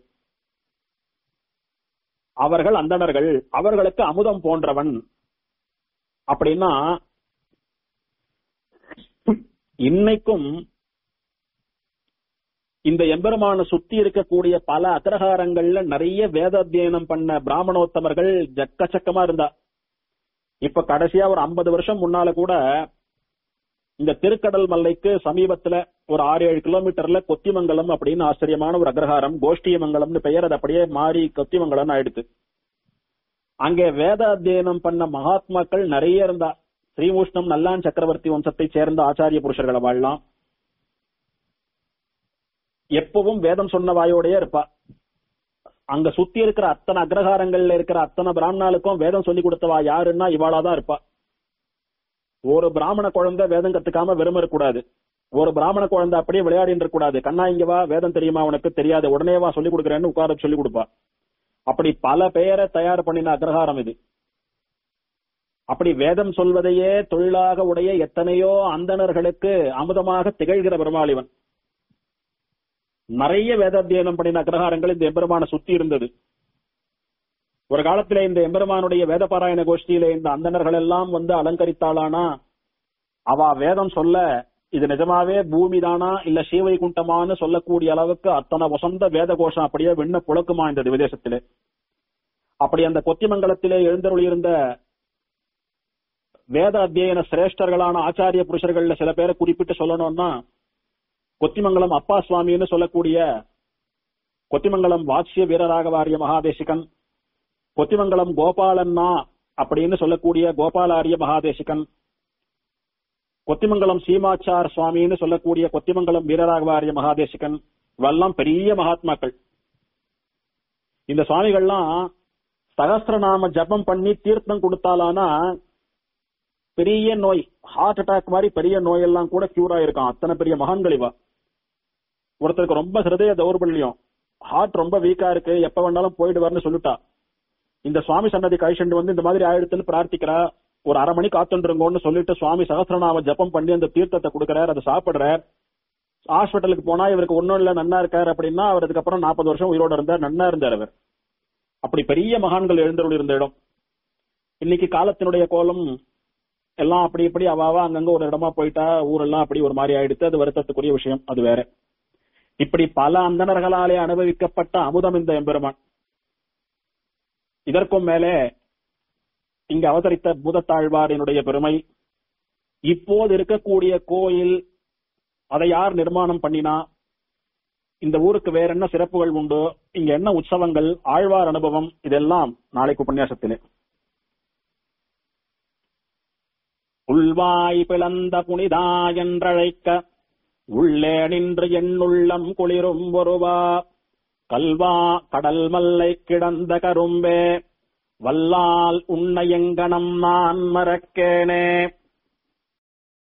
அவர்கள் அந்தணர்கள் அவர்களுக்கு அமுதம் போன்றவன் அப்படின்னா இன்னைக்கும் இந்த எம்பெருமான சுத்தி இருக்கக்கூடிய பல அக்ரஹாரங்கள்ல நிறைய வேத அத்தியனம் பண்ண பிராமணோத்தமர்கள் ஜக்கச்சக்கமா இருந்தா இப்ப கடைசியா ஒரு ஐம்பது வருஷம் முன்னால கூட இந்த திருக்கடல் மல்லைக்கு சமீபத்துல ஒரு ஆறு ஏழு கிலோமீட்டர்ல கொத்திமங்கலம் அப்படின்னு ஆச்சரியமான ஒரு அக்ரஹாரம் கோஷ்டியமங்கலம்னு பெயர் அது அப்படியே மாறி கொத்திமங்கலம் ஆயிடுத்து அங்கே வேத அத்தியனம் பண்ண மகாத்மாக்கள் நிறைய இருந்தா ஸ்ரீமுஷ்ணம் நல்லான் சக்கரவர்த்தி வம்சத்தை சேர்ந்த ஆச்சாரிய புருஷர்களை வாழலாம் எப்பவும் வேதம் சொன்ன வாயோடயே இருப்பா அங்க சுத்தி இருக்கிற அத்தனை அக்ரஹாரங்கள்ல இருக்கிற அத்தனை பிராமணாளுக்கும் வேதம் சொல்லி கொடுத்தவா யாருன்னா இவாளாதான் இருப்பா ஒரு பிராமண குழந்தை வேதம் கத்துக்காம வெறும் இருக்கக்கூடாது ஒரு பிராமண குழந்தை அப்படியே விளையாடிட்டு இருக்க கூடாது கண்ணா இங்க வா வேதம் தெரியுமா உனக்கு தெரியாது உடனே வா சொல்லி கொடுக்குறேன்னு உட்கார சொல்லி கொடுப்பா அப்படி பல பெயரை தயார் பண்ணின அக்ரஹாரம் இது அப்படி வேதம் சொல்வதையே தொழிலாக உடைய எத்தனையோ அந்தணர்களுக்கு அமுதமாக திகழ்கிற பெருமாளிவன் நிறைய வேதாத்தியனம் பண்ணின அக்ரஹாரங்கள் இந்த எம்பெருமான சுத்தி இருந்தது ஒரு காலத்திலே இந்த எம்பெருமானுடைய வேத பாராயண கோஷ்டியில இந்த அந்தணர்கள் எல்லாம் வந்து அலங்கரித்தாளானா அவ வேதம் சொல்ல இது நிஜமாவே பூமி தானா இல்ல ஸ்ரீவைகுண்டமான்னு சொல்லக்கூடிய அளவுக்கு அத்தனை வசந்த வேத கோஷம் அப்படியே விண்ண புழக்குமா இந்த விதேசத்திலே அப்படி அந்த கொத்திமங்கலத்திலே எழுந்தருளியிருந்த வேத அத்தியன சிரேஷ்டர்களான ஆச்சாரிய புருஷர்கள்ல சில பேரை குறிப்பிட்டு சொல்லணும்னா கொத்திமங்கலம் அப்பா சுவாமின்னு சொல்லக்கூடிய கொத்திமங்கலம் வாட்சிய வீரராகவாரிய மகாதேசிகன் கொத்திமங்கலம் கோபாலன்னா அப்படின்னு சொல்லக்கூடிய கோபாலாரிய மகாதேசிகன் கொத்திமங்கலம் சீமாச்சார் சுவாமின்னு சொல்லக்கூடிய கொத்திமங்கலம் வீரராகவாரிய மகாதேசிகன் இவெல்லாம் பெரிய மகாத்மாக்கள் இந்த சுவாமிகள்லாம் சகஸ்திரநாம ஜபம் பண்ணி தீர்த்தம் கொடுத்தாலானா பெரிய நோய் ஹார்ட் அட்டாக் மாதிரி பெரிய நோயெல்லாம் கூட கியூர் ஆயிருக்கான் அத்தனை பெரிய மகான்கள் இவா ஒருத்தருக்கு ரொம்ப ஹிருதய தௌர்பல்யம் ஹார்ட் ரொம்ப வீக்கா இருக்கு எப்ப வேணாலும் போயிடுவார்னு சொல்லிட்டா இந்த சுவாமி சன்னதி கழிச்சுண்டு வந்து இந்த மாதிரி ஆயிடுத்துன்னு பிரார்த்திக்கிறா ஒரு அரை மணி காத்துருங்கோன்னு சொல்லிட்டு சுவாமி சகஸ்திரநாம ஜபம் பண்ணி அந்த தீர்த்தத்தை கொடுக்கறார் அதை சாப்பிடுறார் ஹாஸ்பிட்டலுக்கு போனா இவருக்கு ஒன்னும் இல்ல நன்னா இருக்காரு அப்படின்னா அவர் அதுக்கப்புறம் நாற்பது வருஷம் உயிரோட இருந்தார் நன்னா இருந்தார் அவர் அப்படி பெரிய மகான்கள் எழுந்தருள் இருந்த இடம் இன்னைக்கு காலத்தினுடைய கோலம் எல்லாம் அப்படி இப்படி அவாவா அங்கங்க ஒரு இடமா போயிட்டா ஊரெல்லாம் அப்படி ஒரு மாதிரி ஆயிடுத்து அது வருத்தத்துக்குரிய விஷயம் அது வேற இப்படி பல அந்தணர்களாலே அனுபவிக்கப்பட்ட அமுதம் இந்த எம்பெருமான் இதற்கும் மேலே இங்க அவதரித்த பூதத்தாழ்வாரினுடைய பெருமை இப்போது இருக்கக்கூடிய கோயில் அதை யார் நிர்மாணம் பண்ணினா இந்த ஊருக்கு வேற என்ன சிறப்புகள் உண்டு இங்க என்ன உற்சவங்கள் ஆழ்வார் அனுபவம் இதெல்லாம் நாளைக்கு உபன்யாசத்திலே உள்வாய் பிளந்த புனிதா என்றழைக்க உள்ளே நின்று என்னுள்ளம் குளிரும் ஒருவா கல்வா கடல் மல்லை கிடந்த கரும்பே வல்லால் உன்னை எங்கனம் நான் மறக்கேனே